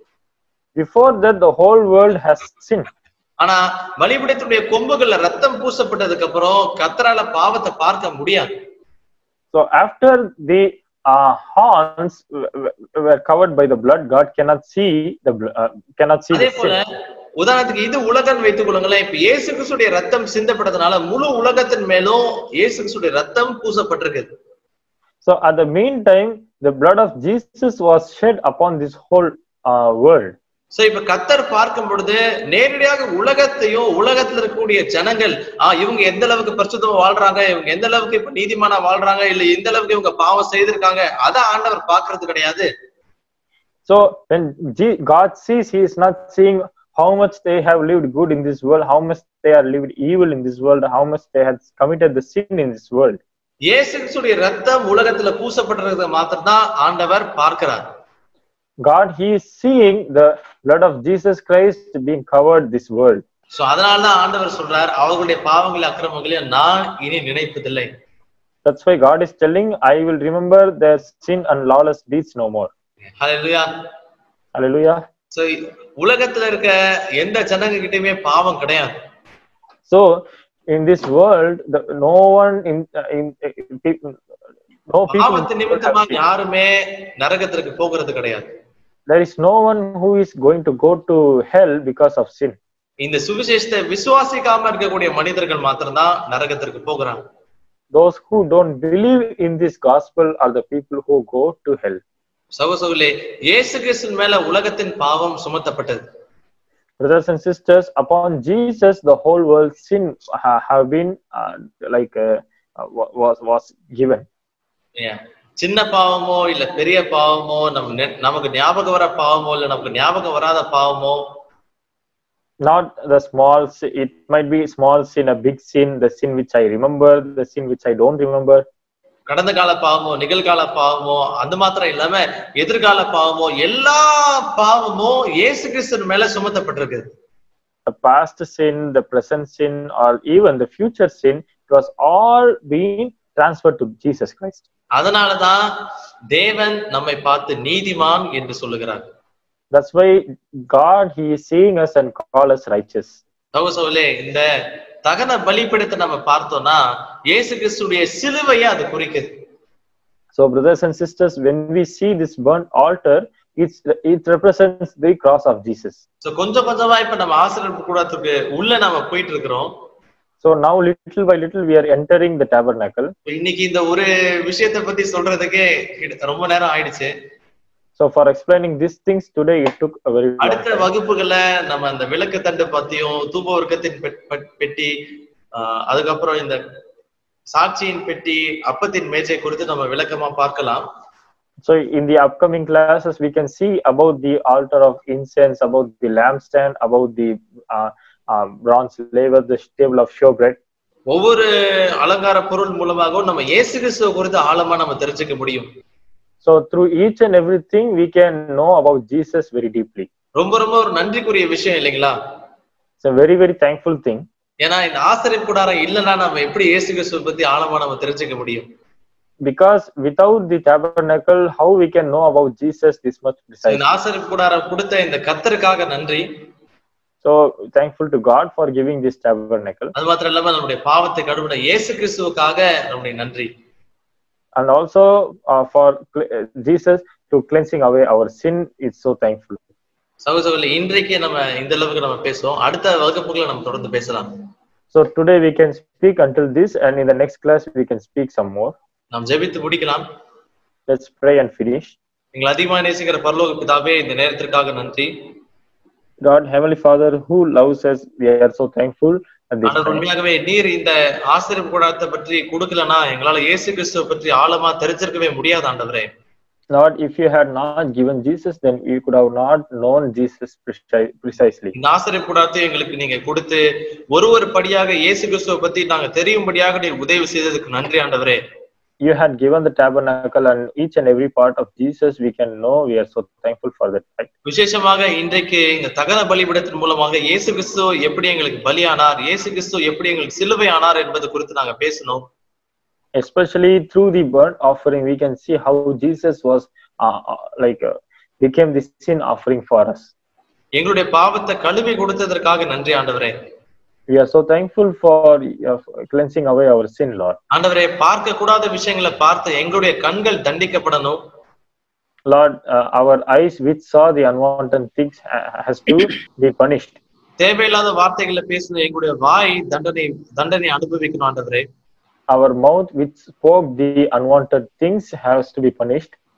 Before that, the whole world has sinned. ஆனா பலிபிடத்துடைய கொம்புகள்ல ரத்தம் பூசப்பட்டதுக்கு அப்புறம் கத்தரால பாவத்தை பார்க்க முடியாது So after the uh, horns w- w- were covered by the blood, God cannot see the bl- uh, cannot see அதே the போல sin. உதாரணத்துக்கு இது உலகம் வைத்துக் கொள்ளுங்களேன் இப்ப இயேசு கிறிஸ்துடைய ரத்தம் சிந்தப்பட்டதுனால முழு உலகத்தின் மேலும் இயேசு கிறிஸ்துடைய ரத்தம் பூசப்பட்டிருக்குது So at the meantime, the blood of Jesus was shed upon this whole uh, world. So இப்ப கத்தர் பார்க்கும் பொழுது நேரடியாக உலகத்தையும் உலகத்துல இருக்கக்கூடிய ஜனங்கள் ஆஹ் இவங்க எந்த அளவுக்கு பரிசுத்தமா வாழ்றாங்க இவங்க எந்த அளவுக்கு இப்ப நீதிமானா வாழ்றாங்க இல்ல எந்த அளவுக்கு இவங்க பாவம் செய்திருக்காங்க அத ஆண்டவர் பாக்குறது கிடையாது So when G- God sees, He is not seeing how much they have lived good in this world, how much they are lived evil in this world, how much they have committed the sin in this world. இயேசு கிறிஸ்துடைய ரத்தம் உலகத்துல பூசப்பட்டிருக்கிறத மாத்திரம்தான் ஆண்டவர் பார்க்கிறார் God, He is seeing the blood of Jesus Christ being covered this world. So அதனாலதான் ஆண்டவர் சொல்றார் அவர்களுடைய பாவங்களை அக்கிரமங்களையும் நான் இனி நினைப்பதில்லை That's why God is telling, I will remember their sin and lawless deeds no more. ஹalleluya Hallelujah. சோ உலகத்துல இருக்க எந்த ஜனங்க கிட்டயுமே பாவம் கிடையாது So in this world, the, no one in, in, in people, no people. பாவத்து நிமித்தமா யாருமே நரகத்திற்கு போகிறது கிடையாது There is no one who is going to go to hell because of sin. இந்த சுவிசேஷத்தை விசுவாசிக்காம இருக்கக்கூடிய மனிதர்கள் மாத்திரம்தான் நரகத்திற்கு போகிறாங்க Those who don't believe in this gospel are the people who go to hell. சகோசகுலே இயேசு கிறிஸ்து மேல உலகத்தின் பாவம் சுமத்தப்பட்டது Brothers and sisters, upon Jesus, the whole world sin ha- have been uh, like uh, uh, wa- was was given. ஏன்? சின்ன பாவமோ இல்ல பெரிய பாவமோ நம்ம நெ- நமக்கு ஞாபகம் வர பாவமோ இல்ல நமக்கு ஞாபகம் வராத பாவமோ Not the small. si- It might be small sin, a big sin, the sin which I remember, the sin which I don't remember. கடந்த கால பாவமோ நிகழ்கால பாவமோ அந்த மாத்திரம் இல்லாம எதிர்கால பாவமோ எல்லா பாவமும் இயேசு கிறிஸ்து மேல சுமத்தப்பட்டிருக்கு The past sin, the present sin, or even the future sin, it was all being transferred to Jesus Christ. அதனாலதான் தேவன் நம்மை பார்த்து நீதிமான் என்று சொல்லுகிறார் That's why God, He is seeing us and call us righteous. தவசோலே இந்த தகன பலிப்பிடத்தை நம்ம பார்த்தோம்னா இயேசு கிறிஸ்துடைய சிலுவையை அது குறிக்குது So, brothers and sisters, when we see this burnt altar, it's it represents the cross of Jesus. So கொஞ்சம் கொஞ்சமா இப்ப நம்ம ஆசிரியர் கூடத்துக்கு உள்ள நாம போயிட்டு இருக்கிறோம் So now, little by little, we are entering the tabernacle. இப்ப இன்னைக்கு இந்த ஒரு விஷயத்தை பத்தி சொல்றதுக்கே கிட்ட- ரொம்ப நேரம் ஆயிடுச்சு So, for explaining these things today, it took a very long அடுத்த time. வகுப்புகள்ல நம்ம அந்த விளக்கு தண்டு பத்தியும் தூப வர்க்கத்தின் பெட்- பெட்- பெட்டி ஆஹ் அதுக்கப்புறம் இந்த சாட்சியின் பெட்டி அப்பத்தின் மேஜை குறித்து நம்ம விளக்கமா பார்க்கலாம் So, in the upcoming classes, we can see about the altar of incense, about the lampstand, about the uh, uh, bronze laver, the table of showbread. ஒவ்வொரு அலங்கார பொருள் மூலமாகவும் நம்ம இயேசு கிறிஸ்துவ குறித்து ஆழமா நம்ம தெரிஞ்சுக்க முடியும் So, through each and everything, we can know about Jesus very deeply. ரொம்ப ரொம்ப ஒரு நன்றிக்குரிய விஷயம் இல்லைங்களா It's a very, very thankful thing. ஏன்னா இந்த ஆசிரியர் கூடாரம் இல்லைன்னா நம்ம எப்படி இயேசு கிறிஸ்துவ பத்தி ஆழமா நம்ம தெரிஞ்சுக்க முடியும் Because without the tabernacle, how we can know about Jesus this much So, precisely? இந்த ஆசிரியர் கூடாரம் கொடுத்த இந்த கத்தருக்காக நன்றி So thankful to God for giving this tabernacle, அது மாத்திரம் இல்லாம நம்முடைய பாவத்தை கடுமையான இயேசு கிறிஸ்துவுக்காக நம்முடைய நன்றி and also uh, for cle- uh, Jesus to cleansing away our sin. It's so thankful. சகோதரர்களே இன்றைக்கு நம்ம இந்த அளவுக்கு நம்ம பேசுவோம் அடுத்த வகுப்புகளை நம்ம தொடர்ந்து பேசலாம் So today we can speak until this, and in the next class we can speak some more. நாம் ஜெபித்து முடிக்கலாம் Let's pray and finish. எங்களை அதிகமாக நேசிக்கிற பரலோக பிதாவே இந்த நேரத்திற்காக நன்றி God, Heavenly Father, who loves us, we are so thankful at this ஆனால் time. உண்மையாகவே நீர் இந்த ஆசிரியர் கூடாரத்தை பற்றி கொடுக்கலனா எங்களால இயேசு கிறிஸ்துவ பற்றி ஆழமா தெரிஞ்சிருக்கவே முடியாது ஆண்டவரே Lord, if you had not given Jesus, then we could have not known Jesus preci- precisely. இந்த ஆசிரியர் கூடாரத்தை எங்களுக்கு நீங்க கொடுத்து ஒரு ஒரு படியாக இயேசு கிறிஸ்துவ பத்தி நாங்க தெரியும்படியாக நீர் உதவி செய்ததுக்கு நன்றி ஆண்டவரே You had given the tabernacle and each and every part of Jesus, we can know we are so thankful for that. Right? விசேஷமாக இன்றைக்கு இந்த தகன பலிபிடத்தின் மூலமாக இயேசு கிறிஸ்து எப்படி எங்களுக்கு பலியானார் இயேசு கிறிஸ்து எப்படி எங்களுக்கு சிலுவை ஆனார் என்பது குறித்து நாங்க பேசணும் especially through the burnt offering we can see how jesus was uh, uh, like uh, became the sin offering for us எங்களுடைய பாவத்தை கழுவி கொடுத்ததற்காக நன்றி ஆண்டவரே we are so thankful for uh, cleansing away our sin lord ஆண்டவரே பார்க்க கூடாத விஷயங்களை பார்த்து எங்களுடைய கண்கள் தண்டிக்கப்படணும் lord uh, our eyes which saw the unwanted things ha- has to be punished தேவையில்லாத வார்த்தைகளை பேசின எங்களுடைய வாய் தண்டனை தண்டனை அனுபவிக்கணும் ஆண்டவரே our mouth which spoke the unwanted things has to be punished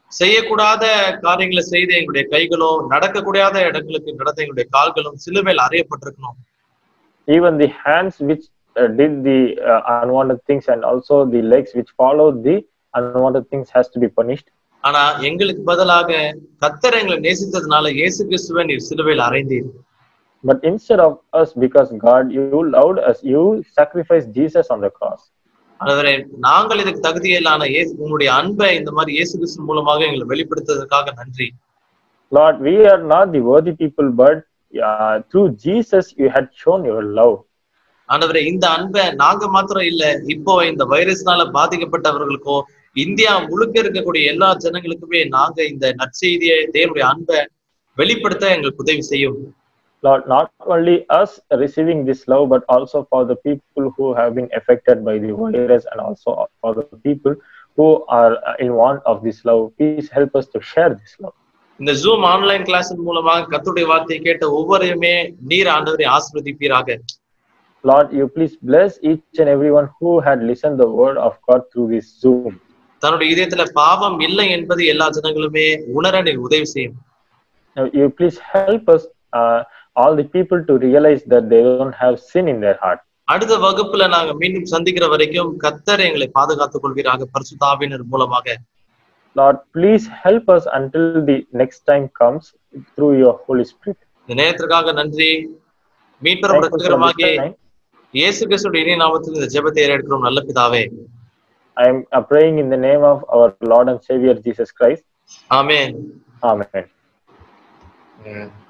செய்யக்கூடாத காரியங்களை செய்து எங்களுடைய கைகளோ நடக்கக்கூடாத இடங்களுக்கு நடந்த எங்களுடைய கால்களும் சிலுவையில் அறையப்பட்டிருக்கணும் Even the hands which uh, did the uh, unwanted things and also the legs which followed the unwanted things has to be punished. ஆனா எங்களுக்கு பதிலாக கத்தர் எங்களை நேசித்ததுனால இயேசு கிறிஸ்துவை நீர் சிலுவையில் அறைந்தீர் But instead of us, because God, you loved us, you sacrificed Jesus on the cross. ஆண்டவரே நாங்கள் இதுக்கு தகுதியில்லான இயேசு உங்களுடைய அன்பை இந்த மாதிரி இயேசு கிறிஸ்து மூலமாக எங்களை வெளிப்படுத்துவதற்காக நன்றி Lord, we are not the worthy people, but uh, through Jesus, you had shown your love. ஆண்டவரே இந்த அன்பை நாங்க மாத்திரம் இல்ல இப்போ இந்த வைரஸ்னால பாதிக்கப்பட்டவர்களுக்கோ இந்தியா முழுக்க இருக்கக்கூடிய எல்லா ஜனங்களுக்குமே நாங்க இந்த நற்செய்தியை தேவனுடைய அன்பை வெளிப்படுத்த எங்களுக்கு உதவி செய்யும் Lord, not only us receiving this love, but also for the people who have been affected by the virus and also for the people who are uh, in want of this love. Please help us to share this love. இந்த Zoom online class மூலமாக கத்துடைய வார்த்தையை கேட்ட ஒவ்வொருமே நீர் ஆண்டவரை ஆசிர்வதிப்பீராக Lord, you please bless each and everyone who had listened the word of God through this Zoom. தன்னுடைய இதயத்துல பாவம் இல்லை என்பது எல்லா ஜனங்களுமே உணர நீர் உதவி செய்யும் Now, you please help us, uh, all the people, to realize that they don't have sin in their heart. அடுத்த வகுப்புல நாங்க மீண்டும் சந்திக்கிற வரைக்கும் கத்தர் எங்களை பாதுகாத்துக் கொள்வீராக பரிசுத்தாவினர் மூலமாக Lord, please help us until the next time comes through your Holy Spirit. இந்த நேரத்திற்காக நன்றி மீட்பெரும் Thank you for ரட்சகரமாகிய this time. இயேசு கிறிஸ்துடைய இனிய நாமத்தில் இந்த ஜெபத்தை ஏறெடுக்கிறோம் நல்ல பிதாவே I am uh, praying in the name of our Lord and Savior Jesus Christ. Amen Amen. Ah